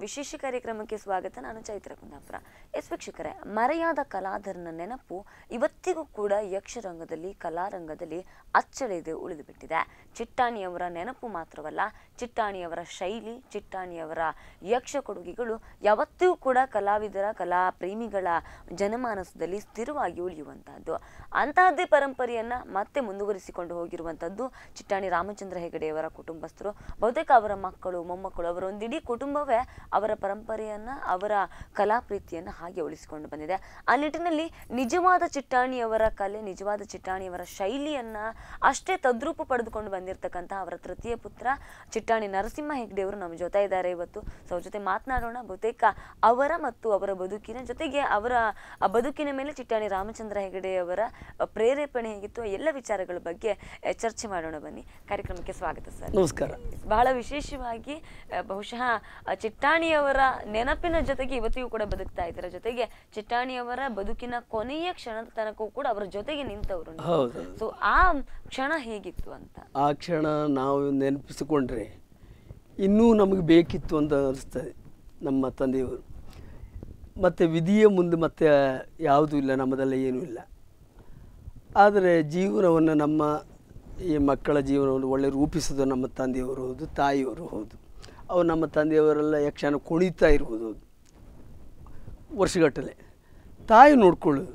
ವಿಶೇಷ ಕಾರ್ಯಕ್ರಮಕ್ಕೆ ಸ್ವಾಗತ ನಾನು ಚೈತ್ರ ಕುಂದಾಪುರ ಎಸ್ ವೀಕ್ಷಕರೇ ಮರೆಯಾದ ಕಲಾಧರನ ನೆನಪು ಇವತ್ತಿಗೂ ಕೂಡ ಯಕ್ಷರಂಗದಲ್ಲಿ ಕಲಾರಂಗದಲ್ಲಿ ಅಚ್ಚಳಿದೆ ಉಳಿದು ಬಿಟ್ಟಿದೆ ಚಿಟ್ಟಾಣಿಯವರ ನೆನಪು ಮಾತ್ರವಲ್ಲ ಚಿಟ್ಟಾಣಿಯವರ ಶೈಲಿ ಚಿಟ್ಟಾಣಿಯವರ ಯಕ್ಷ ಕೊಡುಗೆಗಳು ಯಾವತ್ತಿಗೂ ಕೂಡ ಕಲಾವಿದರ ಕಲಾ ಪ್ರೇಮಿಗಳ ಜನಮಾನಸದಲ್ಲಿ ಸ್ಥಿರವಾಗಿ ಉಳಿಯುವಂತಹದ್ದು ಅಂತಹದ್ದೇ ಪರಂಪರೆಯನ್ನ ಮತ್ತೆ ಮುಂದುವರಿಸಿಕೊಂಡು ಹೋಗಿರುವಂತದ್ದು ಚಿಟ್ಟಾಣಿ ರಾಮಚಂದ್ರ ಹೆಗಡೆಯವರ ಕುಟುಂಬಸ್ಥರು ಬಹುತೇಕ ಅವರ ಮಕ್ಕಳು ಮೊಮ್ಮಕ್ಕಳು ಅವರ ಒಂದಿಡೀ ಕುಟುಂಬವೇ ಅವರ ಪರಂಪರೆಯನ್ನ ಅವರ ಕಲಾ ಪ್ರೀತಿಯನ್ನ ಹಾಗೆ ಉಳಿಸಿಕೊಂಡು ಬಂದಿದೆ ಆ ನಿಟ್ಟಿನಲ್ಲಿ ನಿಜವಾದ ಚಿಟ್ಟಾಣಿಯವರ ಕಲೆ ನಿಜವಾದ ಚಿಟ್ಟಾಣಿಯವರ ಶೈಲಿಯನ್ನ ಅಷ್ಟೇ ತದ್ರೂಪ ಪಡೆದುಕೊಂಡು ಬಂದಿರತಕ್ಕಂತಹ ಅವರ ತೃತೀಯ ಪುತ್ರ ಚಿಟ್ಟಾಣಿ ನರಸಿಂಹ ಹೆಗ್ಡೆಯವರು ನಮ್ಮ ಜೊತೆ ಇದ್ದಾರೆ ಇವತ್ತು ಸೊ ಅವ್ರ ಜೊತೆ ಮಾತನಾಡೋಣ ಬಹುತೇಕ ಅವರ ಮತ್ತು ಅವರ ಬದುಕಿನ ಜೊತೆಗೆ ಅವರ ಆ ಬದುಕಿನ ಮೇಲೆ ಚಿಟ್ಟಾಣಿ ರಾಮಚಂದ್ರ ಹೆಗಡೆಯವರ ಆ, ಪ್ರೇರೇಪಣೆ ಹೇಗಿತ್ತು ಆ ಎಲ್ಲ ವಿಚಾರಗಳ ಬಗ್ಗೆ ಆ, ಚರ್ಚೆ ಮಾಡೋಣ ಬನ್ನಿ ಕಾರ್ಯಕ್ರಮಕ್ಕೆ ಸ್ವಾಗತ ಸರ್ ನಮಸ್ಕಾರ ಬಹಳ ವಿಶೇಷವಾಗಿ ಆ, ಬಹುಶಃ ಆ, ಚಿಟ್ಟಾಣಿಯವರ ನೆನಪಿನ ಜೊತೆಗೆ ಇವತ್ತಿಗೂ ಕೂಡ ಬದುಕ್ತಾ ಇದ್ದಾರೆ ಜೊತೆಗೆ ಚಿಟ್ಟಾಣಿಯವರ ಬದುಕಿನ ಕೊನೆಯ ಕ್ಷಣದ ತನಕವೂ ಕೂಡ ಅವರ ಜೊತೆಗೆ ನಿಂತವರು ನೀವು. ಹೌದು ಸೊ ಆ ಕ್ಷಣ ಹೇಗಿತ್ತು ಅಂತ ಆ ಕ್ಷಣ ನಾವು ನೆನಪಿಸಿಕೊಂಡ್ರೆ ಇನ್ನೂ ನಮಗೆ ಬೇಕಿತ್ತು ಅಂತ ಅನಿಸ್ತದೆ ನಮ್ಮ ತಂದೆಯವರು ಮತ್ತು ವಿಧಿಯ ಮುಂದೆ ಮತ್ತೆ ಯಾವುದೂ ಇಲ್ಲ ನಮ್ಮದೆಲ್ಲ ಏನೂ ಇಲ್ಲ ಆದರೆ ಜೀವನವನ್ನು ನಮ್ಮ ಈ ಮಕ್ಕಳ ಜೀವನವನ್ನು ಒಳ್ಳೆ ರೂಪಿಸೋದು ನಮ್ಮ ತಂದೆಯವರು ಹೌದು ತಾಯಿಯವರು ಹೌದು ಅವು ನಮ್ಮ ತಂದೆಯವರೆಲ್ಲ ಯಕ್ಷಗಾನ ಕುಣಿತಾ ಇರ್ಬೋದು ವರ್ಷಗಟ್ಟಲೆ ತಾಯಿ ನೋಡ್ಕೊಳ್ಳೋದು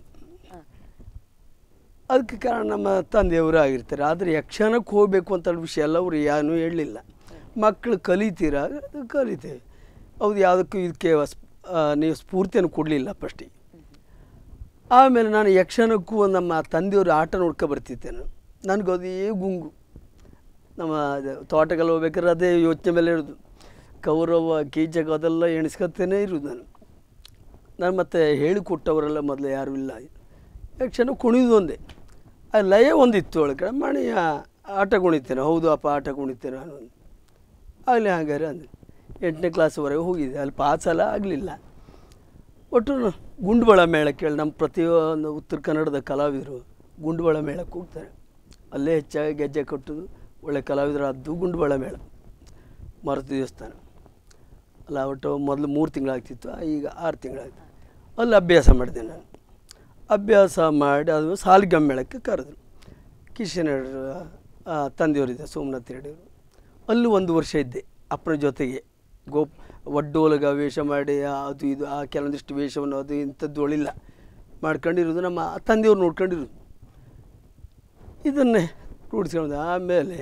ಅದಕ್ಕೆ ಕಾರಣ ನಮ್ಮ ತಂದೆಯವರು ಆಗಿರ್ತಾರೆ ಆದರೆ ಯಕ್ಷಗಾನಕ್ಕೆ ಹೋಗಬೇಕು ಅಂತ ವಿಷಯ ಎಲ್ಲ ಅವರು ಏನೂ ಹೇಳಲಿಲ್ಲ ಮಕ್ಕಳು ಕಲಿತೀರಾ ಅದು ಕಲಿತೇವೆ ಹೌದು ಯಾವುದಕ್ಕೂ ಇದಕ್ಕೆ ಸ್- ಆ, ನೀವು ಸ್ಫೂರ್ತಿಯನ್ನು ಕೊಡಲಿಲ್ಲ ಫಸ್ಟಿಗೆ ಆಮೇಲೆ ನಾನು ಯಕ್ಷಗಾನಕ್ಕೂ ನಮ್ಮ ತಂದೆಯವರು ಆಟ ನೋಡ್ಕೊ ಬರ್ತಿದ್ದೆ ನಾನು ನನಗೆ ಅದೇ ಗುಂಗು ನಮ್ಮ ಅದು ತೋಟಗೆಲ್ಲ ಹೋಗ್ಬೇಕಾದ್ರೆ ಅದೇ ಯೋಚನೆ ಮೇಲೆ ಇರೋದು ಕೌರವ ಕೀಚಕ ಅದೆಲ್ಲ ಎಣಿಸ್ಕೊತೇನೆ ಇರೋದು ನಾನು ನಾನು ಮತ್ತೆ ಹೇಳಿಕೊಟ್ಟವರೆಲ್ಲ ಮೊದಲು ಯಾರೂ ಇಲ್ಲ ಯಕ್ಷಗಾನ ಕುಣಿದು ಒಂದೇ ಆ ಲಯ ಒಂದಿತ್ತು ಒಳಗಡೆ ಮಣಿ ಆಟ ಕುಣಿತೇನೆ ಹೌದು ಅಪ್ಪ ಆಟ ಕುಣಿತೇನೆ ನಾನು ಅಂದೆ. ಆಗಲಿ ಹಾಗಾದ್ರೆ ಅಂದೆ ಎಂಟನೇ ಕ್ಲಾಸ್ವರೆಗೆ ಹೋಗಿದ್ದೆ ಅಲ್ಲಿ ಪಾಸ್ ಎಲ್ಲ ಆಗಲಿಲ್ಲ ಒಟ್ಟು ನ- ಗುಂಡುಬಳ ಮೇಳ ಕೇಳಿ ನಮ್ಮ ಪ್ರತಿಯೊಂದು ಉತ್ತರ ಕನ್ನಡದ ಕಲಾವಿದರು ಗುಂಡುಬಳ ಮೇಳಕ್ಕೆ ಹೋಗ್ತಾರೆ ಅಲ್ಲೇ ಹೆಚ್ಚಾಗಿ ಗೆಜ್ಜೆ ಕಟ್ಟೋದು ಒಳ್ಳೆ ಕಲಾವಿದರು ಅದು ಗುಂಡುಬಳ ಮೇಳ ಮಾರುತಿ ದೇವಸ್ಥಾನ ಅಲ್ಲ ಒಟ್ಟು ಮೊದಲು ಮೂರು ತಿಂಗಳಾಗ್ತಿತ್ತು ಈಗ ಆರು ತಿಂಗಳಾಗ್ತಿತ್ತು ಅಲ್ಲಿ ಅಭ್ಯಾಸ ಮಾಡಿದೆ ನಾನು ಅಭ್ಯಾಸ ಮಾಡಿ ಅದು ಸಾಲಿಗ್ರಾಮ ಮೇಳಕ್ಕೆ ಕರೆದ್ರು ಕಿಶನ್ ತಂದೆಯವರಿದ್ದೆ ಸೋಮನಾಥ್ ರೆಡ್ಡಿಯವರು ಅಲ್ಲೂ ಒಂದು ವರ್ಷ ಇದ್ದೆ ಅಪ್ಪನ ಜೊತೆಗೆ ಗೋಪ್ ಒಡ್ಡೋಲಗ ವೇಷ ಮಾಡಿ ಅದು ಇದು ಆ ಕೆಲವೊಂದಿಷ್ಟು ವೇಷವನ್ನು ಅದು ಇಂಥದ್ದು ಒಳಿಲ್ಲ ಮಾಡ್ಕೊಂಡಿರೋದು ನಮ್ಮ ತಂದೆಯವ್ರು ನೋಡ್ಕೊಂಡಿರೋದು ಇದನ್ನೇ ರೂಢಿಸ್ಕೊಂಡು ಆಮೇಲೆ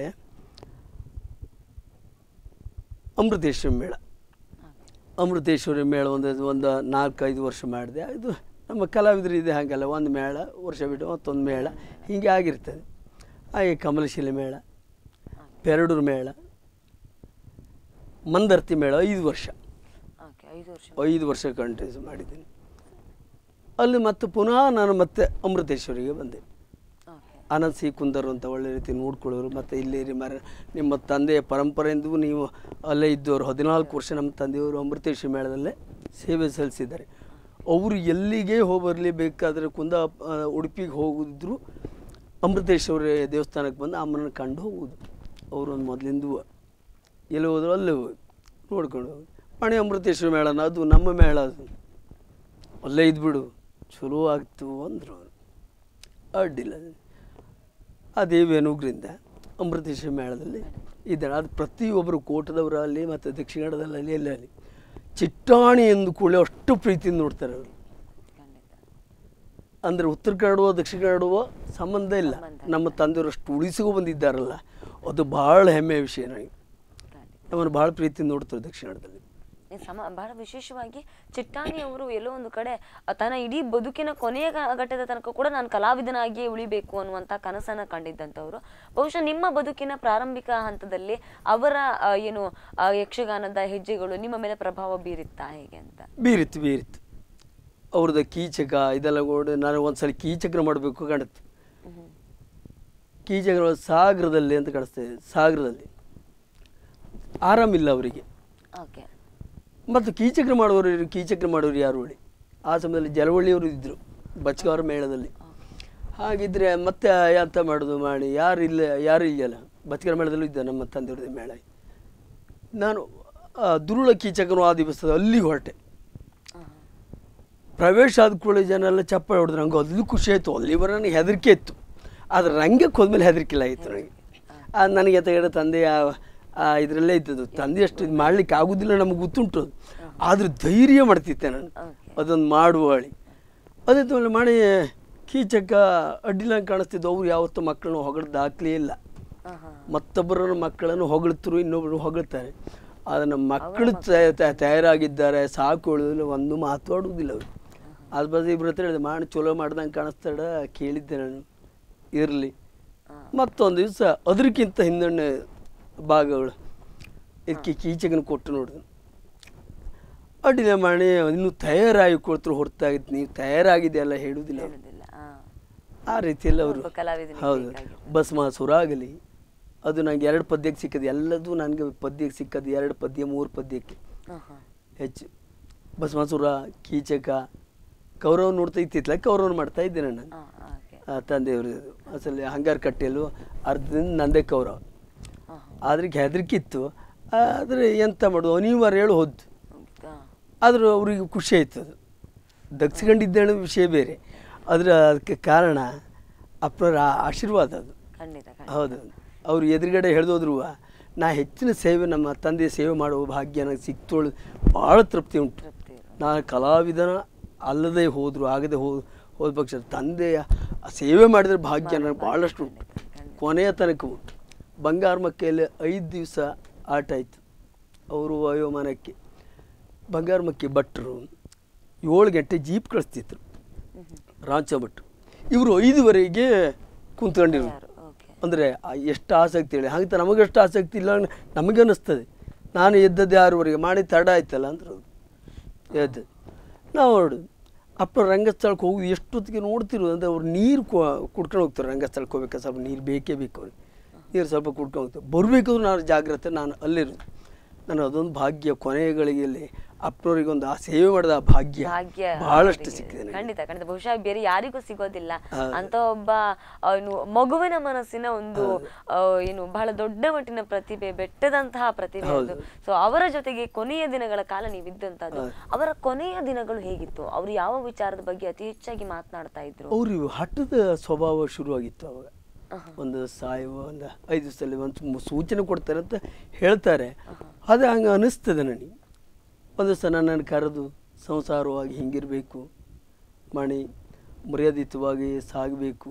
ಅಮೃತೇಶ್ವರ ಮೇಳ ಅಮೃತೇಶ್ವರಿ ಮೇಳ ಒಂದು ಒಂದು ನಾಲ್ಕೈದು ವರ್ಷ ಮಾಡಿದೆ ಇದು ನಮ್ಮ ಕಲಾವಿದರು ಇದೆ ಹಾಗಲ್ಲ ಒಂದು ಮೇಳ ವರ್ಷ ಬಿಟ್ಟು ಮತ್ತೊಂದು ಮೇಳ ಹೀಗೆ ಆಗಿರ್ತದೆ ಹಾಗೆ ಕಮಲಶಿಲೆ ಮೇಳ ಪೆರಡೂರು ಮೇಳ ಮಂದರ್ತಿ ಮೇಳ ಐದು ವರ್ಷ ಓಕೆ ಐದು ವರ್ಷ ಐದು ವರ್ಷ ಕಂಟಿನ್ಯೂಸ್ ಮಾಡಿದ್ದೀನಿ ಅಲ್ಲಿ ಮತ್ತೆ ಪುನಃ ನಾನು ಮತ್ತೆ ಅಮೃತೇಶ್ವರಿಗೆ ಬಂದೆ ಓಕೆ ಆನಂದ್ ಸಿ ಕುಂದರು ಅಂತ ಒಳ್ಳೆ ರೀತಿ ನೋಡ್ಕೊಳ್ಳೋರು ಮತ್ತು ಇಲ್ಲಿ ಇರಿ ಮರ ನಿಮ್ಮ ತಂದೆಯ ಪರಂಪರೆಯಿಂದ ನೀವು ಅಲ್ಲೇ ಇದ್ದವರು ಹದಿನಾಲ್ಕು ವರ್ಷ ನಮ್ಮ ತಂದೆಯವರು ಅಮೃತೇಶ್ವರಿ ಮೇಳದಲ್ಲೇ ಸೇವೆ ಸಲ್ಲಿಸಿದ್ದಾರೆ ಅವರು ಎಲ್ಲಿಗೆ ಹೋಗಿ ಬೇಕಾದರೆ ಕುಂದ ಆ, ಉಡುಪಿಗೆ ಹೋಗಿದ್ರು ಅಮೃತೇಶ್ವರಿ ದೇವಸ್ಥಾನಕ್ಕೆ ಬಂದು ಅಮ್ಮನ ಕಂಡು ಹೋಗುವುದು ಅವರು ಒಂದು ಮೊದಲಿಂದ ಎಲ್ಲಿ ಹೋದ್ರು ಅಲ್ಲೇ ಹೋಗಿ ನೋಡ್ಕೊಂಡು ಹೋಗಿ ಮಣಿ ಅಮೃತೇಶ್ವರಿ ಮೇಳನ ಅದು ನಮ್ಮ ಮೇಳ ಅದು ಅಲ್ಲೇ ಇದ್ಬಿಡು ಚಲೋ ಆಗ್ತು ಅಂದರು ಅವರು ಅಡ್ಡಿಲ್ಲ ಆ ದೇವಿ ಅನುಗ್ರಹಿಂದ ಅಮೃತೇಶ್ವರ ಮೇಳದಲ್ಲಿ ಇದ್ದಾರೆ ಅದು ಪ್ರತಿಯೊಬ್ಬರು ಕೋಟದವರು ಅಲ್ಲಿ ಮತ್ತು ದಕ್ಷಿಣ ಕನ್ನಡದಲ್ಲಿ ಅಲ್ಲಿ ಎಲ್ಲ ಅಲ್ಲಿ ಚಿಟ್ಟಾಣಿ ಎಂದು ಕೂಡ ಅಷ್ಟು ಪ್ರೀತಿಯಿಂದ ನೋಡ್ತಾರೆ ಅವರು ಖಂಡಿತ ಅಂದರೆ ಉತ್ತರ ಕನ್ನಡವೋ ದಕ್ಷಿಣ ಕನ್ನಡವೋ ಸಂಬಂಧ ಇಲ್ಲ ನಮ್ಮ ತಂದೆಯವರು ಅಷ್ಟು ಉಳಿಸಿಕೊ ಬಂದಿದ್ದಾರಲ್ಲ ಅದು ಭಾಳ ಹೆಮ್ಮೆಯ ವಿಷಯ ನನಗೆ ಖಂಡಿತ ನಮ್ಮನ್ನು ಭಾಳ ಪ್ರೀತಿಯಿಂದ ನೋಡ್ತಾರೆ ದಕ್ಷಿಣ ಕನ್ನಡದಲ್ಲಿ ಈ ಸಮ ಬಹಳ ವಿಶೇಷವಾಗಿ ಚಿಟ್ಟಾಣಿ ಅವರು ಎಲ್ಲೋ ಒಂದು ಕಡೆ ಆ, ತನ್ನ ಇಡೀ ಬದುಕಿನ ಕೊನೆಯ ಗ- ಘಟ್ಟದ ತನಕ ಕೂಡ ನಾನು ಕಲಾವಿದನಾಗಿಯೇ ಉಳಿಬೇಕು ಅನ್ನುವಂತ ಕನಸನ್ನ ಕಂಡಿದ್ದಂಥವ್ರು ಬಹುಶಃ ನಿಮ್ಮ ಬದುಕಿನ ಪ್ರಾರಂಭಿಕ ಹಂತದಲ್ಲಿ ಅವರ ಆ, ಏನು ಆ, ಯಕ್ಷಗಾನದ ಹೆಜ್ಜೆಗಳು ನಿಮ್ಮ ಮೇಲೆ ಪ್ರಭಾವ ಬೀರಿತ್ತಾ ಹೇಗೆ ಅಂತ ಬೀರಿತ್ತು ಬೀರಿತ್ತು ಅವ್ರದ್ದು ಕೀಚಕ ಇದೆಲ್ಲ ಕೂಡ ನಾನು ಒಂದ್ಸಲ ಕೀಚಕನ ಮಾಡಬೇಕು ಕಾಣುತ್ತೆ ಕೀಚಕನ ಸಾಗರದಲ್ಲಿ ಅಂತ ಕಾಣಿಸ್ತದೆ ಸಾಗರದಲ್ಲಿ ಆರಾಮಿಲ್ಲ ಅವರಿಗೆ ಓಕೆ ಮತ್ತು ಕೀಚಕ್ರ ಮಾಡುವವರು ಇರು- ಕೀಚಕ್ರ ಮಾಡೋರು ಯಾರು ಹೇಳಿ ಆ ಸಮಯದಲ್ಲಿ ಜಲವಳ್ಳಿಯವರು ಇದ್ದರು ಬಚ್ಕವರ ಮೇಳದಲ್ಲಿ ಹಾಗಿದ್ರೆ ಮತ್ತೆ ಎಂತ ಮಾಡೋದು ಮಾಡಿ ಯಾರು ಇಲ್ಲ ಯಾರು ಇಲ್ಲಲ್ಲ ಬಚ್ಕರ ಮೇಳದಲ್ಲೂ ಇದ್ದ ನಮ್ಮ ತಂದೆಯವ್ರದ್ದು ಮೇಳ ನಾನು ಆ, ದುರುಳ ಕೀಚಕನು ಆ ದಿವಸದ ಅಲ್ಲಿಗೆ ಹೊರಟೆ ಪ್ರವೇಶ ಆದ ಕೂಡಲೇ ಜನ ಎಲ್ಲ ಚಪ್ಪಾಳೆ ಹೊಡೆದ್ರು ನಂಗೆ ಅಲ್ಲಿ ಖುಷಿ ಆಯಿತು ಅಲ್ಲಿವರೆ ನನಗೆ ಹೆದರಿಕೆ ಇತ್ತು ಆದರೆ ರಂಗಕ್ಕೆ ಹೋದ್ಮೇಲೆ ಹೆದರಿಕಿಲ್ಲ ಆಯಿತು ನನಗೆ ಅದು ನನಗೆ ತಗಡೆ ತಂದೆ ಇದರಲ್ಲೇ ಇದ್ದದ್ದು ತಂದೆ ಅಷ್ಟು ಇದು ಮಾಡ್ಲಿಕ್ಕೆ ಆಗೋದಿಲ್ಲ ನಮಗೆ ಗೊತ್ತುಂಟು ಅದು. ಆದರೂ ಧೈರ್ಯ ಮಾಡ್ತಿದ್ದೆ ನಾನು Okay. ಅದೊಂದು ಮಾಡುವ ಹೇಳಿ ಅದೇ ಮೇಲೆ ಮಾಡಿ ಕೀಚಕ ಅಡ್ಡಿಲ್ಲ ಕಾಣಿಸ್ತಿದ್ದು ಅವ್ರು ಯಾವತ್ತೂ ಮಕ್ಕಳನ್ನು ಹೊಗಳ ದಾಖಲೆ ಇಲ್ಲ ಮತ್ತೊಬ್ಬರ ಮಕ್ಕಳನ್ನು ಹೊಗಳ್ತರು ಇನ್ನೊಬ್ಬರು ಹೊಗಳ್ತಾರೆ ಆದರೆ ನಮ್ಮ ಮಕ್ಕಳು ತಯ- ತಯ- ತಯಾರಾಗಿದ್ದಾರೆ ಸಾಕು ಹೇಳೋದಿಲ್ಲ ಒಂದು ಮಾತಾಡುವುದಿಲ್ಲ ಅವರು ಅದ್ರ ಬದಲು ಇಬ್ಬರ ಹತ್ರ ಹೇಳಿದೆ ಮಾಡಿ ಚಲೋ ಮಾಡ್ದಂಗೆ ಕಾಣಿಸ್ತಾಡ ಕೇಳಿದ್ದೆ ನಾನು ಇರಲಿ ಮತ್ತೊಂದು ದಿವಸ ಅದಕ್ಕಿಂತ ಹಿಂದಣ್ಣೆ ಭಾಗಗಳು ಇದಕ್ಕೆ ಕೀಚಕನ ಕೊಟ್ಟು ನೋಡಿದ್ರು ಅಡ್ಡಿಲ್ಲ ಮಾಡಿ ಇನ್ನು ತಯಾರಾಗಿ ಕೊಡ್ತಾರೆ ಹೊರತಾಗಿತ್ತು ನೀವು ತಯಾರಾಗಿದೆಯಲ್ಲ ಹೇಳುವುದಿಲ್ಲ ಅವ್ರು. ಹೇಳುದಿಲ್ಲ ಆ. ಆ ರೀತಿಯಲ್ಲಿ ಅವರು ಒಬ್ಬ ಕಲಾವಿದನಿಗೆ ಹೌದು ಬೇಕಾಗಿದ್ದು. ಭಸ್ಮಾಸುರ ಆಗಲಿ ಅದು ನಂಗೆ ಎರಡು ಪದ್ಯಕ್ಕೆ ಸಿಕ್ಕದು ಎಲ್ಲದೂ ನನಗೆ ಪದ್ಯಕ್ಕೆ ಸಿಕ್ಕದು ಎರಡು ಪದ್ಯ ಮೂರು ಪದ್ಯಕ್ಕೆ ಹ, ಹ. ಹೆಚ್ಚು ಭಸ್ಮಾಸುರ ಕೀಚಕ ಕೌರವ ನೋಡ್ತಾ ಇತ್ತಿತ್ತಲ್ಲ ಕೌರವನ ಮಾಡ್ತಾ ಇದ್ದೆ ನಾನು ಆ, ಓಕೆ. ಆ ತಂದೆಯವರು ಅಸಲು ಹಂಗಾರ ಕಟ್ಟೆಯಲ್ಲೂ ಅರ್ಧದಿಂದ ನಂದೇ ಕೌರವ ಹ, ಹ. ಆದ್ರೆ ಹೆದರಿಕಿತ್ತು ಆದರೆ ಎಂತ ಮಾಡೋದು ಅನಿವಾರ್ಯ ಹೇಳಿ ಹೋದ್ದು ಮುಗಿತಾ? ಆದರೂ ಅವ್ರಿಗೆ ಖುಷಿ ಆಯ್ತು ಅದು ದಗ್ಸ್ಕೊಂಡಿದ್ದೆ ಅನ್ನೋ ವಿಷಯ ಬೇರೆ ಆದರೆ ಅದಕ್ಕೆ ಕಾರಣ ಅಪ್ಪರ ಆಶೀರ್ವಾದ ಅದು ಖಂಡಿತ ಖಂಡಿತ. ಹೌದು ಅವ್ರು ಎದುರುಗಡೆ ಹೇಳಿದೋದ್ರು ನಾ ಹೆಚ್ಚಿನ ಸೇವೆ ನಮ್ಮ ತಂದೆ ಸೇವೆ ಮಾಡುವ ಭಾಗ್ಯ ನನಗೆ ಸಿಕ್ತೋಳು ಭಾಳ ತೃಪ್ತಿ ಉಂಟು ತೃಪ್ತಿ ಇರು. ನಾನು ಕಲಾವಿದನ ಅಲ್ಲದೆ ಹೋದರು ಆಗದೆ ಹೋದ ಹೋದ ಪಕ್ಷ ತಂದೆಯ ಆ ಸೇವೆ ಮಾಡಿದ್ರೆ ಭಾಗ್ಯ ನನಗೆ ಭಾಳಷ್ಟು ಉಂಟು ಕೊನೆಯ ತನಕ ಉಂಟು ಬಂಗಾರ ಮಕ್ಕೆಯಲ್ಲಿ ಐದು ದಿವಸ ಆಟ ಆಯಿತು ಅವರು ವಯೋಮಾನಕ್ಕೆ ಬಂಗಾರ ಮಕ್ಕಿ ಭಟ್ರು ಏಳು ಗಂಟೆ ಜೀಪ್ ಕಳಿಸ್ತಿದ್ರು ರಾಂಚ ಭಟ್ರು ಇವರು ಐದುವರೆಗೆ ಕುಂತ್ಕೊಂಡಿರು ಯಾರು? ಓಕೆ. ಅಂದರೆ ಎಷ್ಟು ಆಸಕ್ತಿ ಹೇಳಿ ಹಾಗೆ ನಮಗಷ್ಟು ಆಸಕ್ತಿ ಇಲ್ಲ ಅನ್- ನಮಗೆ ಅನ್ನಿಸ್ತದೆ ನಾನು ಎದ್ದದ್ದು ಆರೂವರೆಗೆ ಮಾಡಿ ತಡ ಆಯ್ತಲ್ಲ ಅಂದ್ರೆ ಅವ್ರು. ಎದ್ದು ನಾವು ಹೊರಡು ಅಪ್ಪ ರಂಗಸ್ಥಳಕ್ಕೆ ಹೋಗುದು ಎಷ್ಟೊತ್ತಿಗೆ ನೋಡ್ತಿರೋದು ಅಂದರೆ ಅವ್ರು ನೀರು ಕುಡ್ಕೊಂಡು ಹೋಗ್ತಾರೆ ರಂಗಸ್ಥಳಕ್ಕೆ ಹೋಗ್ಬೇಕಾದ್ರೆ ಸ್ವಲ್ಪ ನೀರು ಬೇಕೇ ಬೇಕು ಅವ್ರಿಗೆ ನೀರು ಸ್ವಲ್ಪ ಕುಡ್ಕೊಂಡು ಹೋಗ್ತಾರೆ ಬರಬೇಕಾದ್ರೂ ನಾನು ಜಾಗ್ರತೆ ನಾನು ಅಲ್ಲಿರೋದು ನಾನು ಅದೊಂದು ಭಾಗ್ಯ ಕೊನೆಯ ಗಳಿಗೆಯಲ್ಲಿ ಅಪ್ಪನವ್ರಿಗೆ ಒಂದು ಆ ಸೇವೆ ಮಾಡಿದ ಆ ಭಾಗ್ಯ ಭಾಗ್ಯ ಬಹಳಷ್ಟು ಅವರಿಗೆ ಸಿಕ್ಕಿದೆ ನನಗೆ ಖಂಡಿತ ಖಂಡಿತ ಬಹುಶಃ ಬೇರೆ ಯಾರಿಗೂ ಸಿಗೋದಿಲ್ಲ ಹೌದು. ಅಂತ ಒಬ್ಬ ಆ, ಏನು ಮಗುವಿನ ಮನಸ್ಸಿನ ಒಂದು ಆ, ಏನು ಬಹಳ ದೊಡ್ಡ ಮಟ್ಟಿನ ಪ್ರತಿಭೆ ಬೆಟ್ಟದಂತಹ ಪ್ರತಿಭೆ ಅದು ಸೊ ಅವರ ಜೊತೆಗೆ ಕೊನೆಯ ದಿನಗಳ ಕಾಲ ನೀವಿದ್ದಂತದ್ದು ಅವರ ಕೊನೆಯ ದಿನಗಳು ಹೇಗಿತ್ತು ಅವರು ಯಾವ ವಿಚಾರದ ಬಗ್ಗೆ ಅತಿ ಹೆಚ್ಚಾಗಿ ಮಾತನಾಡ್ತಾ ಇದ್ರು ಅವ್ರಿಗೆ ಹಠದ ಸ್ವಭಾವ ಶುರುವಾಗಿತ್ತು ಅವಾಗ ಒಂದು ಸಾಯುವ ಒಂದು ಐದು ದಿವಸದಲ್ಲಿ ಒಂದು ಸು- ಸೂಚನೆ ಕೊಡ್ತಾರೆ ಅಂತ ಹೇಳ್ತಾರೆ ಅದು ಹಂಗೆ ಅನಿಸ್ತದೆ ನನಗೆ ಒಂದು ದಿವಸ ನನ್ನನ್ನು ಕರೆದು ಸಂಸಾರವಾಗಿ ಹಿಂಗಿರಬೇಕು ಮಣಿ ಮರ್ಯಾದಿತವಾಗಿ ಸಾಗಬೇಕು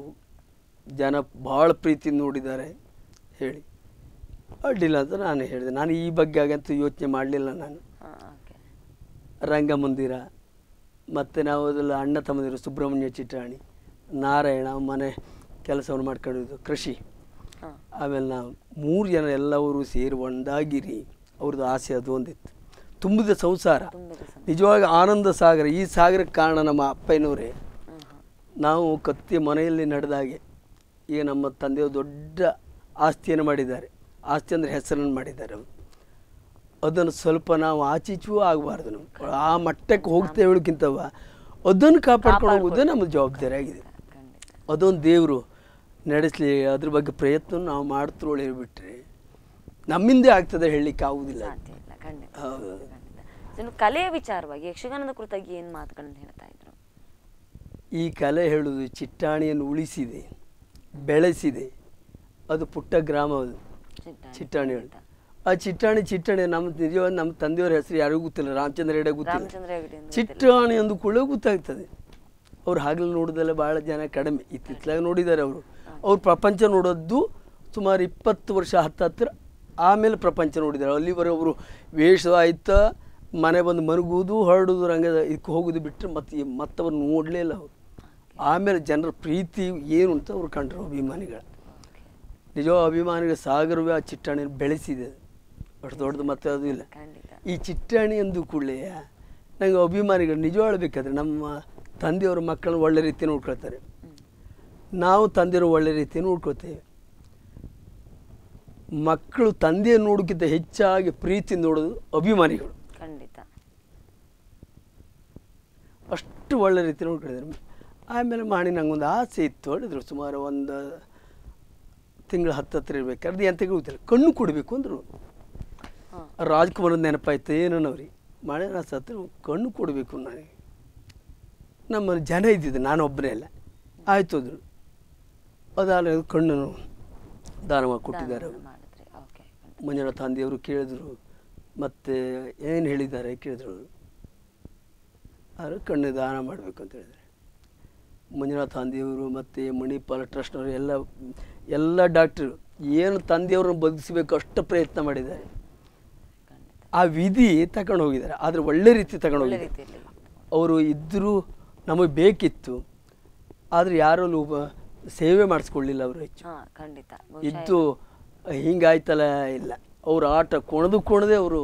ಜನ ಭಾಳ ಪ್ರೀತಿಯಿಂದ ನೋಡಿದ್ದಾರೆ ಹೇಳಿ ಅಡ್ಡಿಲ್ಲ ಅಂತ ನಾನು ಹೇಳಿದೆ ನಾನು ಈ ಬಗ್ಗೆ ಆಗಂತೂ ಯೋಚನೆ ಮಾಡಲಿಲ್ಲ ನಾನು ಆ, okay. ರಂಗಮಂದಿರ ಮತ್ತು ನಾವು ಅದೆಲ್ಲ ಅಣ್ಣ ತಮ್ಮದಿರು ಸುಬ್ರಹ್ಮಣ್ಯ ಚಿಟ್ಟಾಣಿ ನಾರಾಯಣ ಮನೆ ಕೆಲಸವನ್ನು ಮಾಡ್ಕೊಂಡಿದ್ದು ಕೃಷಿ ಹಾ. ಆಮೇಲೆ ನಾವು ಮೂರು ಜನ ಎಲ್ಲವರು ಸೇರಿ ಒಂದಾಗಿರಿ ಅವ್ರದ್ದು ಆಸೆ ಅದು ಒಂದಿತ್ತು ತುಂಬಿದ ಸಂಸಾರ ತುಂಬಿದ ಸಂಸಾರ. ನಿಜವಾಗಿ ಆನಂದ ಸಾಗರ ಈ ಸಾಗರಕ್ಕೆ ಕಾರಣ ನಮ್ಮ ಅಪ್ಪಯ್ಯನವರೇ ಹ್ಮ್, ಹ್ಮ್. ನಾವು ಕತ್ತಿ ಮನೆಯಲ್ಲಿ ನಡೆದಾಗೆ ಈಗ ನಮ್ಮ ತಂದೆಯವರು ದೊಡ್ಡ ಆಸ್ತಿಯನ್ನು ಮಾಡಿದ್ದಾರೆ ಆಸ್ತಿ ಅಂದರೆ ಹೆಸರನ್ನು ಮಾಡಿದ್ದಾರೆ ಅವರು ಅದನ್ನು ಸ್ವಲ್ಪ ನಾವು ಆಚೀಚೂ ಆಗಬಾರ್ದು ನಾವು ಆ ಮಟ್ಟಕ್ಕೆ ಹೋಗ್ತೇವೆ ಹೇಳೋಕ್ಕಿಂತವ ಅದನ್ನು ಕಾಪಾಡ್ಕೊಂಡು ಹೋಗೋದೇ ನಮ್ಮ ಜವಾಬ್ದಾರಿ ಆಗಿದೆ ಖಂಡಿತ ಅದೊಂದು ದೇವರು ನಡೆಸಲಿ ಅದ್ರ ಬಗ್ಗೆ ಪ್ರಯತ್ನ ನಾವು ಮಾಡ್ತಿರೋಳು ಹೇಳ್ಬಿಟ್ರೆ ನಮ್ಮಿಂದೇ ಆಗ್ತದೆ ಹೇಳಲಿಕ್ಕೆ ಆಗುವುದಿಲ್ಲ ಸಾಧ್ಯ ಇಲ್ಲ ಖಂಡಿತ ಹೌದು. ಖಂಡಿತ. ಇನ್ನು ಕಲೆಯ ವಿಚಾರವಾಗಿ ಯಕ್ಷಗಾನದ ಕುರಿತಾಗಿ ಏನ್ ಮಾತುಗಳನ್ನ ಹೇಳ್ತಾ ಇದ್ರು ಈ ಕಲೆ ಹೇಳುವುದು ಚಿಟ್ಟಾಣಿಯನ್ನು ಉಳಿಸಿದೆ ಬೆಳೆಸಿದೆ ಅದು ಪುಟ್ಟ ಗ್ರಾಮ ಅದು ಚಿಟ್ಟಾಣಿ. ಚಿಟ್ಟಾಣಿ ಹೇಳಿ ಆ ಚಿಟ್ಟಾಣಿ ಚಿಟ್ಟಾಣಿ ನಮ್ಮ ನಿಜವಾದ ನಮ್ಮ ತಂದೆಯವರ ಹೆಸರು ಯಾರಿಗೂ ಗೊತ್ತಿಲ್ಲ ರಾಮಚಂದ್ರ ಹೆಗಡೆ ಗೊತ್ತಿಲ್ಲ ರಾಮಚಂದ್ರ ಹೆಗಡೆ ಅಂತ ಚಿಟ್ಟಾಣಿ ಅಂದು ಕೂಡ ಗೊತ್ತಾಗ್ತದೆ ಅವ್ರು ಹಗಲು ನೋಡೋದೆಲ್ಲ ಭಾಳ ಜನ ಕಡಿಮೆ ಇತ್ತಿತ್ತಲಾಗ ನೋಡಿದ್ದಾರೆ ಅವರು ಅವ್ರು ಪ್ರಪಂಚ ನೋಡೋದು ಸುಮಾರು ಇಪ್ಪತ್ತು ವರ್ಷ ಹತ್ತತ್ರ ಆಮೇಲೆ ಪ್ರಪಂಚ ನೋಡಿದ್ದಾರೆ ಅಲ್ಲಿವರೆಗೆ ಅವರು ವೇಷ ಆಯ್ತಾ ಮನೆ ಬಂದು ಮರುಗುವುದು ಹೊರಡುವುದು ರಂಗದ ಇದಕ್ಕೆ ಹೋಗೋದು ಬಿಟ್ಟರೆ ಮತ್ತೆ ಮತ್ತವ್ರು ನೋಡಲೇ ಇಲ್ಲ ಅವರು ಆಮೇಲೆ ಜನರ ಪ್ರೀತಿ ಏನು ಅಂತ ಅವ್ರು ಕಂಡ್ರು ಅಭಿಮಾನಿಗಳ ನಿಜ ಅಭಿಮಾನಿಗಳ ಸಾಗರವೇ ಆ ಚಿಟ್ಟಾಣಿಯನ್ನು ಬೆಳೆಸಿದೆ ಅಷ್ಟು ದೊಡ್ಡದು ಮತ್ತೆ ಅದು ಇಲ್ಲ ಖಂಡಿತ ಈ ಚಿಟ್ಟಾಣಿ ಅಂದು ಕೂಡಲೇ ನಂಗೆ ಅಭಿಮಾನಿಗಳು ನಿಜ ಹೇಳ್ಬೇಕಾದ್ರೆ ನಮ್ಮ ತಂದೆಯವರು ಮಕ್ಕಳನ್ನ ಒಳ್ಳೆ ರೀತಿ ನೋಡ್ಕೊಳ್ತಾರೆ ನಾವು ತಂದೆಯವರು ಒಳ್ಳೆ ರೀತಿ ನೋಡ್ಕೊಳ್ತೇವೆ ಮಕ್ಕಳು ತಂದೆಯನ್ನು ನೋಡೋಕ್ಕಿಂತ ಹೆಚ್ಚಾಗಿ ಪ್ರೀತಿ ನೋಡೋದು ಅಭಿಮಾನಿಗಳು ಖಂಡಿತ ಅಷ್ಟು ಒಳ್ಳೆ ರೀತಿ ನೋಡ್ಕೊಂಡಿದ್ದಾರೆ ಆಮೇಲೆ ಮಾಡಿ ನಂಗೊಂದು ಆಸೆ ಇತ್ತು ಹೇಳಿದ್ರು ಸುಮಾರು ಒಂದು ತಿಂಗಳು ಹತ್ತತ್ರ ಇರ್ಬೇಕಾದ್ರೆ ಅದು ಎಂತ ಗೊತ್ತಿಲ್ಲ ಕಣ್ಣು ಕೊಡಬೇಕು ಅಂದರು ಹಾ ರಾಜ್ಕುಮಾರ್ ನೆನಪಾಯ್ತು ಏನೋ ಅವ್ರಿ ಮಳೆ ನಾ ಸತ್ರ ಕಣ್ಣು ಕೊಡಬೇಕು ನನಗೆ ನಮ್ಮ ಜನ ಇದ್ದಿದ್ದು ನಾನು ಒಬ್ಬನೇ ಅಲ್ಲ ಆಯ್ತು ಅದ್ರು ಅದಾದ ಕಣ್ಣು ದಾನ ಮಾಡಿ ಕೊಟ್ಟಿದ್ದಾರೆ ಅವರು ಮಾಡಿದ್ರಿ ಓಕೆ ಮಂಜುನಾಥ ತಂದೆಯವರು ಕೇಳಿದ್ರು ಮತ್ತು ಏನು ಹೇಳಿದ್ದಾರೆ ಕೇಳಿದ್ರು ಅವರು ಅವರು ಕಣ್ಣು ದಾನ ಮಾಡಬೇಕು ಅಂತ ಹೇಳಿದ್ದಾರೆ ಮಂಜುನಾಥ ತಂದೆಯವರು ಮತ್ತು ಮಣಿಪಾಲ ಟ್ರಸ್ಟ್ನವರು ಎಲ್ಲ ಎಲ್ಲ ಡಾಕ್ಟ್ರು ಏನು ತಂದೆಯವ್ರನ್ನ ಬದುಕಿಸ್ಬೇಕು ಅಷ್ಟು ಪ್ರಯತ್ನ ಮಾಡಿದ್ದಾರೆ ಖಂಡಿತ ಆ ವಿಧಿ ತಗೊಂಡು ಹೋಗಿದ್ದಾರೆ ಆದರೆ ಒಳ್ಳೆ ರೀತಿ ತಗೊಂಡು ಒಳ್ಳೆ ಹೋಗಿದ್ದಾರೆ ರೀತಿಯಲ್ಲಿ ಅವರು ಇದ್ದರೂ ನಮಗೆ ಬೇಕಿತ್ತು ಆದರೆ ಯಾರೂ ಒಬ್ಬ ಸೇವೆ ಮಾಡಿಸ್ಕೊಳ್ಳಿಲ್ಲ ಅವರು ಹೆಚ್ಚು ಹಾ ಖಂಡಿತ ಇದ್ದು ಹಿಂಗಾಯ್ತಲ್ಲ ಇಲ್ಲ ಅವ್ರ ಆಟ ಕುಣದು ಕುಣದೆ ಅವರು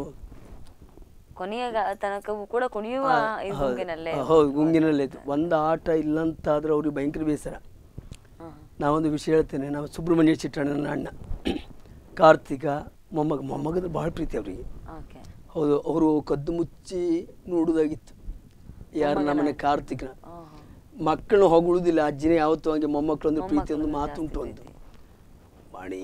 ಕೊನೆಯ ಗ- ತನಕವೂ ಕೂಡ ಕುಣಿಯುವ ಈ ಗುಂಗಿನಲ್ಲೇ ಹೌದು ಗುಂಗಿನಲ್ಲೇ ಇತ್ತು ಒಂದು ಆಟ ಇಲ್ಲಂತಾದ್ರೆ ಅವ್ರಿಗೆ ಭಯಂಕರ ಬೇಸರ ಹಾ, ನಾವೊಂದು ವಿಷಯ ಹೇಳ್ತೇನೆ ನಾವು ಸುಬ್ರಹ್ಮಣ್ಯ ಚಿಟ್ಟಣ್ಣನ ಅಣ್ಣ ಕಾರ್ತಿಕ ಮೊಮ್ಮಗ ಮೊಮ್ಮಗದ ಭಾಳ ಪ್ರೀತಿ ಅವರಿಗೆ ಓಕೆ ಹೌದು ಅವರು ಕದ್ದು ಮುಚ್ಚಿ ನೋಡೋದಾಗಿತ್ತು ಯಾರು ನಮ್ಮನೆ ಕಾರ್ತಿಕನ ಹಾ, ಹಾ. ಮಕ್ಕಳನ್ನ ಹೊಗಳುದಿಲ್ಲ ಅಜ್ಜಿನೇ ಯಾವತ್ತೂ ಹಂಗೆ ಮೊಮ್ಮಕ್ಕಳು ಅಂದ್ರೆ ಪ್ರೀತಿ ಒಂದು ಮೊಮ್ಮಕ್ಕಳು ಮಾತುಂಟು ಜಾಸ್ತಿ ಒಂದು ಪ್ರೀತಿ. ಮಾಡಿ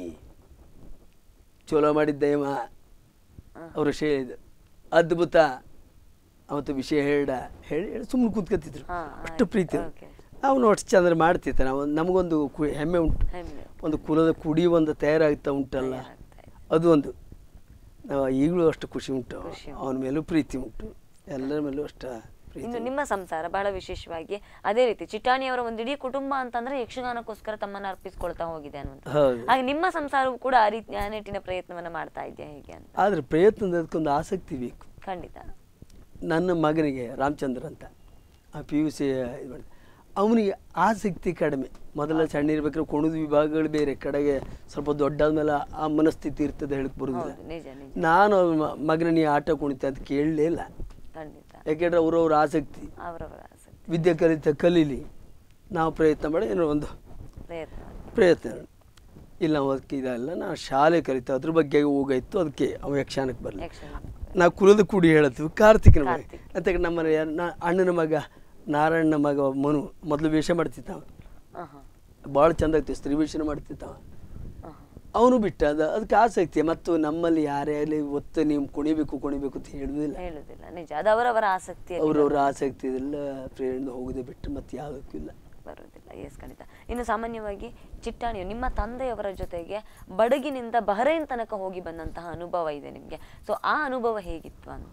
ಚಲೋ ಮಾಡಿದ್ದೇಮ ಅವರು ಹೇಳಿದ ಅದ್ಭುತ ಅವತ್ತು ವಿಷಯ ಹೇಳ್ದ ಹೇಳಿ ಹೇಳಿ ಸುಮ್ಮನೆ ಕೂತ್ಕೊತಿದ್ರು ಹಾ, ಅಷ್ಟು ಆಯ್ತು. ಪ್ರೀತಿ Okay. ಅವನು ಅಷ್ಟು ಚಂದ್ರ ಮಾಡ್ತಿದ್ದ ನಾವು ನಮಗೊಂದು ಕು- ಹೆಮ್ಮೆ ಉಂಟು ಹೆಮ್ಮೆ. ಒಂದು ಕುಲದ ಕುಡಿ ಒಂದು ತಯಾರಾಗ್ತಾ ಉಂಟಲ್ಲ ತಯಾರಾಗ್ತಾ ಇದೆ. ಅದು ಒಂದು ನಾವು ಈಗಲೂ ಅಷ್ಟು ಖುಷಿ ಉಂಟು ಖುಷಿ ಅವನ ಮೇಲೂ ಪ್ರೀತಿ ಉಂಟು ಎಲ್ಲರ ಮೇಲೂ ಅಷ್ಟು ಪ್ರೀತಿ ಇನ್ನು ನಿಮ್ಮ ಸಂಸಾರ ಬಹಳ ವಿಶೇಷವಾಗಿ ಅದೇ ರೀತಿ ಚಿಟ್ಟಾಣಿಯವರ ಒಂದು ಇಡೀ ಕುಟುಂಬ ಅಂತಂದ್ರೆ ಯಕ್ಷಗಾನಕ್ಕೋಸ್ಕರ ತಮ್ಮನ್ನ ಅರ್ಪಿಸ್ಕೊಳ್ತಾ ಹೋಗಿದೆ ಅನ್ನುವಂಥ ಹೌದು ಹಾಗೆ ನಿಮ್ಮ ಸಂಸಾರವು ಕೂಡ ಆ ರೀತಿ ಆ ನಿಟ್ಟಿನ ಪ್ರಯತ್ನವನ್ನ ಮಾಡ್ತಾ ಇದೆಯಾ ಹೇಗೆ ಅಂತ ಆದರೆ ಪ್ರಯತ್ನದ ಅದಕ್ಕೊಂದು ಆಸಕ್ತಿ ಬೇಕು ಖಂಡಿತ ನನ್ನ ಮಗನಿಗೆ ರಾಮಚಂದ್ರ ಅಂತ ಆ ಪಿ ಯು ಸಿ ಇದು ಮಾಡಿದ ಅವನಿಗೆ ಆಸಕ್ತಿ ಕಡಿಮೆ ಮೊದಲ ಸಣ್ಣ ಇರ್ಬೇಕಾದ್ರೆ ಕುಣಿದ ವಿಭಾಗಗಳು ಬೇರೆ ಕಡೆಗೆ ಸ್ವಲ್ಪ ದೊಡ್ಡಾದ್ಮೇಲೆ ಆ ಮನಸ್ಥಿತಿ ಇರ್ತದೆ ಹೇಳಕ್ ಬರುದಿಲ್ಲ ಹೌದು ನಿಜ ನಿಜ ನಾನು ಅವ್ನ ಮ- ಮಗನ ನೀ ಆಟ ಕುಣಿತ ಅಂತ ಕೇಳಲೇ ಇಲ್ಲ ಖಂಡಿತ ಯಾಕೆಂದ್ರೆ ಅವ್ರವ್ರ ಆಸಕ್ತಿ ಅವರವರ ಆಸಕ್ತಿ ವಿದ್ಯೆ ಕಲಿತ ಕಲೀಲಿ ನಾವು ಪ್ರಯತ್ನ ಮಾಡಿ ಏನೋ ಒಂದು ಪ್ರಯತ್ನ ಪ್ರಯತ್ನ ಇಲ್ಲ ನಾವು ಅದಕ್ಕೆ ಇದಲ್ಲ ನಾನು ಶಾಲೆ ಕಲಿತು ಅದ್ರ ಬಗ್ಗೆ ಹೋಗಾಯ್ತು ಅದಕ್ಕೆ ಅವ ಯಕ್ಷಗಾನಕ್ಕೆ ಬರಲಿ ಯಕ್ಷಗಾನ ನಾವು ಕುಲದ ಕೂಡಿ ಹೇಳತ್ತು ಕಾರ್ತಿಕನ ಮಗ ಕಾರ್ತಿಕ್. ಅಂತ ನಮ್ಮ ಯಾರ್- ನಾ ಅಣ್ಣನ ಮಗ ನಾರಾಯಣನ ಮಗ ಮನು ಮೊದಲು ವೇಷ ಮಾಡ್ತಿದ್ದ ಅವ ಹಾ ಹಾ ಭಾಳ ಚಂದ ಆಗ್ತಿತ್ತು ಸ್ತ್ರೀ ವೇಷನ ಮಾಡ್ತಿದ್ದ ಅವ ಹಾ ಅವನು ಬಿಟ್ಟ ಅದು ಅದಕ್ಕೆ ಆಸಕ್ತಿ ಮತ್ತು ನಮ್ಮಲ್ಲಿ ಯಾರೇ ಆಗಲಿ ಒತ್ತು ನೀವು ಕುಣಿಬೇಕು ಕುಣಿಬೇಕು ಅಂತ ಹೇಳುವುದಿಲ್ಲ ಹೇಳುದಿಲ್ಲ ನಿಜ ಅದು ಅವರವರ ಆಸಕ್ತಿ ಅವ್ರವ್ರ ಆಸಕ್ತಿ ಇದೆಲ್ಲ ಪ್ರೇರಣೆ ಹೋಗೋದೇ ಬಿಟ್ಟು ಮತ್ತೆ ಯಾವುದಕ್ಕೂ ಇಲ್ಲ ಬರುವುದಿಲ್ಲ ಎಸ್ ಖಂಡಿತ ಇನ್ನು ಸಾಮಾನ್ಯವಾಗಿ ಚಿಟ್ಟಾಣಿಯು ನಿಮ್ಮ ತಂದೆಯವರ ಜೊತೆಗೆ ಬಡಗಿನಿಂದ ಬಹರೈನ್ ತನಕ ಹೋಗಿ ಬಂದಂತಹ ಅನುಭವ ಇದೆ ನಿಮಗೆ ಸೊ ಆ ಅನುಭವ ಹೇಗಿತ್ತು ಅಂತ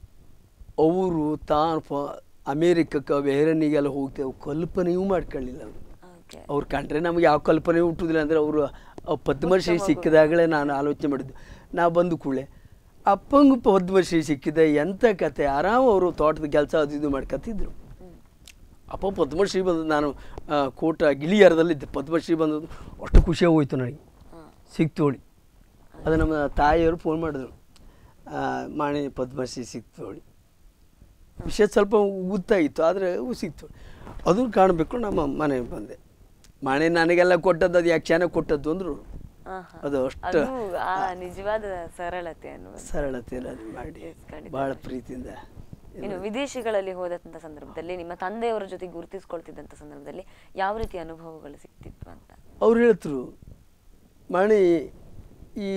ಅವರು ತಾನು ಪ- ಅಮೇರಿಕಕ್ಕೆ ಬೇರೆನಿಗೆಲ್ಲ ಹೋಗ್ತೇವೆ ಕಲ್ಪನೆಯೂ ಮಾಡ್ಕೊಳ್ಳಿಲ್ಲ ಅವರು ಓಕೆ ಅವ್ರು ಕಂಡ್ರೆ ನಮಗೆ ಯಾವ ಕಲ್ಪನೆ ಹುಟ್ಟುದಿಲ್ಲ ಅಂದರೆ ಅವರು ಪದ್ಮಶ್ರೀ ಸಿಕ್ಕಿದಾಗಲೇ ನಾನು ಆಲೋಚನೆ ಮಾಡಿದ್ದು ನಾವು ಬಂದು ಕೂಡಲೇ ಅಪ್ಪಂಗೂ ಪದ್ಮಶ್ರೀ ಸಿಕ್ಕಿದೆ ಎಂಥ ಕತೆ ಆರಾಮ ಅವರು ತೋಟದ ಕೆಲಸ ಅದು ಇದು ಮಾಡ್ಕೊತಿದ್ರು ಅಪ್ಪ ಪದ್ಮಶ್ರೀ ಬಂದದ್ದು ನಾನು ಆ, ಕೋಟ ಗಿಳಿಯಾರದಲ್ಲಿದ್ದೆ ಪದ್ಮಶ್ರೀ ಬಂದದ್ದು ಅಷ್ಟು ಖುಷಿಯಾಗಿ ಹೋಯ್ತು ನನಗೆ ಹಾಂ ಸಿಕ್ತೋಳಿ ಅದು ನಮ್ಮ ತಾಯಿಯವರು ಫೋನ್ ಮಾಡಿದ್ರು ಆ, ಮಾಣಿ ಪದ್ಮಶ್ರೀ ಸಿಕ್ತೋಳಿ ವಿಷಯ ಸ್ವಲ್ಪ ಗೊತ್ತಾಗಿತ್ತು ಆದರೆ ಸಿಕ್ತು ಅದು ಕಾಣಬೇಕು ನಮ್ಮ ಮನೆಗೆ ಬಂದೆ ಮಾಣಿ ನನಗೆಲ್ಲ ಕೊಟ್ಟದ್ದು ಅದು ಯಾಕೆ ಚೆನ್ನಾಗಿ ಕೊಟ್ಟದ್ದು ಅಂದರು ಆಹಾ. ಅದು ಅಷ್ಟು ಅದು ಆ ನಿಜವಾದ ಸರಳತೆ ಅನ್ನುವುದು ಸರಳತೆಯಲ್ಲಿ ಅದು ಮಾಡಿ Yes, ಖಂಡಿತ. ಭಾಳ ಪ್ರೀತಿಯಿಂದ ಇನ್ನು ವಿದೇಶಗಳಲ್ಲಿ ಹೋದಂತ ಸಂದರ್ಭದಲ್ಲಿ ನಿಮ್ಮ ತಂದೆಯವರ ಜೊತೆ ಗುರುತಿಸ್ಕೊಳ್ತಿದ್ದಂಥ ಸಂದರ್ಭದಲ್ಲಿ ಯಾವ ರೀತಿ ಅನುಭವಗಳು ಸಿಕ್ತಿತ್ತು ಅಂತ ಅವ್ರು ಹೇಳ್ತರು ಮಾಣಿ ಈ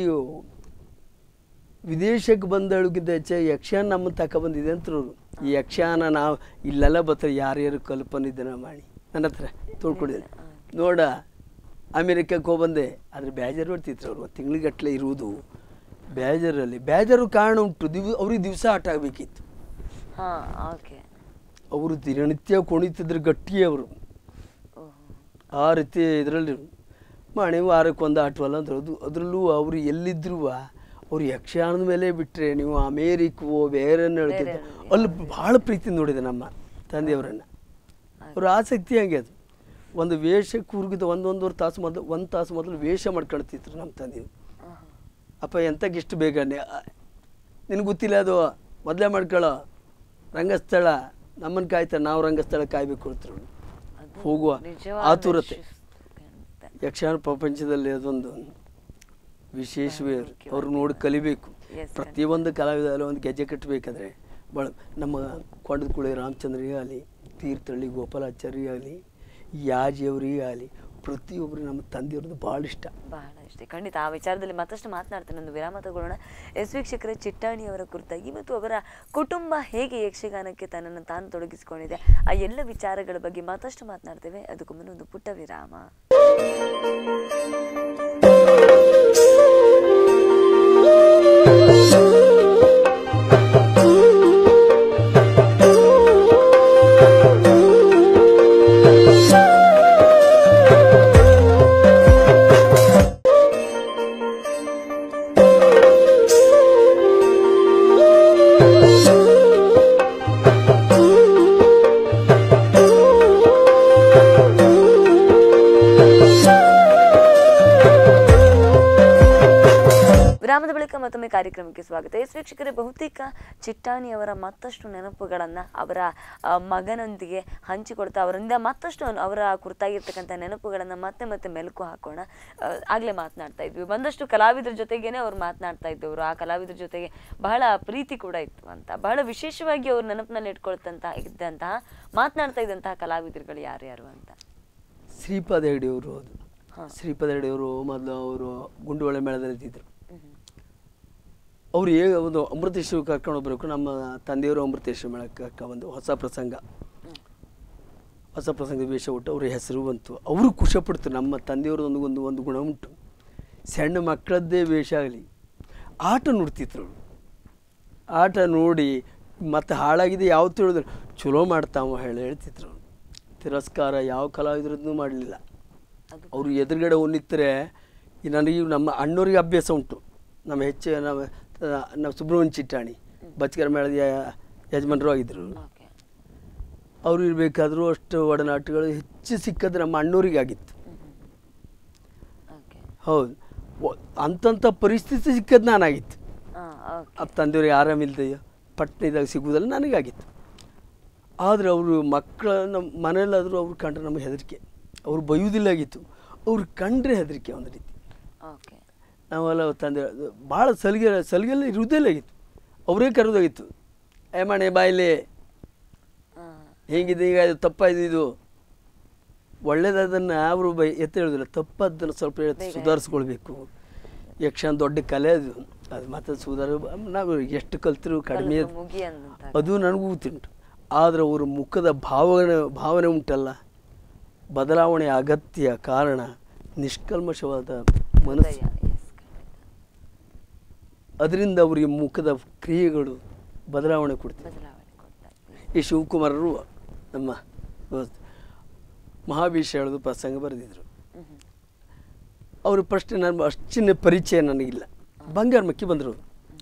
ವಿದೇಶಕ್ಕೆ ಬಂದಳಗಿದ್ದ ಹೆಚ್ಚ ಯಕ್ಷಗಾನ ನಮ್ಮ ತಕ ಬಂದಿದೆ ಅಂತರು ಈ ಯಕ್ಷಗಾನ ನಾವು ಇಲ್ಲೆಲ್ಲ ಬರ್ತಾರೆ ಯಾರ್ಯಾರು ಕಲ್ಪನೆ ಇದ್ದೆ ನಾ ಮಾಡಿ ನನ್ನ ಹತ್ರ ತೋಡ್ಕೊಂಡಿದ್ದೆ ನೋಡ ಅಮೇರಿಕಕ್ಕೆ ಹೋಗ್ಬಂದೆ ಆದರೆ ಬೇಜಾರು ಬರ್ತಿದ್ರು ಅವರು ತಿಂಗಳಿಗಟ್ಟಲೆ ಇರುವುದು ಬೇಜಾರಲ್ಲಿ ಬೇಜಾರು ಕಾರಣ ಉಂಟು ದಿವ್ ಅವ್ರಿಗೆ ದಿವಸ ಆಟ ಆಗಬೇಕಿತ್ತು ಹಾ ಓಕೆ ಅವರು ದಿನನಿತ್ಯ ಕುಣಿತಿದ್ರು ಗಟ್ಟಿ ಅವರು ಆ ರೀತಿ ಇದರಲ್ಲಿ ಮಾಡಿ ವಾರಕ್ಕೆ ಒಂದು ಆಟವಲ್ಲ ಅಂದ್ರೆ ಅದು ಅದರಲ್ಲೂ ಅವರು ಎಲ್ಲಿದ್ರು ಅವ್ರು ಯಕ್ಷಗಾನದ ಮೇಲೆ ಬಿಟ್ಟರೆ ನೀವು ಅಮೇರಿಕವೋ ಬೇರೆ ಹೇಳ್ತಿದ್ದ ಅಲ್ಲಿ ಭಾಳ ಪ್ರೀತಿ ನೋಡಿದೆ ನಮ್ಮ ತಂದೆಯವರನ್ನು ಅವ್ರ ಆಸಕ್ತಿ ಹಂಗೆ ಅದು ಒಂದು ವೇಷಕ್ಕೆ ಹುರುಗಿದ ಒಂದೊಂದುವರೆ ತಾಸು ಮೊದಲು ಒಂದು ತಾಸು ಮೊದಲು ವೇಷ ಮಾಡ್ಕೊಳ್ತಿದ್ರು ನಮ್ಮ ತಂದೆಯವರು ಅಪ್ಪ ಎಂತಕ್ಕೆ ಇಷ್ಟು ಬೇಗ ನಿನಗೆ ಗೊತ್ತಿಲ್ಲ ಅದು ಮೊದಲೇ ಮಾಡ್ಕೊಳ್ಳೋ ರಂಗಸ್ಥಳ ನಮ್ಮನ್ನು ಕಾಯ್ತಾರೆ ನಾವು ರಂಗಸ್ಥಳ ಕಾಯ್ಬೇಕು ಅಂತಾರೆ ಹೋಗುವ ಆತುರತೆ ಯಕ್ಷಗಾನ ಪ್ರಪಂಚದಲ್ಲಿ ಅದೊಂದು ವಿಶೇಷವೇ ಅದು. ಅವ್ರು ನೋಡಿ ಕಲಿಬೇಕು Yes, ಪ್ರತಿಯೊಂದು ಕಲಾವಿದಲ್ಲಿ ಒಂದು ಗೆಜ್ಜೆ ಕಟ್ಟಬೇಕಾದ್ರೆ ಭಾಳ ನಮ್ಮ ಕೊಂಡದ ಕುಳಿ ರಾಮಚಂದ್ರಿಗೆ ಆಗಲಿ ತೀರ್ಥಹಳ್ಳಿ ಗೋಪಾಲಾಚಾರ್ಯ ಆಗಲಿ ಯಾಜಿಯವರಿಗೆ ಆಗಲಿ ಪ್ರತಿಯೊಬ್ಬರು ನಮ್ಮ ತಂದೆಯವ್ರದ್ದು ಭಾಳ ಇಷ್ಟ ಬಹಳ ಇಷ್ಟ ಖಂಡಿತ ಆ ವಿಚಾರದಲ್ಲಿ ಮತ್ತಷ್ಟು ಮಾತನಾಡ್ತೇನೆ ಒಂದು ವಿರಾಮ ತಗೊಳ್ಳೋಣ ಎಸ್ ವೀಕ್ಷಕರ ಚಿಟ್ಟಾಣಿ ಅವರ ಕುರಿತಾಗಿ ಮತ್ತು ಅವರ ಕುಟುಂಬ ಹೇಗೆ ಯಕ್ಷಗಾನಕ್ಕೆ ತನ್ನನ್ನು ತಾನು ತೊಡಗಿಸಿಕೊಂಡಿದೆ ಆ ಎಲ್ಲ ವಿಚಾರಗಳ ಬಗ್ಗೆ ಮತ್ತಷ್ಟು ಮಾತನಾಡ್ತೇವೆ ಅದಕ್ಕೂ ಮುನ್ನ ಒಂದು ಪುಟ್ಟ ವಿರಾಮ ವಿರಾಮದ ಬಳಿಕ ಮತ್ತೊಮ್ಮೆ ಕಾರ್ಯಕ್ರಮಕ್ಕೆ ಸ್ವಾಗತ ಎಸ್ ವೀಕ್ಷಕರೇ ಬಹುತೇಕ ಚಿಟ್ಟಾಣಿ ಅವರ ಮತ್ತಷ್ಟು ನೆನಪುಗಳನ್ನ ಅವರ ಆ, ಮಗನೊಂದಿಗೆ ಹಂಚಿಕೊಡ್ತಾ ಅವರಿಂದ ಮತ್ತಷ್ಟು ಅನ್- ಅವರ ಕುರಿತಾಗಿರ್ತಕ್ಕಂಥ ನೆನಪುಗಳನ್ನ ಮತ್ತೆ ಮತ್ತೆ ಮೆಲುಕು ಹಾಕೋಣ ಆ, ಆಗ್ಲೇ ಮಾತನಾಡ್ತಾ ಇದ್ವಿ ಒಂದಷ್ಟು ಕಲಾವಿದರ ಜೊತೆಗೇನೆ ಅವ್ರು ಮಾತನಾಡ್ತಾ ಇದ್ದವರು ಆ ಕಲಾವಿದರ ಜೊತೆಗೆ ಬಹಳ ಪ್ರೀತಿ ಕೂಡ ಇತ್ತು ಅಂತ ಬಹಳ ವಿಶೇಷವಾಗಿ ಅವ್ರ ನೆನಪಿನಲ್ಲಿ ಇಟ್ಕೊಳ್ತಂತ ಇದ್ದಂತಹ ಮಾತನಾಡ್ತಾ ಇದ್ದಂತಹ ಕಲಾವಿದರುಗಳು ಯಾರ್ಯಾರು ಅಂತ ಶ್ರೀಪಾದ ಹೆಗಡೆಯವರು ಅದು ಹಾ. ಶ್ರೀಪಾದ ಹೆಗಡೆಯವರು ಮೊದಲು ಅವರು ಗುಂಡುವಳೆ ಮೇಳದಲ್ಲಿ ಇದ್ದಿದ್ರು ಹ್ಮ್. ಅವ್ರು ಹೇಗೆ ಒಂದು ಅಮೃತೇಶ್ವರ ಕರ್ಕೊಂಡು ಹೋಗ್ಬೇಕು ನಮ್ಮ ತಂದೆಯವರು ಅಮೃತೇಶ್ವರ ಮೇಳಕ್ಕೆ ಕರ್ಕೊಂಡ್ಬಂದು ಹೊಸ ಪ್ರಸಂಗ ಹೊಸ ಪ್ರಸಂಗ ವೇಷ ಉಟ್ಟು ಅವ್ರ ಹೆಸರು ಬಂತು ಅವರು ಖುಷಿಪಡ್ತು ನಮ್ಮ ತಂದೆಯವ್ರದ್ದು ಒಂದು ಒಂದು ಒಂದು ಗುಣ ಉಂಟು ಸಣ್ಣ ಮಕ್ಕಳದ್ದೇ ವೇಷ ಆಗಲಿ ಆಟ ನೋಡ್ತಿದ್ರು ಅವ್ರು. ಆಟ ನೋಡಿ ಮತ್ತೆ ಹಾಳಾಗಿದೆ ಯಾವತ್ತು ಹೇಳಿದ್ರು ಚಲೋ ಮಾಡ್ತಾವ ಹೇಳಿ ಹೇಳ್ತಿದ್ರು ಅವ್ರು. ತಿರಸ್ಕಾರ ಯಾವ ಕಲಾವಿದ್ರದ್ದು ಮಾಡಲಿಲ್ಲ ಅದು ಅವರು ಎದುರುಗಡೆ ನಿಂತರೆ ನನಗೆ ನಮ್ಮ ಅಣ್ಣವ್ರಿಗೆ ಅಭ್ಯಾಸ ಉಂಟು ನಮ್ಮ ಹೆಚ್ಚು ನಮ್ಮ ನಮ್ಮ ಸುಬ್ರಹ್ಮಣ್ಯ ಚಿಟ್ಟಾಣಿ ಬಚ್ಕರ ಮೇಳದ ಯ- ಯಜಮಾನರು ಆಗಿದ್ದರು ಓಕೆ ಅವರು ಇರಬೇಕಾದ್ರೂ ಅಷ್ಟು ಒಡನಾಟಗಳು ಹೆಚ್ಚು ಸಿಕ್ಕದ್ದು ನಮ್ಮ ಅಣ್ಣವ್ರಿಗೆ ಆಗಿತ್ತು ಓಕೆ ಹೌದು ಒ- ಅಂತಂಥ ಪರಿಸ್ಥಿತಿ ಸಿಕ್ಕದ್ದು ನಾನಾಗಿತ್ತು ಹಾ ಓಕೆ ಆ ತಂದೆಯವ್ರಿಗೆ ಆರಾಮಿಲ್ದೆಯೋ ಪಟ್ಟಣದಾಗ ಸಿಗುವುದಲ್ಲ ನನಗಾಗಿತ್ತು ಆದರೆ ಅವರು ಮಕ್ಕಳ ನಮ್ಮ ಮನೇಲಾದರೂ ಅವ್ರು ಕಂಡ್ರೆ ನಮಗೆ ಹೆದರಿಕೆ ಅವ್ರು ಬೈಯುವುದಿಲ್ಲ ಆಗಿತ್ತು ಅವ್ರು ಕಂಡ್ರೆ ಹೆದರಿಕೆ ಒಂದು ರೀತಿ ಓಕೆ ನಾವೆಲ್ಲ ತಂದೆ ಭಾಳ ಸಲಿಗೆ ಸಲಿಗೆಲ್ಲ ಇರುವುದಿಲ್ಲ ಆಗಿತ್ತು ಅವರೇ ಕರೆದೋಗಿತ್ತು ಏ ಮಣೆ ಬಾಯಿಲೆ ಹಾ ಹೇಗಿದೆ ಈಗ ಇದು ತಪ್ಪಾಯ್ತು ಇದು ಒಳ್ಳೇದದನ್ನು ಅವರು ಬೈ ಎತ್ತ ಹೇಳೋದಿಲ್ಲ ತಪ್ಪದನ್ನು ಸ್ವಲ್ಪ ಹೇಳಿ ಬೇಗ ಸುಧಾರಿಸ್ಕೊಳ್ಬೇಕು ಯಕ್ಷಗಾನ ದೊಡ್ಡ ಕಲೆ ಅದು ಅದು ಮತ್ತೆ ಸುಧಾರ ನಾವು ಎಷ್ಟು ಕಲ್ತರೂ ಕಡಿಮೆ ಕಲಿತು ಮುಗಿ ಅಂತ ಅದು ನನಗೂ ಗೊತ್ತುಂಟು ಆದರೆ ಅವರ ಮುಖದ ಭಾವನೆ ಭಾವನೆ ಉಂಟಲ್ಲ ಬದಲಾವಣೆ ಅಗತ್ಯ ಕಾರಣ ನಿಷ್ಕಲ್ಮಶವಾದ ಮನಸ್ಸು ಹೃದಯ, yes, ಖಂಡಿತ. ಅದರಿಂದ ಅವರಿಗೆ ಮುಖದ ಕ್ರಿಯೆಗಳು ಬದಲಾವಣೆ ಕೊಡ್ತವೆ ಬದಲಾವಣೆ ಕೊಡ್ತಾ ಇದ್ದೀವಿ. ಈ ಶಿವಕುಮಾರರು ನಮ್ಮ ದೋಸ್ತ ಮಹಾಭೀಷ ಹೇಳೋದು ಪ್ರಸಂಗ ಬರೆದಿದ್ರು ಹ್ಮ್ ಹ್ಮ್. ಅವರು ಫಸ್ಟ್ ನನ್ನ ಅಷ್ಟಿನ ಪರಿಚಯ ನನಗಿಲ್ಲ ಬಂಗಾರ ಮಕ್ಕಿ ಬಂದರು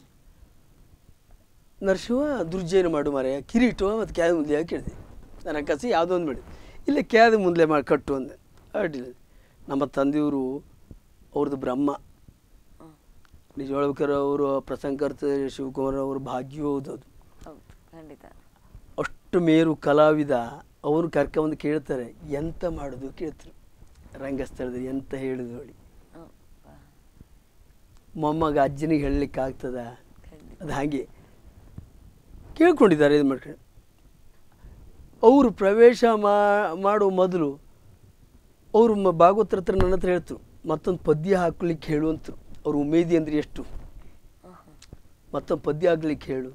ನರಸಿಂಹ ದುರ್ಜಯನ ಮಾಡು ಮಾರೆ ಕಿರೀಟು ಮತ್ತು ಕ್ಯಾದ ಮುಂದೆ ಕೇಳಿದೆ ನನ್ನ ಕಸಿ ಯಾವುದೋ ಒಂದು ಮಾಡಿ ಇಲ್ಲ ಕ್ಯಾದ ಮುಂದೆ ಮಾಡಿ ಕಟ್ಟು ಅಂದೆ ಅಡ್ಡಿಲ್ಲ ನಮ್ಮ ತಂದೆಯವರು ಅವ್ರದ್ದು ಬ್ರಹ್ಮ ಹ್ಮ್. ನಿಜವಾಗ್ಬೇಕಾದ್ರೆ ಅವರು ಪ್ರಸಂಗಕರ್ತ ಶಿವಕುಮಾರ್ ಅವ್ರ ಭಾಗ್ಯ ಹೌದು ಅದು ಹೌದು ಖಂಡಿತ ಅಷ್ಟು ಮೇರು ಕಲಾವಿದ ಅವರು ಕರ್ಕೊಂಬಂದು ಕೇಳ್ತಾರೆ ಎಂತ ಮಾಡೋದು ಕೇಳ್ತಾರೆ ರಂಗಸ್ಥಳದಲ್ಲಿ ಎಂತ ಹೇಳುದು ಹೇಳಿ ಹ್ಮ್. ವಾ, ಮೊಮ್ಮಗ ಅಜ್ಜನಿಗೆ ಹೇಳಲಿಕ್ಕೆ ಆಗ್ತದ ಖಂಡಿತ ಅದು ಹಾಗೆ ಕೇಳ್ಕೊಂಡಿದ್ದಾರೆ ಇದು ಮಾಡ್ಕೊಂಡು ಅವರು ಪ್ರವೇಶ ಮಾ ಮಾಡೋ ಮೊದಲು ಅವರು ಮ ಭಾಗವತರ ಹತ್ರ ನನ್ನ ಹತ್ರ ಹೇಳ್ತು ಮತ್ತೊಂದು ಪದ್ಯ ಹಾಕ್ಲಿಕ್ಕೆ ಹೇಳುವಂತರು ಅವ್ರ ಉಮೇದಿ ಅಂದ್ರೆ ಎಷ್ಟು ಹ್ಮ್ ಹ್ಮ್. ಮತ್ತೊಂದು ಪದ್ಯ ಹಾಕ್ಲಿಕ್ಕೆ ಹೇಳು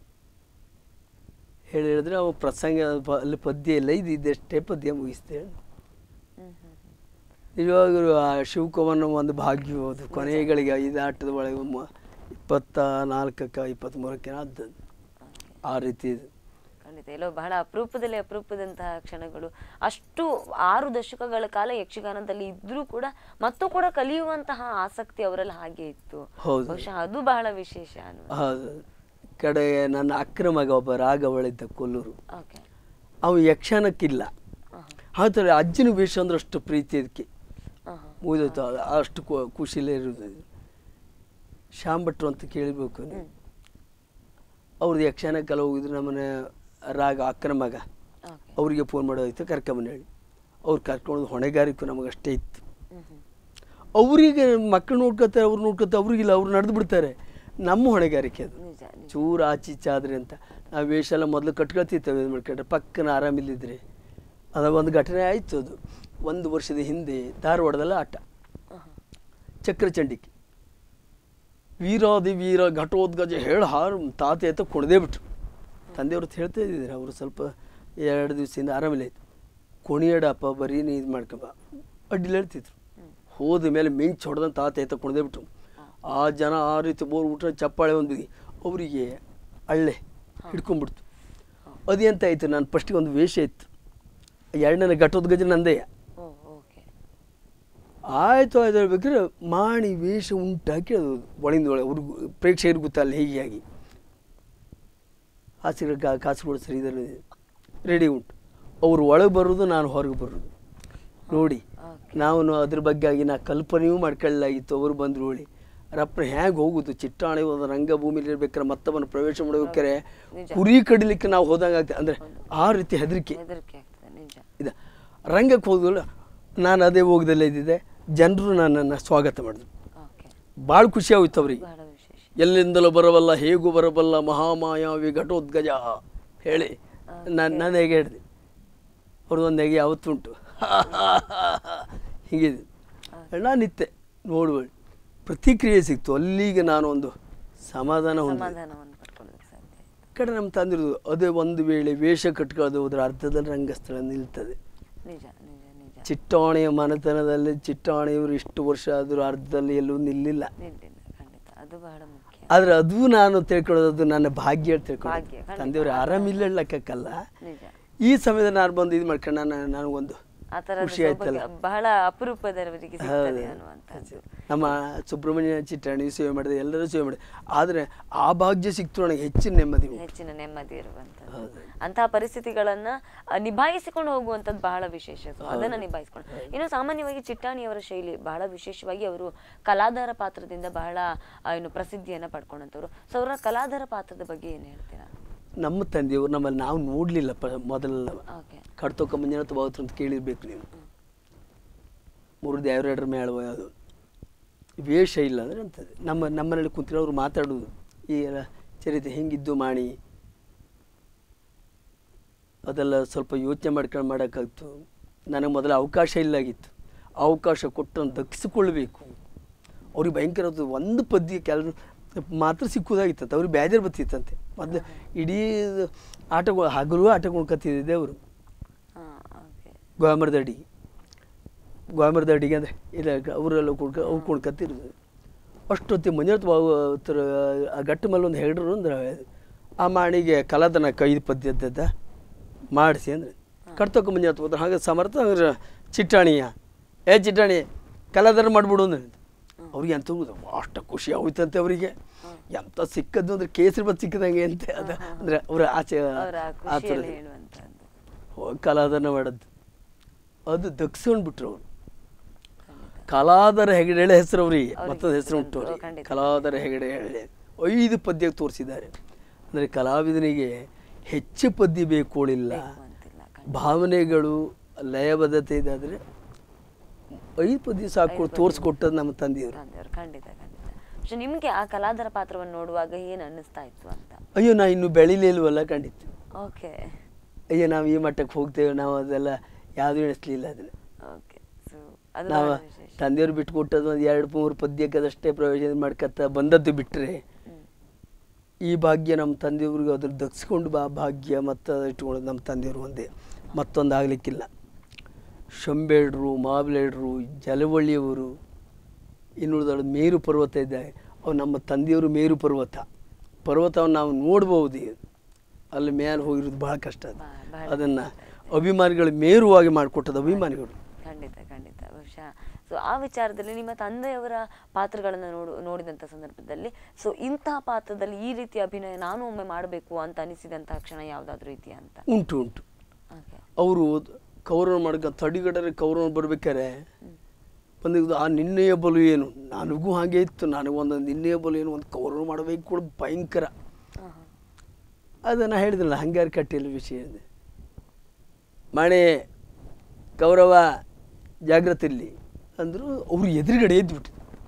ಹೇಳಿ ಹೇಳಿದ್ರೆ ಅವ ಪ್ರಸಂಗ ಪ- ಅಲ್ಲಿ ಪದ್ಯ ಇಲ್ಲ ಇದು ಇದಷ್ಟೇ ಪದ್ಯ ಮುಗಿಸ್ತೆ ಹ್ಮ್ ಹ್ಮ್ ಹ್ಮ್. ನಿಜವಾಗಲೂ ಆ ಶಿವಕುಮಾರನ ಒಂದು ಭಾಗ್ಯ ಅದು ಕೊನೆಗಳಿಗೆ ಐದು ಆಟದ ಒಳಗೆ ಒಮ್ಮ ಇಪ್ಪತ್ತ ನಾಲ್ಕಕ್ಕೆ ಇಪ್ಪತ್ತ್ಮೂರಕ್ಕೆ ಆದದ್ದು Okay. ಆ ರೀತಿ ಇದು ಖಂಡಿತ ಎಲ್ಲೋ ಬಹಳ ಅಪರೂಪದಲ್ಲಿ ಅಪರೂಪದಂತಹ ಕ್ಷಣಗಳು ಅಷ್ಟು ಆರು ದಶಕಗಳ ಕಾಲ ಯಕ್ಷಗಾನದಲ್ಲಿ ಇದ್ರೂ ಕೂಡ ಮತ್ತು ಕೂಡ ಕಲಿಯುವಂತಹ ಆಸಕ್ತಿ ಅವರಲ್ಲಿ ಹಾಗೆ ಇತ್ತು ಹೌದು. ಬಹುಶಃ ಅದು ಬಹಳ ವಿಶೇಷ ಅನ್ನುವ ಹೌದು ಕಡೆ ನನ್ನ ಅಕ್ಕನ ಮಗ ಒಬ್ಬ ರಾಘವಳಿದ್ದ ಕೊಲ್ಲೂರು ಓಕೆ ಅವ ಯಕ್ಷಗಾನಕ್ಕಿಲ್ಲ ಆದರೆ ಅಜ್ಜನ ವೇಷ ಅಂದ್ರೆ ಅಷ್ಟು ಪ್ರೀತಿ ಅದಕ್ಕೆ ಮುಗಿದೋಯ್ತು ಅದು ಅಷ್ಟು ಕು- ಖುಷಿಲೇ ಇರೋದು ಶ್ಯಾಮ್ ಭಟ್ರು ಅಂತ ಕೇಳಬೇಕು ನೀವು ಅವ್ರದ್ದು ಯಕ್ಷಗಾನ ಕಲ ಹೋಗಿದ್ರು ನಮ್ಮನೆ ರಾಗ ಅಕ್ಕನ ಮಗ ಓಕೆ ಅವರಿಗೆ ಫೋನ್ ಮಾಡೋದಾಯ್ತು ಕರ್ಕೊಂಬಂದು ಹೇಳಿ ಅವ್ರು ಕರ್ಕೊಂಡು ಹೊಣೆಗಾರಿಕೆ ನಮಗಷ್ಟೇ ಇತ್ತು ಅವರಿಗೆ ಮಕ್ಕಳು ನೋಡ್ಕೊತಾರೆ ಅವ್ರು ನೋಡ್ಕೊತಾರೆ ಅವ್ರಿಗಿಲ್ಲ ಅವ್ರು ನಡೆದು ಬಿಡ್ತಾರೆ ನಮ್ಮ ಹೊಣೆಗಾರಿಕೆ ಅದು ನಿಜ ನಿಜ ಚೂರು ಆಚೀಚೆ ಆದ್ರೆ ಅಂತ ನಾವು ವೇಷ ಎಲ್ಲ ಮೊದಲು ಕಟ್ಕೊಳ್ತಿರ್ತೇವೆ ಇದು ಮಾಡ್ಕೊಂಡ್ರೆ ಪಕ್ಕನ ಆರಾಮಿಲ್ಲಿದ್ರೆ ಅದ ಒಂದು ಘಟನೆ ಆಯಿತು ಅದು ಒಂದು ವರ್ಷದ ಹಿಂದೆ ಧಾರವಾಡದಲ್ಲಿ ಆಟ ಚಕ್ರಚಂಡಿಕೆ ವೀರಾದಿ ವೀರ ಘಟೋದ್ಗಜ ಹೇಳಿ ಹಾರು ತಾತೆ ಅಂತ ಕುಣದೇ ಬಿಟ್ರು ತಂದೆಯವ್ರು ಅಂತ ಹೇಳ್ತಾ ಇದ್ದಿದ್ದಾರೆ ಅವರು ಸ್ವಲ್ಪ ಎರಡು ದಿವಸದಿಂದ ಆರಾಮಿಲ್ಲ ಆಯ್ತು ಕುಣಿಯಡಪ್ಪ ಬರೀ ನೀ ಇದು ಮಾಡ್ಕೊಂಬ ಅಡ್ಡಿಲ್ಲ ಹೇಳ್ತಿದ್ರು ಹೋದ ಮೇಲೆ ಮಿಂಚ್ ಹೊಡೆದಂತ ತಾತೆ ಅಂತ ಕುಣದೇ ಬಿಟ್ರು ಆ ಜನ ಆ ರೀತಿ ಬೋರ್ ಊಟ ಚಪ್ಪಾಳೆ ಒಂದು ಬಿಡಿ ಅವರಿಗೆ ಹಳ್ಳೆ ಹಿಡ್ಕೊಂಡ್ಬಿಡ್ತು ಅದೆಂತ ಆಯ್ತು ನಾನು ಫಸ್ಟಿಗೆ ಒಂದು ವೇಷ ಇತ್ತು ಎರಡನೇ ಘಟೋದ್ಗಜ ನಂದೇ ಓ ಓಕೆ ಆಯ್ತು ಆಯ್ತು ಹೇಳ್ಬೇಕಾದ್ರೆ ಮಾಡಿ ವೇಷ ಉಂಟಾಕಿ ಅದು ಒಳಗಿಂದ ಒಳಗೆ ಅವ್ರಿಗೂ ಪ್ರೇಕ್ಷಕರಿಗೆ ಗೊತ್ತಲ್ಲ ಹೀಗೆ ಆಗಿ ಹಾಸಿಗೆ ಕಾ ಕಾಸುಗಳು ಸರಿ ಇದರಲ್ಲಿ ರೆಡಿ ಉಂಟು ಅವ್ರು ಒಳಗೆ ಬರೋದು ನಾನು ಹೊರಗೆ ಬರೋದು ನೋಡಿ ನಾವು ಅದ್ರ ಬಗ್ಗೆ ಆಗಿ ನಾ ಕಲ್ಪನೆಯೂ ಮಾಡ್ಕೊಳ್ಳಾಗಿತ್ತು ಅವರು ಬಂದರು ಹೇಳಿ ರಪ್ಪನ ಹೇಗೆ ಹೋಗುದು ಚಿಟ್ಟಾಣಿ ಒಂದು ರಂಗಭೂಮಿಲಿ ಇರ್ಬೇಕಾರೆ ಮತ್ತೊಬ್ಬನ ಪ್ರವೇಶ ಮಾಡ್ಬೇಕಾರೆ ಕುರಿ ಕಡಿಲಿಕ್ಕೆ ನಾವು ಹೋದಂಗೆ ಆಗ್ತದೆ ಅಂದರೆ ಆ ರೀತಿ ಹೆದರಿಕೆ ಹೆದರಿಕೆ ಆಗ್ತದೆ ನಿಜ ಇದೆ ರಂಗಕ್ಕೆ ಹೋದ್ವಲ್ಲ ನಾನು ಅದೇ ಹೋಗದಲ್ಲೇ ಇದ್ದಿದ್ದೆ ಜನರು ನನ್ನನ್ನು ಸ್ವಾಗತ ಮಾಡಿದ್ರು ಓಕೆ ಭಾಳ ಖುಷಿ ಆಗೋಯ್ತು ಅವ್ರಿಗೆ ಬಹಳ ವಿಶೇಷ ಎಲ್ಲಿಂದಲೂ ಬರಬಲ್ಲ ಹೇಗೂ ಬರಬಲ್ಲ ಮಹಾಮಾಯಾವಿ ಘಟೋದ್ಗಜ ಹೇಳಿ ನಾನು ನಾನು ಹೇಗೆ ಹೇಳಿದೆ ಅವ್ರದ್ದು ಒಂದು ಹೇಗೆ ಯಾವತ್ತುಂಟು ಹೀಗಿದೆ ನಾನಿತ್ತೆ ನೋಡುವಳಿ ಪ್ರತಿಕ್ರಿಯೆ ಸಿಕ್ತು ಅಲ್ಲಿಗೆ ನಾನು ಒಂದು ಸಮಾಧಾನ ಹೊಂದಿದೆ ಸಮಾಧಾನವನ್ನು ಪಡ್ಕೊಳ್ಳೋದಕ್ಕೆ ಸಾಧ್ಯ ಆಯ್ತು ಕಡೆ ನಮ್ಮ ತಂದಿರೋದು ಅದೇ ಒಂದು ವೇಳೆ ವೇಷ ಕಟ್ಕೊಳ್ಳೋದು ಹೋದ್ರೆ ಅರ್ಧದಲ್ಲಿ ರಂಗಸ್ಥಳ ನಿಲ್ತದೆ ನಿಜ ನಿಜ ನಿಜ ಚಿಟ್ಟಾಣಿಯ ಮನೆತನದಲ್ಲಿ ಚಿಟ್ಟಾಣಿಯವರು ಇಷ್ಟು ವರ್ಷ ಆದರೂ ಅರ್ಧದಲ್ಲಿ ಎಲ್ಲೂ ನಿಲ್ಲಿಲ್ಲ ನಿಲ್ಲಿಲ್ಲ ಖಂಡಿತ ಅದು ಬಹಳ ಮುಖ್ಯ ಆದ್ರೆ ಅದು ನಾನು ತಿಳ್ಕೊಳ್ಳೋದು ನನ್ನ ಭಾಗ್ಯ ಅಂತ ತಿಳ್ಕೊಳ್ಳೋದು ಭಾಗ್ಯ, ಖಂಡಿತ. ತಂದೆಯವ್ರು ಆರಾಮಿಲ್ಲ ಲೆಕ್ಕಕ್ಕಲ್ಲ ನಿಜ ಈ ಸಮಯದಲ್ಲಿ ನಾನು ಬಂದು ಇದು ಮಾಡ್ಕೊಂಡು ನಾನು ನನಗೊಂದು ಆ ಥರದ ಖುಷಿ ಆಯ್ತಲ್ಲ ಸೌಭಾಗ್ಯ ಬಹಳ ಅಪರೂಪದವರಿಗೆ ಸಿಗ್ತದೆ ಅನ್ನುವಂಥದ್ದು ನಮ್ಮ ಸುಬ್ರಹ್ಮಣ್ಯ ಚಿಟ್ಟಾಣಿ ಸೇವೆ ಮಾಡಿದೆ ಎಲ್ಲರೂ ಸೇವೆ ಮಾಡಿದೆ ಆದರೆ ಆ ಭಾಗ್ಯ ಸಿಕ್ತು ನನಗೆ ಹೆಚ್ಚಿನ ನೆಮ್ಮದಿ ಉಂಟು. ಹೆಚ್ಚಿನ ನೆಮ್ಮದಿ ಇರುವಂಥದ್ದು ಅಂತಹ ಪರಿಸ್ಥಿತಿಗಳನ್ನ ಆ, ನಿಭಾಯಿಸಿಕೊಂಡು ಹೋಗುವಂಥದ್ದು ಬಹಳ ವಿಶೇಷ ಸೊ ಅದನ್ನ ನಿಭಾಯಿಸಿಕೊಂಡು ಇನ್ನು ಸಾಮಾನ್ಯವಾಗಿ ಚಿಟ್ಟಾಣಿಯವರ ಶೈಲಿ ಬಹಳ ವಿಶೇಷವಾಗಿ ಅವರು ಕಲಾಧಾರ ಪಾತ್ರದಿಂದ ಬಹಳ ಆ, ಏನು ಪ್ರಸಿದ್ಧಿಯನ್ನ ಪಡ್ಕೊಂಡಂಥವ್ರು ಸೊ ಅವರ ಕಲಾಧಾರ ಪಾತ್ರದ ಬಗ್ಗೆ ಏನು ಹೇಳ್ತೀರಾ ನಮ್ಮ ತಂದೆಯವರು ನಮ್ಮಲ್ಲಿ ನಾವು ನೋಡಲಿಲ್ಲ ಪ ಮೊದಲೆಲ್ಲ ಓಕೆ ಕಡ್ತೊಕ್ಕ ಮಂಜುನಾಥ ಭಾವತ್ರ ಅಂತ ಕೇಳಿರ್ಬೇಕು ನೀವು ಮೂರು ದೇವರೆಡ್ರ ಮೇಳವ ಅದು ವೇಷ ಇಲ್ಲ ಅಂದರೆ ಅಂತದೆ ನಮ್ಮ ನಮ್ಮನೇಲಿ ಕುಂತಿರೋ ಅವ್ರು ಮಾತಾಡೋದು ಈ ಎಲ್ಲ ಚರಿತ್ರೆ ಹೆಂಗಿದ್ದು ಮಾಡಿ ಅದೆಲ್ಲ ಸ್ವಲ್ಪ ಯೋಚನೆ ಮಾಡ್ಕೊಂಡು ಮಾಡೋಕ್ಕಾಗ್ತು ನನಗೆ ಮೊದಲು ಅವಕಾಶ ಇಲ್ಲಾಗಿತ್ತು ಅವಕಾಶ ಕೊಟ್ಟು ದಕ್ಕಿಸಿಕೊಳ್ಬೇಕು ಅವ್ರಿಗೆ ಭಯಂಕರ ಅದು ಒಂದು ಪದ್ಯ ಕೆಲ ಮಾತ್ರ ಸಿಕ್ಕುದಾಗಿತ್ತಂತೆ ಅವ್ರಿಗೆ ಬೇಜಾರು ಬತ್ತಿತ್ತಂತೆ ಮೊದಲು ಇಡೀ ಆಟಗಳು ಹಗಲು ಆಟಗಳು ಕತ್ತಿದ್ದೆ ಅವರು ಹಾ ಓಕೆ ಗೋಮರದ ಅಡಿಗೆ ಗೋಮರದ ಅಡಿಗೆ ಅಂದರೆ ಇಲ್ಲ ಅವರೆಲ್ಲ ಕುಡ್ಕ ಅವ್ರು ಕುಣ್ಕತ್ತಿರೋದು ಅಷ್ಟೊತ್ತಿ ಮಂಜುನಾಥ ಬಾಬು ಹತ್ರ ಆ ಗಟ್ಟ ಮೇಲೆ ಒಂದು ಹೆಗ್ಡ್ರು ಅಂದ್ರೆ ಆ ಮಾಡಿಗೆ ಕಲಾದನ ಕೈದು ಪದ್ಯದ ಮಾಡಿಸಿ ಅಂದ್ರೆ ಕಟ್ತಕ್ಕ ಮಂಜುನಾಥ ಹೋದ್ರೆ ಹಾಗೆ ಸಮರ್ಥ ಅಂದ್ರೆ ಚಿಟ್ಟಾಣಿಯ ಏ ಚಿಟ್ಟಾಣಿ ಕಲಾದನ ಮಾಡಿಬಿಡು ಅಂದ್ರೆ ಅವ್ರಿಗೆ ಎಂತ ಅಷ್ಟು ಖುಷಿ ಆಗೋಯ್ತಂತೆ ಅವರಿಗೆ ಎಂತ ಸಿಕ್ಕದ್ದು ಅಂದ್ರೆ ಕೇಸರಿ ಬತ್ ಸಿಕ್ಕದಂಗೆ ಅಂತೆ ಅದು ಅಂದ್ರೆ ಅವರ ಆಚೆ ಅವರ ಆ ಖುಷಿಯಲ್ಲಿ ಥರದ್ದು ಹೇಳುವಂಥದ್ದು ಹೋಗಿ ಕಲಾದನ ಮಾಡದ್ದು ಅದು ದಕ್ಸ್ಕೊಂಡ್ಬಿಟ್ರು ಅವರು ಕಲಾದರ ಹೆಗಡೆಳೆ ಹೆಸರು ಅವರಿಗೆ ಮತ್ತೊಂದು ಹೆಸರು ಉಂಟು ಹೆಸರು, ಅವ್ರಿಗೆ ಖಂಡಿತ. ಕಲಾದರ ಹೆಗಡೆ ಹೆಗಡೆ ಐದು ಪದ್ಯ ತೋರಿಸಿದ್ದಾರೆ ಅಂದರೆ ಕಲಾವಿದನಿಗೆ ಹೆಚ್ಚು ಪದ್ಯ ಬೇಕೋಳಿಲ್ಲ ಅಂತಿಲ್ಲ ಭಾವನೆಗಳು ಲಯಬದ್ಧತೆ ಇದಾದರೆ ಐದು ಪದ್ಯ ಸಾಕು ತೋರಿಸ್ಕೊಟ್ಟದ್ದು ನಮ್ಮ ತಂದೆಯವರು ತಂದೆಯವರು ಖಂಡಿತ ಖಂಡಿತ പക്ഷെ ನಿಮ್ಗೆ ಆ ಕಲಾಧಾರ ಪಾತ್ರವನ್ನು ನೋಡುವಾಗ ಏನ್ ಅನ್ನಿಸ್ತಾ ಇತ್ತು ಅಂತ ಅಯ್ಯೋ ನಾ ಇನ್ನು ಬೆಳಿಲಿಲ್ವಲ್ಲ ಖಂಡಿತ ಓಕೆ ಅಯ್ಯೋ ನಾವು ಈ ಮಟ್ಟಕ್ಕೆ ಹೋಗ್ತೇವೆ ನಾವು ಅದೆಲ್ಲ ಯಾವುದೂ ಎಣಿಸ್ಲಿಲ್ಲ ಅದನ್ನು ಓಕೆ ಸೊ ಅದು ನಾವು ಬಹಳ ವಿಶೇಷ ತಂದೆಯವ್ರು ಬಿಟ್ಟು ಕೊಟ್ಟದ್ದು ಒಂದು ಎರಡು ಮೂರು ಪದ್ಯಕ್ಕದಷ್ಟೇ ಪ್ರವೇಶ ಮಾಡ್ಕತ್ತ ಬಂದದ್ದು ಬಿಟ್ಟರೆ ಹ್ಮ್. ಈ ಭಾಗ್ಯ ನಮ್ಮ ತಂದೆಯವ್ರಿಗೆ ಅದ್ರ ದಕ್ಸ್ಕೊಂಡು ಬಾ ಭಾಗ್ಯ ಮತ್ತು ಇಟ್ಕೊಳ್ಳೋದು ನಮ್ಮ ತಂದೆಯವರು ಒಂದೇ ಮತ್ತೊಂದು ಆಗಲಿಕ್ಕಿಲ್ಲ ಶಂಬೇಡ್ರು ಮಾಬ್ಲೇಡ್ರು ಜಲವಳ್ಳಿಯವರು ಇನ್ನುಳಿದ ಮೇರು ಪರ್ವತ ಇದ್ದಾರೆ ಅವು ನಮ್ಮ ತಂದೆಯವರು ಮೇರು ಪರ್ವತ ಪರ್ವತವನ್ನು ನಾವು ನೋಡ್ಬೋದು ಅಲ್ಲಿ ಮೇಲೆ ಹೋಗಿರೋದು ಭಾಳ ಕಷ್ಟ ಅದು ಬಾ- ಬಹಳ ಅದನ್ನು ಅಭಿಮಾನಿಗಳು ಮೇರುವಾಗಿ ಮಾಡಿಕೊಟ್ಟದ್ದು ಅಭಿಮಾನಿಗಳು ಖಂಡಿತ ಖಂಡಿತ ಬಹುಶಃ ಸೊ ಆ ವಿಚಾರದಲ್ಲಿ ನಿಮ್ಮ ತಂದೆಯವರ ಪಾತ್ರಗಳನ್ನು ನೋಡು ನೋಡಿದಂಥ ಸಂದರ್ಭದಲ್ಲಿ ಸೊ ಇಂತಹ ಪಾತ್ರದಲ್ಲಿ ಈ ರೀತಿಯ ಅಭಿನಯ ನಾನು ಒಮ್ಮೆ ಮಾಡಬೇಕು ಅಂತ ಅನಿಸಿದಂತಹ ಕ್ಷಣ ಯಾವುದಾದ್ರೂ ಇದೆಯಾ ಅಂತ ಉಂಟು ಉಂಟು ಓಕೆ ಅವರು ಕೌರವ ಮಾಡ್ಕ ತಡಿಗಡರೆ ಕೌರವ ಬರ್ಬೇಕಾರೆ ಬಂದಿದ್ದು ಆ ನಿನ್ನೆಯ ಬಲು ಏನು ನನಗೂ ಹಾಗೆ ಇತ್ತು ನನಗೊಂದು ನಿನ್ನೆಯ ಬಲು ಏನು ಒಂದು ಕೌರವ ಮಾಡಬೇಕು ಕೂಡ ಭಯಂಕರ ಅದನ್ನು ಹೇಳಿದ್ರಲ್ಲ ಹಂಗಾರೆ ಕಟ್ಟಿಲ್ಲ ವಿಷಯ ಇದೆ ಮಣೆ ಕೌರವ ಜಾಗ್ರತೆಯಲ್ಲಿ ಅಂದರು ಅವರು ಎದುರುಗಡೆ ಎದ್ಬಿಟ್ಟು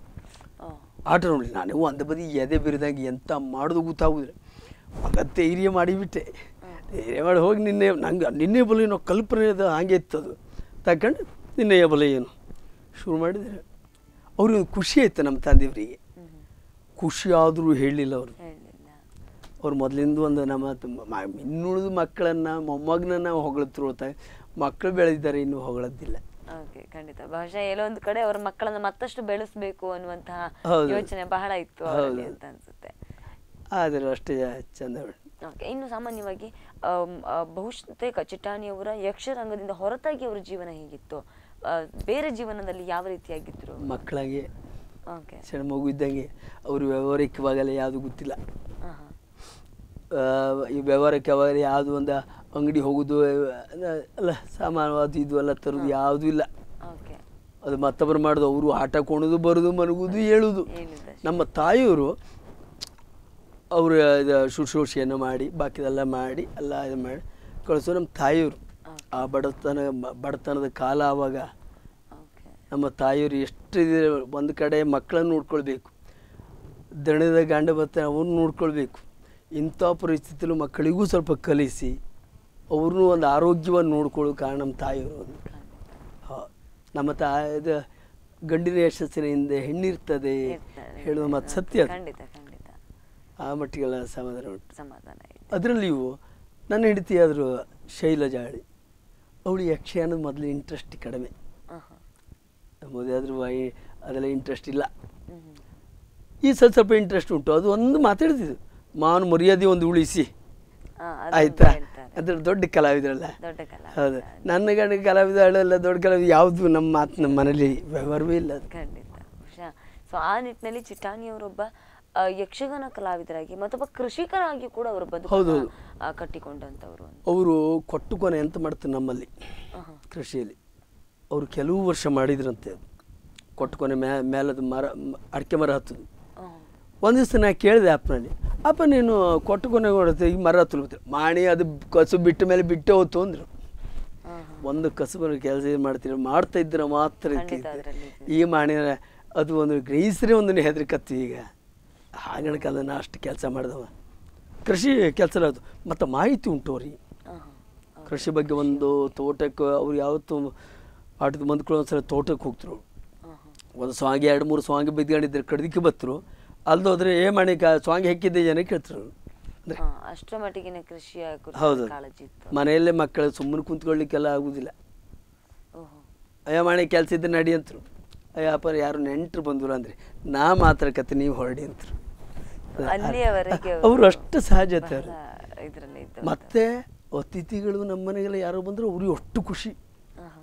ಆಟ ನೋಡಿ ನಾನು ಅಂದ ಬದಿ ಎದೆ ಬಿರಿದಾಗ ಎಂತ ಮಾಡೋದು ಗೊತ್ತಾಗುದಿಲ್ಲ ಅಗತ್ಯ ಧೈರ್ಯ ಮಾಡಿಬಿಟ್ಟೆ ಧೈರ್ಯ ಮಾಡಿ ಹೋಗಿ ನಿನ್ನೆ ನಂಗೆ ನಿನ್ನೆ ಬಲು ಏನೋ ಕಲ್ಪನೆ ಅದು ಹಾಗೆ ಇತ್ತು ಅದು ತಕೊಂಡು ನಿನ್ನೆಯ ಬಲ ಏನು ಶುರು ಮಾಡಿದರೆ ಅವ್ರಿಗೆ ಒಂದು ಖುಷಿ ಆಯ್ತು ನಮ್ಮ ತಂದೆಯವರಿಗೆ ಹ್ಮ್ ಹ್ಮ್. ಖುಷಿ ಆದರೂ ಹೇಳಲಿಲ್ಲ ಅವರು ಹೇಳಿಲ್ಲ ಅವ್ರು ಮೊದಲಿಂದ ಒಂದು ನಮ್ಮ ತ- ಮ- ಇನ್ನುಳಿದ ಮಕ್ಕಳನ್ನು ಮೊಮ್ಮಗನನ್ನು ಹೊಗಳತ್ರು ಮಕ್ಕಳು ಬೆಳೆದಿದ್ದಾರೆ ಇನ್ನೂ ಹೊಗಳದ್ದಿಲ್ಲ ಓಕೆ ಖಂಡಿತ ಬಹುಶಃ ಎಲ್ಲೋ ಒಂದು ಕಡೆ ಅವ್ರ ಮಕ್ಕಳನ್ನ ಮತ್ತಷ್ಟು ಬೆಳೆಸಬೇಕು ಅನ್ನುವಂತಹ ಹೌದು. ಯೋಚನೆ ಬಹಳ ಇತ್ತು ಅವರಲ್ಲಿ ಹೌದು. ಅಂತ ಅನ್ಸುತ್ತೆ ಆದರೆ ಅಷ್ಟೇ ಚಂದ ಓಕೆ ಇನ್ನು ಸಾಮಾನ್ಯವಾಗಿ ಆಮ್, ಆ, ಬಹುತೇಕ ಚಿಟ್ಟಾಣಿಯವರ ಯಕ್ಷರಂಗದಿಂದ ಹೊರತಾಗಿ ಅವರ ಜೀವನ ಹೇಗಿತ್ತು ಆ, ಬೇರೆ ಜೀವನದಲ್ಲಿ ಯಾವ ರೀತಿಯಾಗಿದ್ರು ಮಕ್ಕಳಾಗೆ ಓಕೆ ಸಣ್ಣ ಮಗು ಇದ್ದಂಗೆ ಅವರು ವ್ಯವಹಾರಿಕವಾಗಲ್ಲ ಯಾವುದು ಗೊತ್ತಿಲ್ಲ ಹಾ ಹಾ ಆ, ಈ ವ್ಯವಹಾರಕ್ಕೆ ಅವಾಗ ಯಾವುದು ಒಂದು ಅಂಗಡಿ ಹೋಗೋದು ಅಲ್ಲ- ಅಲ್ಲ ಸಾಮಾನು ಅದು ಇದು ಎಲ್ಲ ತರೋದು ಯಾವುದೂ ಇಲ್ಲ ಓಕೆ ಅದು ಮತ್ತೊಬ್ಬರು ಮಾಡೋದು ಅವರು ಆಟ ಕೊಣೋದು ಬರೋದು ಮಲಗೋದು ಹೇಳೋದು ಏನಿದೆ ನಮ್ಮ ತಾಯಿಯವರು ಅವರು ಇದು ಶುಶ್ರೂಷೆಯನ್ನು ಮಾಡಿ ಬಾಕಿದೆಲ್ಲ ಮಾಡಿ ಎಲ್ಲ ಇದು ಮಾಡಿ ಕಳಿಸೋ ನಮ್ಮ ತಾಯಿಯವರು ಆ ಬಡತನ ಬಡತನದ ಕಾಲ ಆವಾಗ ಓಕೆ ನಮ್ಮ ತಾಯಿಯವರು ಎಷ್ಟು ಇದು ಒಂದು ಕಡೆ ಮಕ್ಕಳನ್ನು ನೋಡ್ಕೊಳ್ಬೇಕು ದಣದ ಗಂಡ ಬರ್ತಾರೆ ಅವ್ರನ್ನ ನೋಡ್ಕೊಳ್ಬೇಕು ಇಂಥ ಪರಿಸ್ಥಿತಿಲೂ ಮಕ್ಕಳಿಗೂ ಸ್ವಲ್ಪ ಕಲಿಸಿ ಅವ್ರನ್ನೂ ಒಂದು ಆರೋಗ್ಯವನ್ನು ನೋಡ್ಕೊಳ್ಳೋ ಕಾರಣ ನಮ್ಮ ತಾಯಿಯವರು ಒಂದು ಹಾ. ನಮ್ಮ ತಾಯಿದ ಗಂಡಿನ ಯಶಸ್ಸಿನ ಹಿಂದೆ ಹೆಣ್ಣಿರ್ತದೆ ಇರ್ತಾರೆ. ಹೇಳುವ ಮತ್ತು ಸತ್ಯ ಅದು. ಖಂಡಿತ ಖಂಡಿತ ಆ ಮಟ್ಟಿಗೆಲ್ಲ ಸಮಾಧಾನ ಉಂಟು ಸಮಾಧಾನ ಇದೆ ಅದರಲ್ಲಿಯೂ ನನ್ನ ಹೆಂಡತಿ ಆದರೂ ಶೈಲಜಾಳಿ ಅವಳು ಯಕ್ಷಗಾನದ ಮೊದಲು ಇಂಟ್ರೆಸ್ಟ್ ಕಡಿಮೆ ಹಾ ಹಾ ಮದುವೆ ಆದರೂ ಅದೆಲ್ಲ ಇಂಟ್ರೆಸ್ಟ್ ಇಲ್ಲ ಹ್ಮ್ ಹ್ಮ್. ಈ ಸ್ವಲ್ಪ ಸ್ವಲ್ಪ ಇಂಟ್ರೆಸ್ಟ್ ಉಂಟು ಅದು ಒಂದು ಮಾತಾಡ್ತಿದ್ದು ಮಾನ ಮರ್ಯಾದೆ ಒಂದು ಉಳಿಸಿ ಆ, ಅದೊಂದು ಆಯ್ತಾ ಹೇಳ್ತಾರೆ. ಅದ್ರ ದೊಡ್ಡ ಕಲಾವಿದರಲ್ಲ ದೊಡ್ಡ ಕಲಾ ಹೌದು ನನ್ನ ಗಂಡ ಕಲಾವಿದಳೆಲ್ಲ ದೊಡ್ಡ ಕಲಾವಿದ ಯಾವುದು ನಮ್ಮ ಮಾತು ನಮ್ಮ ಮನೇಲಿ ವ್ಯವಹಾರವೇ ಇಲ್ಲ ಅದು ಖಂಡಿತ ಬಹುಶಃ ಸೊ ಆ ನಿಟ್ಟಿನಲ್ಲಿ ಚಿಟ್ಟಾಣಿಯವರೊಬ್ಬ ಆ, ಯಕ್ಷಗಾನ ಕಲಾವಿದರಾಗಿ ಮತ್ತೊಬ್ಬ ಕೃಷಿಕರಾಗಿ ಕೂಡ ಅವರು ಹೌದು, ಬದುಕು ಹೌದು. ಕಟ್ಟಿಕೊಂಡಂತವರು ಅಂತ ಅವರು ಕೊಟ್ಟು ಕೊನೆ ಎಂತ ಮಾಡ್ತಾರೆ ನಮ್ಮಲ್ಲಿ ಆಹಾ. ಕೃಷಿಯಲ್ಲಿ ಅವರು ಕೆಲವು ವರ್ಷ ಮಾಡಿದ್ರಂತೆ ಅದು ಕೊಟ್ಟು ಕೊನೆ ಮ್ಯಾ ಮೇಲದ ಮರ ಮ- ಅಡಿಕೆ ಮರ ಹತ್ತದು ಆಹಾ. ಒಂದು ದಿವಸ ನಾ ಕೇಳಿದೆ ಅಪ್ಪನಲ್ಲಿ ಅಪ್ಪ ನೀನು ಕೊಟ್ಟು ಕೊನೆ ಕೊಡುತ್ತೆ ಈ ಮರ ಹತ್ತಲು ಮಾಡಿ ಅದು ಕಸು ಬಿಟ್ಟ ಮೇಲೆ ಬಿಟ್ಟೆ ಹೋತು ಅಂದರು ಆಹಾ. ಒಂದು ಕಸಬನ ಕೆಲಸ ಏನು ಮಾಡ್ತೀರಿ ಮಾಡ್ತಾ ಇದ್ರೆ ಮಾತ್ರ ಖಂಡಿತ ಇರ್ತಿತ್ತು. ಅದ್ರಲ್ಲಿ ಈ ಮಾಡಿದ್ರೆ ಅದು ಒಂದು ಗ್ರಹಿಸ್ರೆ ಒಂದು ಹೆದರಿಕತ್ತಿ ಈಗ ಹಾಗಣ ಕಾಲ ನಾ ಅಷ್ಟು ಕೆಲಸ ಮಾಡಿದವ ಕೃಷಿ ಕೆಲಸ ಅದು ಮತ್ತು ಮಾಹಿತಿ ಉಂಟು ಅವ್ರಿಗೆ ಆಹಾ. ಕೃಷಿ ಬಗ್ಗೆ ಒಂದು ತೋಟಕ್ಕೆ ಅವ್ರು ಯಾವತ್ತು ಆಟದ ಮಂದ್ಕೊಳ್ಳೋ ಒಂದ್ಸಲ ತೋಟಕ್ಕೆ ಹೋಗ್ತರು ಆಹಾ. ಒಂದು ಸ್ವಾಂಗಿ ಎರಡು ಮೂರು ಸ್ವಾಂಗಿ ಬಿದ್ಕೊಂಡಿದ್ರೆ ಕಡ್ದಿಕ್ಕೆ ಬತ್ತರು ಅಲ್ದೋದ್ರೆ ಏ ಮಾಡಿ ಕಾ ಸ್ವಾಂಗಿ ಹೆಕ್ಕಿದ್ದೆ ಜನ ಕೇಳ್ತಾರೆ ಅಂದರೆ ಹಾ, ಅಷ್ಟರ ಮಟ್ಟಿಗಿನ ಕೃಷಿಯ ಕುರಿತು ಹೌದು ಕಾಳಜಿ ಇತ್ತು ಮನೆಯಲ್ಲೇ ಮಕ್ಕಳು ಸುಮ್ಮನೆ ಕುಂತ್ಕೊಳ್ಳಿಕ್ಕೆಲ್ಲ ಆಗುದಿಲ್ಲ ಓಹೋ ಅಯ್ಯ ಮಾಡಿ ಕೆಲಸ ಇದ್ರೆ ನಡಿ ಅಂತರು ಅಯ್ಯಪ್ಪ ಯಾರು ನೆಂಟರು ಬಂದ್ರು ಅಂದ್ರೆ ನಾ ಮಾತ್ರ ಕತೆ ನೀವು ಹೊರಡಿ ಅಂತರು ಅಲ್ಲಿಯವರೆಗೆ ಅವರು ಅಷ್ಟು ಸಹಜತೆ ಅವರು ಬಹಳ ಇದ್ರಲ್ಲಿ ಇದ್ದು ಮತ್ತೆ ಅತಿಥಿಗಳು ನಮ್ಮ ಮನೆಗೆಲ್ಲ ಯಾರೋ ಬಂದ್ರು ಅವ್ರಿಗೆ ಅಷ್ಟು ಖುಷಿ ಆಹಾ.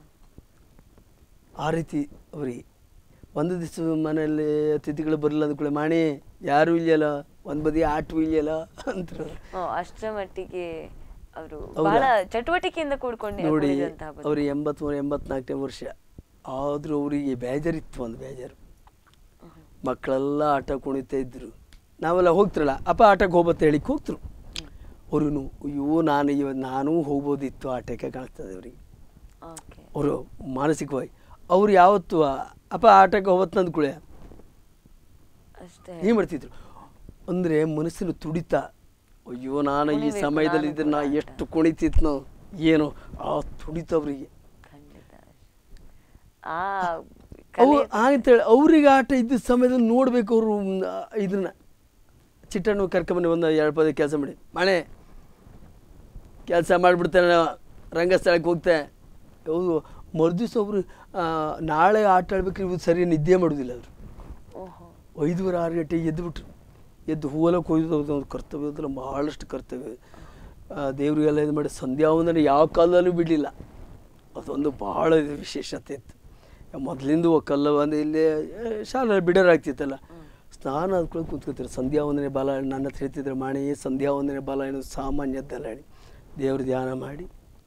ಆ ರೀತಿ ಅವರಿಗೆ ಒಂದು ದಿವಸ ಮನೆಯಲ್ಲಿ ಅತಿಥಿಗಳು ಬರಲಿಲ್ಲ ಅಂದ್ಕೊಳ್ಳಿ ಮಾಣಿ ಯಾರು ಇಲ್ಲಲ್ಲ ಒಂದು ಬದಿ ಆಟವೂ ಇಲ್ಲಲ್ಲ ಅಂತಾರೆ ಓ, ಅಷ್ಟರ ಮಟ್ಟಿಗೆ ಅವರು ಹೌದಾ? ಬಹಳ ಚಟುವಟಿಕೆಯಿಂದ ಕೂಡ್ಕೊಂಡು ನೋಡಿ ಕೂಡಿದಂತಹ ಬದುಕು. ಅವ್ರಿಗೆ ಎಂಬತ್ಮೂರು ಎಂಬತ್ನಾಲ್ಕನೇ ವರ್ಷ ಆದರೂ ಅವರಿಗೆ ಬೇಜಾರಿತ್ತು ಒಂದು ಬೇಜಾರು ಮಕ್ಕಳೆಲ್ಲ ಆಟ ಕುಣಿತಾ ಇದ್ರು ನಾವೆಲ್ಲ ಹೋಗ್ತಿರಲ್ಲ ಅಪ್ಪ ಆಟಕ್ಕೆ ಹೋಗ್ಬತ್ತ ಹೇಳಿಕ್ಕೆ ಹೋಗ್ತರು ಅವ್ರೂ ಅಯ್ಯೋ ನಾನು ಇವ ನಾನೂ ಹೋಗ್ಬೋದಿತ್ತು ಆಟಕ್ಕೆ ಕಾಣಿಸ್ತದೆ ಅವರಿಗೆ ಓಕೆ ಅವರು ಮಾನಸಿಕವಾಗಿ ಅವ್ರು ಯಾವತ್ತು ಅಪ್ಪ ಆಟಕ್ಕೆ ಹೋಗ್ಬತ್ತ ಅಂದ್ಕೂಳೆ ಅಷ್ಟೇ ಏನು ಮಾಡ್ತಿದ್ರು ಅಂದರೆ ಮನಸ್ಸಿನ ತುಡಿತ ಅಯ್ಯೋ ನಾನು ಈ ಕುಣಿಬೇಕು, ಸಮಯದಲ್ಲಿ ನಾನು ಇದ್ರೆ ನಾ ಕೂಡ ಆಟ. ಎಷ್ಟು ಕುಣಿತಿದ್ನೋ ಏನೋ ಆ ತುಡಿತ ಅವರಿಗೆ ಖಂಡಿತ ಆ ಅವು ಕಲೆ ಹಾಗಂತೇಳಿ ಅವ್ರಿಗೆ ಆಟ ಇದ್ದ ಸಮಯದಲ್ಲಿ ನೋಡ್ಬೇಕು ಅವರು ಇದನ್ನ ಚಿಟ್ಟನ್ನು ಕರ್ಕೊಂಬಂದು ಒಂದು ಎರಡು ಪದ ಕೆಲಸ ಮಾಡಿ ಮಳೆ ಕೆಲಸ ಮಾಡಿಬಿಡ್ತಾನೆ ರಂಗಸ್ಥಳಕ್ಕೆ ಹೋಗ್ತೆ ಹೌದು ಮರುದಿವ್ಸ ಅವರು ನಾಳೆ ಆಟ ಆಡ್ಬೇಕಾದ್ರೆ ಇವತ್ತು ಸರಿ ನಿದ್ದೆ ಮಾಡೋದಿಲ್ಲ ಅವರು ಓಹೋ ಐದುವರೆ ಆರು ಗಂಟೆಗೆ ಎದ್ದುಬಿಟ್ರು ಎದ್ದು ಹೂವಲಕ್ಕೆ ಹೋಯ್ದು ಒಂದು ಕರ್ತವ್ಯ ಅದಲ್ಲ ಭಾಳಷ್ಟು ಕರ್ತವ್ಯ ಆ, ದೇವರಿಗೆಲ್ಲ ಇದು ಮಾಡಿ ಸಂಧ್ಯಾ ವಂದನೆ ಯಾವ ಕಾಲದಲ್ಲೂ ಬಿಡಲಿಲ್ಲ ಅದೊಂದು ಭಾಳ ಇದು ವಿಶೇಷತೆ ಇತ್ತು ಮೊದಲಿಂದ ಕಲ್ಲ ಒಂದು ಇಲ್ಲಿ ಶಾಲೆ ಬಿಡರ್ ಆಗ್ತಿತ್ತಲ್ಲ ಸ್ನಾನ ಅದ್ಕೊಂಡು ಕೂತ್ಕೊತಾರೆ ಸಂಧ್ಯಾ ವಂದನೆ ಬಾಲ ನನ್ನ ಹತ್ರ ಹೇಳ್ತಿದ್ರು ಮಾಣಿ ಸಂಧ್ಯಾ ವಂದನೆ ಬಾಲ ಏನು ಸಾಮಾನ್ಯದ್ದಲ್ಲ ಹೇಳಿ ದೇವ್ರ ಧ್ಯಾನ ಮಾಡಿ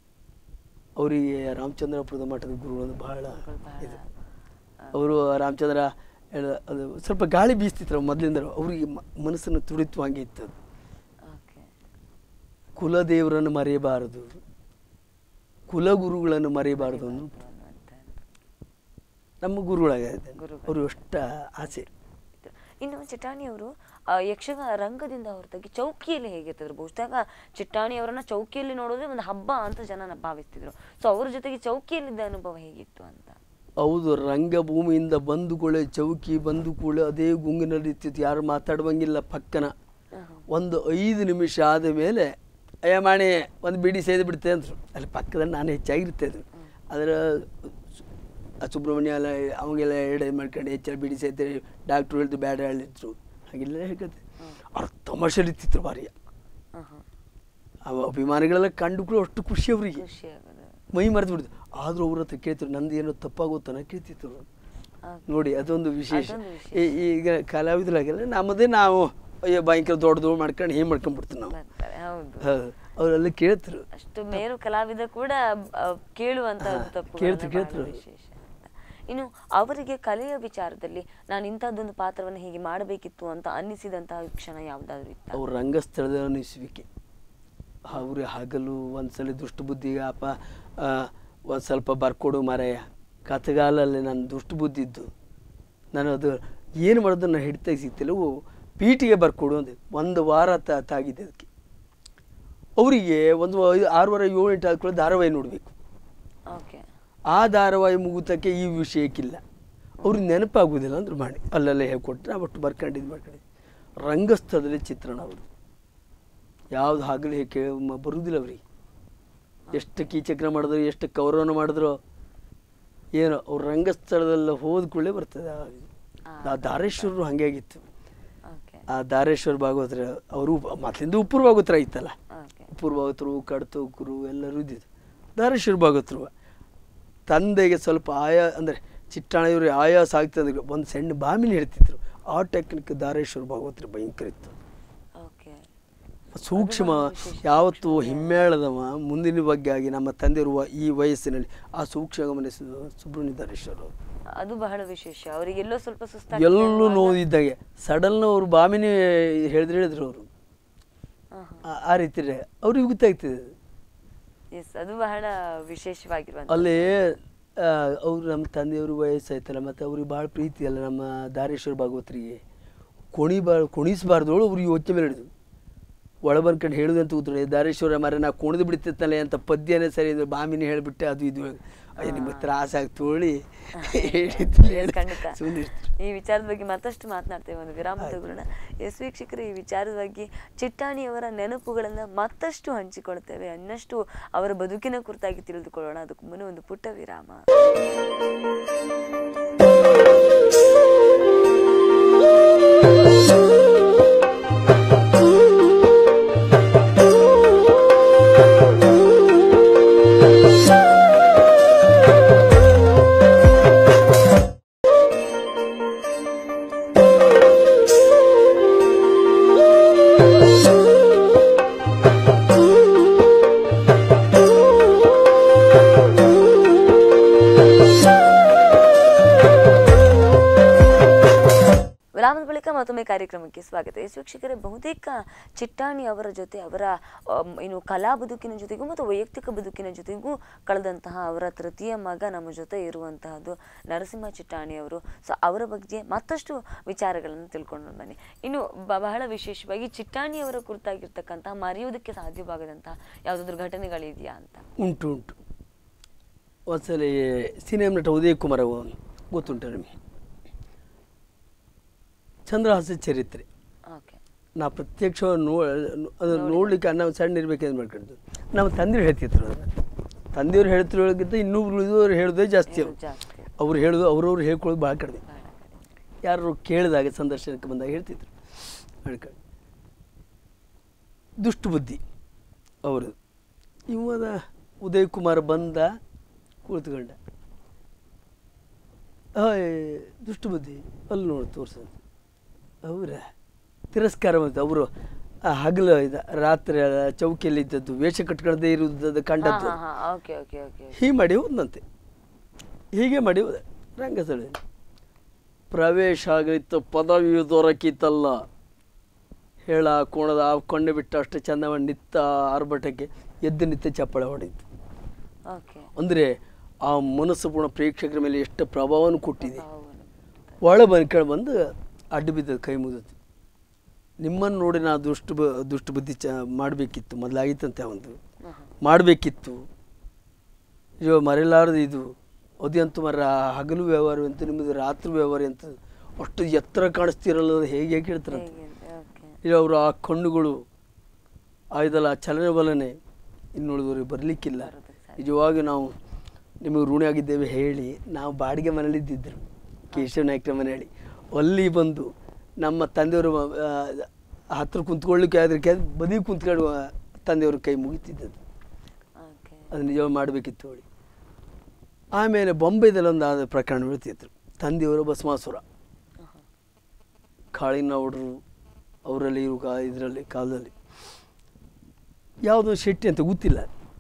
ಅವರಿಗೆ ರಾಮಚಂದ್ರಪುರದ ಮಠದ ಗುರುಗಳು ಬಹಳ ಇದು ಅವರು ರಾಮಚಂದ್ರ ಹೇಳ- ಅದು ಸ್ವಲ್ಪ ಗಾಳಿ ಬೀಸ್ತಿದ್ರು ಮೊದಲಿಂದ ಅವರಿಗೆ ಮ- ಮನಸ್ಸನ್ನು ತುಡಿತುವಂಗೆ ಇತ್ತು ಅದು. ಓಕೆ ಕುಲದೇವರನ್ನು ಮರೆಯಬಾರದು ಕುಲಗುರುಗಳನ್ನು ಮರೆಯಬಾರದು ಅನ್ನೋ ನಮ್ಮ ಗುರುಗಳಾಗಿದೆ ಗುರುಗಳು. ಅವರು ಅಷ್ಟ ಆಸೆ ಇನ್ನು ಚಿಟ್ಟಾಣಿಯವರು ಯಕ್ಷಗಾನ ರಂಗದಿಂದ ಹೊರತಾಗಿ ಚೌಕಿಯಲ್ಲಿ ಹೇಗಿರ್ತಿದ್ರು ಬಹುಶಃ ಚಿಟ್ಟಾಣಿಯವರನ್ನ ಚೌಕಿಯಲ್ಲಿ ನೋಡೋದೇ ಒಂದು ಹಬ್ಬ ಅಂತ ಜನ ಭಾವಿಸ್ತಿದ್ರು ಸೊ ಅವ್ರ ಜೊತೆಗೆ ಚೌಕಿಯಲ್ಲಿದ್ದ ಅನುಭವ ಹೇಗಿತ್ತು ಅಂತ ಹೌದು ರಂಗಭೂಮಿಯಿಂದ ಬಂದು ಕೂಳೆ ಚೌಕಿ ಬಂದು ಕೂಳೆ ಅದೇ ಗುಂಗಿನಲ್ಲಿ ಇರ್ತಿತ್ತು ಯಾರು ಮಾತಾಡುವಂಗಿಲ್ಲ ಪಕ್ಕನ ಒಂದು ಐದು ನಿಮಿಷ ಆದ ಮೇಲೆ ಅಯ್ಯ ಮಾಣಿ ಒಂದು ಬಿಡಿ ಸೇದು ಬಿಡ್ತೆ ಅಂದರು ಅಲ್ಲಿ ಪಕ್ಕದಲ್ಲಿ ನಾನು ಹೆಚ್ಚಾಗಿರ್ತೆ ಅದು ಅದರ ಆ ಸುಬ್ರಹ್ಮಣ್ಯ ಎಲ್ಲ ಅವಾಗೆಲ್ಲ ಎಡೆ ಮಾಡ್ಕೊಂಡು ಹೆಚ್ಚಾಗಿ ಬಿಡಿ ಸೇದ್ತಾರೆ ಡಾಕ್ಟ್ರು ಹೇಳಿದ್ರು ಬೇಡ ಹೇಳಿದ್ರು ಹಾಗೆಲ್ಲ ಹೇಳ್ಕತ್ತೆ ಅವ್ರು ತಮಾಷೆಲಿತ್ತಿದ್ರು ಭಾರಿ ಅವ ಅಭಿಮಾನಿಗಳೆಲ್ಲ ಕಂಡು ಕೂಡ ಅಷ್ಟು ಖುಷಿ ಅವರಿಗೆ ಖುಷಿ ಆಗೋದು ಮೈ ಮರೆತು ಬಿಡ್ತು ಆದರೂ ಅವ್ರ ಹತ್ರ ಕೇಳ್ತಿರು ನಂದು ಏನೋ ತಪ್ಪಾಗುತ್ತಾನ ಕೇಳ್ತಿತ್ತು ನೋಡಿ ಅದೊಂದು ವಿಶೇಷ ಅದೊಂದು ವಿಶೇಷ. ಈ- ಈಗ ಕಲಾವಿದರಾಗೆಲ್ಲ ನಮ್ಮದೇ ನಾವು ಅಯ್ಯೋ ಭಯಂಕರ ದೊಡ್ಡದು ಮಾಡ್ಕೊಂಡು ಹೀಗೆ ಮಾಡ್ಕೊಂಡ್ಬಿಡ್ತೀವಿ ನಾವು ಬರ್ತಾರೆ ಹೌದು ಹೌದು ಅವರೆಲ್ಲ ಕೇಳ್ತಿರು ಅಷ್ಟು ಮೇರು ಕಲಾವಿದ ಕೂಡ ಆ, ಕೇಳುವಂತಹ ತಪ್ಪು ಕೇಳ್ತು- ಕೇಳ್ತಾರೆ. ವಿಶೇಷ ಅಂತ. ಇನ್ನು ಅವರಿಗೆ ಕಲೆಯ ವಿಚಾರದಲ್ಲಿ ನಾನು ಇಂಥದ್ದೊಂದು ಪಾತ್ರವನ್ನು ಹೀಗೆ ಮಾಡಬೇಕಿತ್ತು ಅಂತ ಅನ್ನಿಸಿದಂತಹ ಕ್ಷಣ ಯಾವ್ದಾದ್ರು ಇತ್ತ ಅವ್ರ ರಂಗಸ್ಥಳದ ಅನಿಸುವಿಕೆ ಅವ್ರು ಹಗಲು ಒಂದ್ಸಲ ದುಷ್ಟ ಬುದ್ಧಿಗೆ ಅಪ್ಪ ಆ, ಒಂದ್ ಸ್ವಲ್ಪ ಬರ್ಕೊಡು ಮಾರಾಯ ಕಥಗಾಲಲ್ಲಿ ನಾನು ದುಷ್ಟ ಬುದ್ಧಿ ಇದ್ದು ನಾನು ಅದು ಏನು ಮಾಡೋದು ನಾನು ಹಿಡಿತ ಸಿಗ್ತಿಲ್ಲ ಓ ಪೀಟಿಗೆ ಬರ್ಕೊಡು ಅಂದೆ ಒಂದು ವಾರ ತ ತಾಗಿದೆ ಅದಕ್ಕೆ ಅವರಿಗೆ ಒಂದು ಐದು ಆರೂವರೆ ಏಳು ಎಂಟು ಆದ್ಕೊಳ್ಳೋ ಧಾರಾವಾಹಿ ನೋಡಬೇಕು ಓಕೆ ಆ ಧಾರಾವಾಹಿ ಮುಗಿತಕ್ಕೆ ಈ ವಿಷಯಕ್ಕಿಲ್ಲ ಅವ್ರಿಗೆ ನೆನಪಾಗುವುದಿಲ್ಲ ಅಂದ್ರೆ ಮಾಡಿ ಅಲ್ಲೆಲ್ಲ ಹೇಳ್ಕೊಟ್ರೆ ನಾವು ಒಟ್ಟು ಬರ್ಕೊಂಡಿದ್ದು ಮಾಡ್ಕೊಂಡಿದ್ದು ರಂಗಸ್ಥಳದಲ್ಲಿ ಚಿತ್ರಣ ಅವರು ಯಾವ್ದು ಹಗಲು ಹೇಗೆ ಬರುವುದಿಲ್ಲ ಅವ್ರಿಗೆ ಎಷ್ಟು ಕೀಚಕ್ರ ಮಾಡಿದ್ರು ಎಷ್ಟು ಕೌರವನ ಮಾಡಿದ್ರು ಏನೋ ಅವ್ರು ರಂಗಸ್ಥಳದಲ್ಲಿ ಹೋದ ಕೂಡಲೇ ಬರ್ತದೆ ಆ- ಆ ಧಾರೇಶ್ವರರು ಹಾಗೆ ಆಗಿತ್ತು ಓಕೆ ಆ ಧಾರೇಶ್ವರ ಭಾಗವತರ ಅವರು ಮೊದಲಿಂದ ಉಪ್ಪೂರು ಭಾಗವತರ ಇತ್ತಲ್ಲ ಓಕೆ ಉಪ್ಪೂರು ಭಾಗವತರು ಕಡ್ತೋಕರು ಎಲ್ಲರೂ ಇದ್ದಿದ್ದು ಧಾರೇಶ್ವರ ಭಾಗವತರು ತಂದೆಗೆ ಸ್ವಲ್ಪ ಆಯಾ ಅಂದರೆ ಚಿಟ್ಟಾಣಿಯವರು ಆಯಾಸ ಆಗ್ತದೆ ಒಂದು ಸಣ್ಣ ಬಾಮಿಲಿ ಹೇಳ್ತಿದ್ರು ಆ ಟೆಕ್ನಿಕ್ ಧಾರೇಶ್ವರ ಭಾಗವತರು ಭಯಂಕರ ಇತ್ತು ಓಕೆ ಸೂಕ್ಷ್ಮ ಯಾವತ್ತು ಹಿಮ್ಮೇಳದವ ಮುಂದಿನ ಬಗ್ಗೆ ಆಗಿ ನಮ್ಮ ತಂದೆರುವ ಈ ವಯಸ್ಸಿನಲ್ಲಿ ಆ ಸೂಕ್ಷ್ಮ ಗಮನಿಸಿದ ಸುಬ್ರಹ್ಮಣ್ಯ ಧಾರೇಶ್ವರ ಅವರು ಅದು ಬಹಳ ವಿಶೇಷ ಅವರಿಗೆ ಎಲ್ಲೋ ಸ್ವಲ್ಪ ಸುಸ್ತಾಗಿ ಎಲ್ಲೂ ನೋವಿದ್ದಾಗೆ ಸಡನ್ ಅವರು ಬಾಮಿನಿ ಹೇಳಿದ್ರೆ ಹೇಳಿದ್ರು ಅವರು ಆ ರೀತಿ ಅವ್ರಿಗೆ ಗೊತ್ತಾಗ್ತದೆ ಎಸ್ ಅದು ಬಹಳ ವಿಶೇಷವಾಗಿರುವಂತ ಅಲ್ಲಿ ಅವ್ರು ನಮ್ಮ ತಂದೆಯವರು ವಯಸ್ಸಾಯ್ತಲ್ಲ ಮತ್ತು ಅವ್ರಿಗೆ ಭಾಳ ಪ್ರೀತಿ ಅಲ್ಲ ನಮ್ಮ ಧಾರೇಶ್ವರ ಭಾಗವತರಿಗೆ ಕುಣಿಬಾರ್ ಕುಣಿಸಬಾರ್ದವಳು ಅವ್ರಿಗೆ ಯೋಚನೆ ಮೇಲೆ ಹಿಡಿದು ಒಳ ಬಂದ್ಕೊಂಡು ಹೇಳುದಂತ ಕೂತ್ರು ಧಾರೇಶ್ವರ ಮರ ನಾ ಕುಣಿದು ಬಿಡ್ತಿತ್ತಲ್ಲ ಅಂತ ಪದ್ಯನೇ ಸರಿ ಇದು ಬಾಮಿನಿ ಹೇಳಿಬಿಟ್ಟೆ ಅದು ಇದು ಅಯ್ಯ ನಿಮಗೆ ತ್ರಾಸಾಗಿ ತೋಳಿ ಖಂಡಿತ ಸುಮ್ಮನೆ ಈ ವಿಚಾರದ ಬಗ್ಗೆ ಮತ್ತಷ್ಟು ಮಾತನಾಡ್ತೇವೆ ಒಂದು ವಿರಾಮ ತಗೊಳ್ಳೋಣ ಎಸ್ ವೀಕ್ಷಕರು ಈ ವಿಚಾರದ ಬಗ್ಗೆ ಚಿಟ್ಟಾಣಿಯವರ ನೆನಪುಗಳನ್ನ ಮತ್ತಷ್ಟು ಹಂಚಿಕೊಳ್ತೇವೆ ಅನ್ನಷ್ಟು ಅವರ ಬದುಕಿನ ಕುರಿತಾಗಿ ತಿಳಿದುಕೊಳ್ಳೋಣ ಅದಕ್ಕೂ ಮುನ್ನ ಒಂದು ಪುಟ್ಟ ವಿರಾಮ ವಿರಾಮದ ಬಳಿಕ ಮತ್ತೊಮ್ಮೆ ಕಾರ್ಯಕ್ರಮಕ್ಕೆ ಸ್ವಾಗತ ಎಸ್ ವೀಕ್ಷಕರೇ ಬಹುತೇಕ ಚಿಟ್ಟಾಣಿ ಅವರ ಜೊತೆ ಅವರ ಅಮ್, ಏನು ಕಲಾ ಬದುಕಿನ ಜೊತೆಗೂ ಮತ್ತು ವೈಯಕ್ತಿಕ ಬದುಕಿನ ಜೊತೆಗೂ ಕಳೆದಂತಹ ಅವರ ತೃತೀಯ ಮಗ ನಮ್ಮ ಜೊತೆ ಇರುವಂತಹದ್ದು ನರಸಿಂಹ ಚಿಟ್ಟಾಣಿ ಅವರು ಸೊ ಅವರ ಬಗ್ಗೆ ಮತ್ತಷ್ಟು ವಿಚಾರಗಳನ್ನು ತಿಳ್ಕೊಂಡು ಬನ್ನಿ ಇನ್ನು ಬ- ಬಹಳ ವಿಶೇಷವಾಗಿ ಚಿಟ್ಟಾಣಿ ಅವರ ಕುರಿತಾಗಿರ್ತಕ್ಕಂತಹ ಮರೆಯುವುದಕ್ಕೆ ಸಾಧ್ಯವಾಗದಂತಹ ಯಾವುದಾದ್ರೂ ಘಟನೆಗಳಿದೆಯಾ ಅಂತ ಉಂಟು ಉಂಟು ಒಂದ್ಸಲಿ ಸಿನಿಮಾ ನಟ ಉದಯ್ ಕುಮಾರ್ ಅವ ಗೊತ್ತುಂಟು ನಿಮಗೆ ಚಂದ್ರಹಾಸ ಚರಿತ್ರೆ ಓಕೆ ನಾ ಪ್ರತ್ಯಕ್ಷ ನೋ ಅದು ನೋಡ್ಲಿಕ್ಕೆ ನಾವು ಸಣ್ಣ ಇರ್ಬೇಕಂತ ಮಾಡ್ಕೊಂಡು ನಮ್ಮ ತಂದೆಯವ್ರು ಹೇಳ್ತಿದ್ರು ಅದನ್ನ ತಂದೆಯವ್ರು ಹೇಳ್ತಿರೋಕ್ಕಿಂತ ಇನ್ನೊಬ್ರು ಉಳಿದವ್ರು ಹೇಳೋದೇ ಜಾಸ್ತಿ ಅವರು ಜಾಸ್ತಿ ಅವ್ರು ಹೇಳೋದು ಅವ್ರವ್ರು ಹೇಳ್ಕೊಳ್ಳೋದು ಭಾಳ ಕಡಿಮೆ ಬಹಳ ಕಡಿಮೆ. ಯಾರು ಕೇಳಿದಾಗ ಸಂದರ್ಶನಕ್ಕೆ ಬಂದಾಗ ಹೇಳ್ತಿದ್ರು ಹೇಳ್ಕೊಂಡು ದುಷ್ಟು ಬುದ್ಧಿ ಅವರು ಇವದ ಉದಯ್ ಕುಮಾರ್ ಬಂದ ಕುಳಿತುಕೊಂಡ ಹಾಯ್ ದುಷ್ಟು ಬುದ್ಧಿ ಅಲ್ಲಿ ನೋಡಿ ತೋರ್ಸಂತ ಅವರ ತಿರಸ್ಕಾರ ಬಂತು ಅವರು ಹಗಲು ಇದು ರಾತ್ರಿ ಚೌಕಿಯಲ್ಲಿ ಇದ್ದದ್ದು ವೇಷ ಕಟ್ಕೊಳ್ಳದೆ ಇರುವುದು ಹಾ ಕಂಡದ್ದು ಹಾ ಹಾ ಓಕೆ ಓಕೆ ಓಕೆ ಹೀಗೆ ಮಾಡಿ ಹೋದಂತೆ ಹೀಗೆ ಮಾಡಿ ಹೋದ ರಂಗಸ್ಥಳದಲ್ಲಿ ಪ್ರವೇಶ ಆಗಿತ್ತು ಪದವಿ ದೊರಕಿತಲ್ಲ ಹೇಳ ಕೋಣದ ಆ ಕೊಂಡೆ ಬಿಟ್ಟು ಅಷ್ಟು ಚಂದ ಮಾಡಿ ನಿತ್ತ ಆರ್ಭಟಕ್ಕೆ ಎದ್ದು ನಿತ್ಯ ಚಪ್ಪಳೆ ಹೊಡೆಯಿತು ಓಕೆ ಅಂದರೆ ಆ ಮನಸ್ಸು ಪೂರ್ಣ ಪ್ರೇಕ್ಷಕರ ಮೇಲೆ ಎಷ್ಟು ಪ್ರಭಾವವನ್ನು ಕೊಟ್ಟಿದೆ ಹೌದು. ಒಳ ಬಂದು ಕೆಳ ಬಂದು ಅಡ್ಡು ಬಿದ್ದದ್ದು ಕೈ ಮುಗಿದದ್ದು ನಿಮ್ಮನ್ನು ನೋಡಿ ನಾ ದುಷ್ಟು ಬ ದುಷ್ಟು ಬುದ್ಧಿ ಚ ಮಾಡಬೇಕಿತ್ತು ಮೊದಲಾಗಿತ್ತಂತೆ ಒಂದು ಹ್ಮ್ ಹ್ಮ್. ಮಾಡಬೇಕಿತ್ತು ಅಯ್ಯೋ ಮರೆಯಲಾರದು ಇದು ಅದಂತೂ ಮರ ಹಗಲು ವ್ಯವಹಾರ ಅಂತ ನಿಮ್ಮದು ರಾತ್ರಿ ವ್ಯವಹಾರ ಅಂತ ಅಷ್ಟು ಎತ್ತರ ಕಾಣಿಸ್ತಿರಲ್ಲ ಅದು ಹೇಗೆ ಕೇಳ್ತಾರಂತೆ ಹೇಗೆ ಓಕೆ ಇಲ್ಲ ಅವರು ಆ ಕಣ್ಣುಗಳು ಆಯ್ದಲ್ಲ ಆ ಚಲನೆ ಬಲನೆ ಇನ್ನುಳಿದವ್ರಿಗೆ ಬರಲಿಕ್ಕಿಲ್ಲ ಬರೋದಕ್ಕೆ ಸಾಧ್ಯ. ನಿಜವಾಗಿ ನಾವು ನಿಮಗೆ ಋಣಿ ಆಗಿದ್ದೇವೆ ಹೇಳಿ ನಾವು ಬಾಡಿಗೆ ಮನೇಲಿ ಇದ್ದಿದ್ರು ಕೇಶವ ನಾಯ್ಕರ ಮನೆಯಲ್ಲಿ ಅಲ್ಲಿ ಬಂದು ನಮ್ಮ ತಂದೆಯವರು ಆ, ಹತ್ರ ಕುಂತ್ಕೊಳ್ಳಿಕ್ಕೆ ಅದಕ್ಕೆ ಬದಿ ಕುಂತ್ಕೊಂಡು ಆ, ತಂದೆಯವ್ರ ಕೈ ಮುಗಿತಿದ್ದದ್ದು ಓಕೆ ಅದು ನಿಜವಾಗಿ ಮಾಡಬೇಕಿತ್ತು ಹೇಳಿ ಆಮೇಲೆ ಬೊಂಬೈದಲ್ಲಿ ಒಂದು ಆದ ಪ್ರಕರಣ ಬೀಳ್ತಿದ್ರು ತಂದೆಯವರು ಭಸ್ಮಾಸುರ ಕಾಳಿನ ಹುಡ್ರು ಅವರಲ್ಲಿ ಇರು ಕಾ ಇದರಲ್ಲಿ ಕಾಲದಲ್ಲಿ ಯಾವುದೋ ಶೆಟ್ಟಿ ಅಂತ ಗೊತ್ತಿಲ್ಲ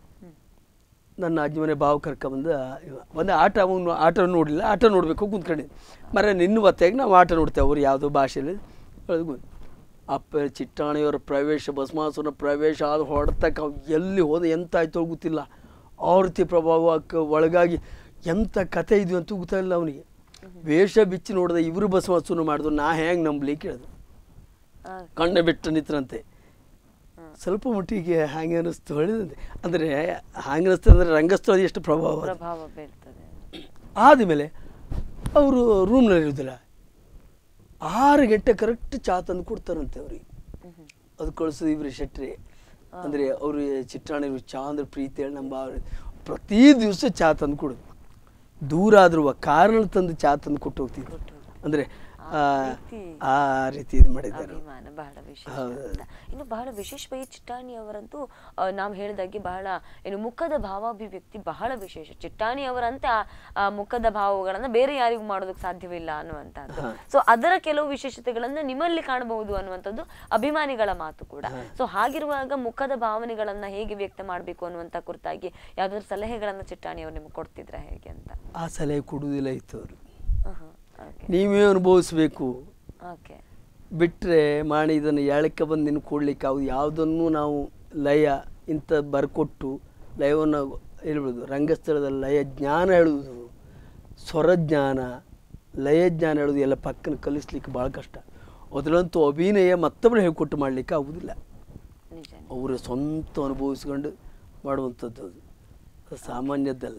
ನನ್ನ ಅಜ್ಜಿ ಮನೆ ಬಾವು ಕರ್ಕೊಂಬಂದು ಇವ ಒಂದು ಆಟ ಅವನು ಆಟ ನೋಡಲಿಲ್ಲ ಆಟ ನೋಡಬೇಕು ಕುಂತ್ಕೊಂಡಿದ್ದೆ ಮರ ನಿನ್ನ ಹೊತ್ತಾಗಿ ನಾವು ಆಟ ನೋಡ್ತೇವೆ ಅವ್ರು ಯಾವುದೋ ಭಾಷೆಯಲ್ಲಿ ಹೇಳೋದು ಗೊತ್ತು. ಅಪ್ಪ ಚಿಟ್ಟಾಣಿಯವರ ಪ್ರವೇಶ ಭಸ್ಮಾಸುರ ಪ್ರವೇಶ ಆದ ಹೊಡೆತಕ್ಕ ಅವ್ ಎಲ್ಲಿ ಹೋದ ಎಂತ ಆಯ್ತೋ ಗೊತ್ತಿಲ್ಲ ಆ ರೀತಿ ಪ್ರಭಾವಕ್ಕೆ ಒಳಗಾಗಿ ಎಂಥ ಕತೆ ಇದು ಅಂತೂ ಗೊತ್ತಾಗಿಲ್ಲ ಅವನಿಗೆ ವೇಷ ಬಿಚ್ಚಿ ನೋಡಿದ ಇವರು ಭಸ್ಮಾಸುರ ಮಾಡಿದ್ರು ನಾ ಹೆಂಗೆ ನಂಬಲಿ ಕೇಳಿದ್ರು ಓಕೆ ಕಣ್ಣೆ ಬಿಟ್ಟು ನಿಂತ್ರಂತೆ ಹ್ಮ್. ಸ್ವಲ್ಪ ಮಟ್ಟಿಗೆ ಹಾಗೆ ಅನ್ನಿಸ್ತು ಹೇಳಿದಂತೆ ಅಂದರೆ ಹಾಗೆ ಅನ್ನಿಸ್ತು ಅಂದರೆ ರಂಗಸ್ಥಳದ ಎಷ್ಟು ಪ್ರಭಾವ ಅದು. ಪ್ರಭಾವ ಬೀಳ್ತದೆ ಆದಮೇಲೆ ಅವರು ರೂಮ್ನಲ್ಲಿ ಇರೋದಿಲ್ಲ ಆರು ಗಂಟೆ ಕರೆಕ್ಟ್ ಚಾ ತಂದು ಕೊಡ್ತಾರಂತೆ ಅವ್ರಿಗೆ ಮ್ಹೂ. ಅದು ಕಳಿಸೋದು ಇವ್ರು ಶೆಟ್ರಿ ಅಂದರೆ ಅವರು ಚಿಟ್ಟಾಣಿರು ಚಾ ಅಂದ್ರೆ ಪ್ರೀತಿ ಹೇಳಿ ನಮ್ಮ ಭಾವ ಪ್ರತಿ ದಿವಸ ಚಾ ತಂದು ಕೊಡೋದು ದೂರ ಆದ್ರೂ ಕಾರಣ ತಂದು ಚಾ ತಂದು ಕೊಟ್ಟು ಹೋಗ್ತಿದ್ರು ಕೊಟ್ಟು ಹೋಗ್ತಾರೆ. ಅಂದರೆ ಆ ಆ ರೀತಿ ಆ ರೀತಿ ಇದು ಮಾಡಿದ್ದಾರೆ ಅಭಿಮಾನ ಬಹಳ ವಿಶೇಷ ಹೌದು. ಅಂತ. ಇನ್ನು ಬಹಳ ವಿಶೇಷವಾಗಿ ಚಿಟ್ಟಾಣಿ ಅವರಂತೂ ಆ, ನಾವು ಹೇಳಿದಾಗೆ ಬಹಳ ಏನು ಮುಖದ ಭಾವಾಭಿವ್ಯಕ್ತಿ ಬಹಳ ವಿಶೇಷ ಚಿಟ್ಟಾಣಿ ಅವರಂತೆ ಆ- ಆ ಮುಖದ ಭಾವಗಳನ್ನ ಬೇರೆ ಯಾರಿಗೂ ಮಾಡೋದಕ್ಕೆ ಸಾಧ್ಯವಿಲ್ಲ ಅನ್ನುವಂಥದ್ದು ಹಾ. ಸೊ ಅದರ ಕೆಲವು ವಿಶೇಷತೆಗಳನ್ನ ನಿಮ್ಮಲ್ಲಿ ಕಾಣಬಹುದು ಅನ್ನುವಂಥದ್ದು ಅಭಿಮಾನಿಗಳ ಮಾತು ಕೂಡ ಸೊ ಹಾಗಿರುವಾಗ ಮುಖದ ಭಾವನೆಗಳನ್ನ ಹೇಗೆ ವ್ಯಕ್ತ ಮಾಡಬೇಕು ಅನ್ನುವಂಥ ಕುರಿತಾಗಿ ಯಾವ್ದಾದ್ರು ಸಲಹೆಗಳನ್ನ ಚಿಟ್ಟಾಣಿ ಅವರು ನಿಮ್ಗೆ ಕೊಡ್ತಿದ್ರ ಹೇಗೆ ಅಂತ ಆ ಸಲಹೆ ಕೊಡುವುದಿಲ್ಲ ಇತ್ತು ಅವರು ಓಕೆ ನೀವೇ ಅನುಭವಿಸ್ಬೇಕು ಓಕೆ ಬಿಟ್ಟರೆ ಮಾಡಿ ಇದನ್ನು ಎಳಕ್ಕೆ ಬಂದು ನಿನ್ನ ಕೊಡ್ಲಿಕ್ಕೆ ಅವು ಯಾವುದನ್ನು ನಾವು ಲಯ ಇಂಥ ಬರ್ಕೊಟ್ಟು ಲಯವನ್ನು ಹೇಳ್ಬೋದು ರಂಗಸ್ಥಳದ ಲಯ ಜ್ಞಾನ ಹೇಳುವುದು ಸ್ವರಜ್ಞಾನ ಲಯ ಜ್ಞಾನ ಹೇಳೋದು ಎಲ್ಲ ಪಕ್ಕನ ಕಲಿಸ್ಲಿಕ್ಕೆ ಭಾಳ ಕಷ್ಟ ಅದರಂತೂ ಅಭಿನಯ ಮತ್ತೊಬ್ಬರು ಹೇಳ್ಕೊಟ್ಟು ಮಾಡಲಿಕ್ಕೆ ಆಗುವುದಿಲ್ಲ ನಿಜ ಅವರ ಸ್ವಂತ ಅನುಭವಿಸ್ಕೊಂಡು ಮಾಡುವಂಥದ್ದು ಅದು ಅದು ಸಾಮಾನ್ಯದ್ದಲ್ಲ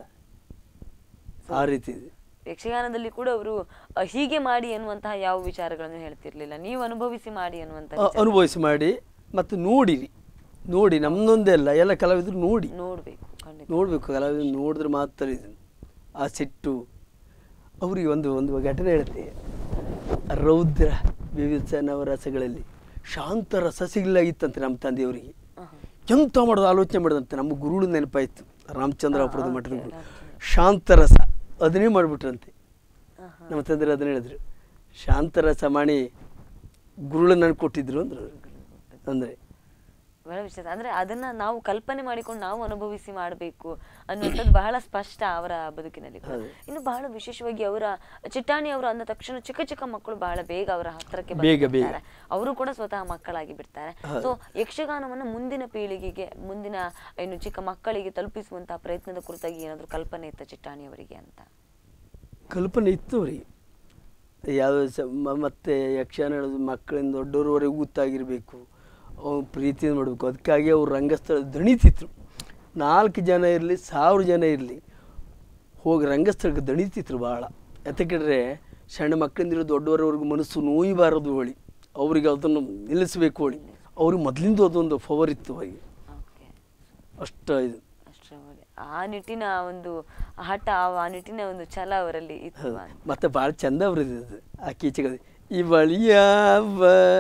ಆ ರೀತಿ ಇದೆ ಯಕ್ಷಗಾನದಲ್ಲಿ ಕೂಡ ಅವರು ಅ, ಹೀಗೆ ಮಾಡಿ ಅನ್ನುವಂತಹ ಯಾವ ವಿಚಾರಗಳನ್ನು ಹೇಳ್ತಿರ್ಲಿಲ್ಲ ನೀವು ಅನುಭವಿಸಿ ಮಾಡಿ ಅನ್ನುವಂತ ಅ- ಅನುಭವಿಸಿ ಮಾಡಿ ಮತ್ತು ನೋಡಿರಿ ನೋಡಿ ನಮ್ಮದೊಂದೇ ಅಲ್ಲ ಎಲ್ಲ ಕಲಾವಿದರು ನೋಡಿ ನೋಡ್ಬೇಕು ಖಂಡಿತ ನೋಡಬೇಕು ಕಲಾವಿದರು ನೋಡಿದ್ರೆ ಮಾತ್ರ ಇದು ಆ ಸಿಟ್ಟು ಅವ್ರಿಗೆ ಒಂದು ಒಂದು ಘಟನೆ ಹೇಳುತ್ತೆ ರೌದ್ರ ವಿವಿಧ ನವರಸಗಳಲ್ಲಿ ಶಾಂತ ರಸ ಸಿಗಲಾಗಿತ್ತಂತೆ ನಮ್ಮ ತಂದೆಯವರಿಗೆ ಆಹಾ. ಎಂತ ಮಾಡೋದು ಆಲೋಚನೆ ಮಾಡಿದಂತೆ ನಮ್ಮ ಗುರುಳು ನೆನಪಾಯಿತು ರಾಮಚಂದ್ರಾಪುರದ ಮಠದ ಓಕೆ, ಗುರು ಓಕೆ. ಶಾಂತರಸ ಅದನ್ನೇ ಮಾಡಿಬಿಟ್ರಂತೆ ಆಹಾ. ನಮ್ಮ ತಂದೆ ಅದನ್ನ ಹೇಳಿದ್ರು ಶಾಂತರಸ ಮಾಡಿ ಗುರುಳು ನನಗೆ ಕೊಟ್ಟಿದ್ರು ಅಂದ್ರು ಅಂದರೆ ಬಹಳ ವಿಶೇಷ ಅಂದ್ರೆ ಅದನ್ನ ನಾವು ಕಲ್ಪನೆ ಮಾಡಿಕೊಂಡು ನಾವು ಅನುಭವಿಸಿ ಮಾಡಬೇಕು ಅನ್ನುವಂಥದ್ದು ಬಹಳ ಸ್ಪಷ್ಟ ಅವರ ಬದುಕಿನಲ್ಲಿ ಕೂಡ. ಹೌದು. ಇನ್ನು ಬಹಳ ವಿಶೇಷವಾಗಿ ಅವರ ಚಿಟ್ಟಾಣಿ ಅವರು ಅಂದ ತಕ್ಷಣ ಚಿಕ್ಕ ಚಿಕ್ಕ ಮಕ್ಕಳು ಬಹಳ ಬೇಗ ಅವರ ಹತ್ರಕ್ಕೆ ಬೇಗ, ಬೇಗ. ಬಂದ್ಬಿಡ್ತಾರೆ. ಅವರು ಕೂಡ ಸ್ವತಃ ಮಕ್ಕಳಾಗಿ ಬಿಡ್ತಾರೆ ಹೌದು. ಸೊ ಯಕ್ಷಗಾನವನ್ನ ಮುಂದಿನ ಪೀಳಿಗೆಗೆ ಮುಂದಿನ ಏನು ಚಿಕ್ಕ ಮಕ್ಕಳಿಗೆ ತಲುಪಿಸುವಂತಹ ಪ್ರಯತ್ನದ ಕುರಿತಾಗಿ ಏನಾದ್ರು ಕಲ್ಪನೆ ಇತ್ತ ಚಿಟ್ಟಾಣಿ ಅವರಿಗೆ ಅಂತ ಕಲ್ಪನೆ ಇತ್ತು ಅವರಿಗೆ ಯಾವ ಸ ಮ- ಮತ್ತೆ ಯಕ್ಷಗಾನ ಹೇಳೋದು ಮಕ್ಕಳಿಂದ ದೊಡ್ಡವರವರೆಗೂ ಗೊತ್ತಾಗಿರಬೇಕು ಅವ್ನು ಪ್ರೀತಿಯಿಂದ ಮಾಡಬೇಕು ಅದಕ್ಕಾಗಿ ಅವ್ರು ರಂಗಸ್ಥಳ ದಣಿತಿದ್ರು ನಾಲ್ಕು ಜನ ಇರಲಿ ಸಾವಿರ ಜನ ಇರಲಿ ಹೋಗಿ ರಂಗಸ್ಥಳಕ್ಕೆ ದಣಿತಿದ್ರು ಭಾಳ ಯಾತಕ್ಕಿದ್ರೆ ಸಣ್ಣ ಮಕ್ಕಳಿಂದ ಹಿಡಿದು ದೊಡ್ಡವರವರೆಗೂ ಮನಸ್ಸು ನೋಯಬಾರದು ಹೋಳಿ ಅವ್ರಿಗೆ ಅದನ್ನು ನಿಲ್ಲಿಸಬೇಕು ಹೋಳಿ ಅವ್ರಿಗೆ ಮೊದಲಿಂದ ಅದೊಂದು ಫವರ್ ಇತ್ತು ಅವರಿಗೆ ಓಕೆ ಅಷ್ಟ ಇದು ಅಷ್ಟರ ಮೇಲೆ. ಆ ನಿಟ್ಟಿನ ಒಂದು ಹಠ ಆ ನಿಟ್ಟಿನ ಒಂದು ಛಲ ಅವರಲ್ಲಿ ಇತ್ತು ಹೌದು. ಅಂತ. ಮತ್ತೆ ಭಾಳ ಚಂದ ಅವ್ರದ್ದು ಅದು ಆ ಕೀಚಕದ ಇವಳಿಯಾವ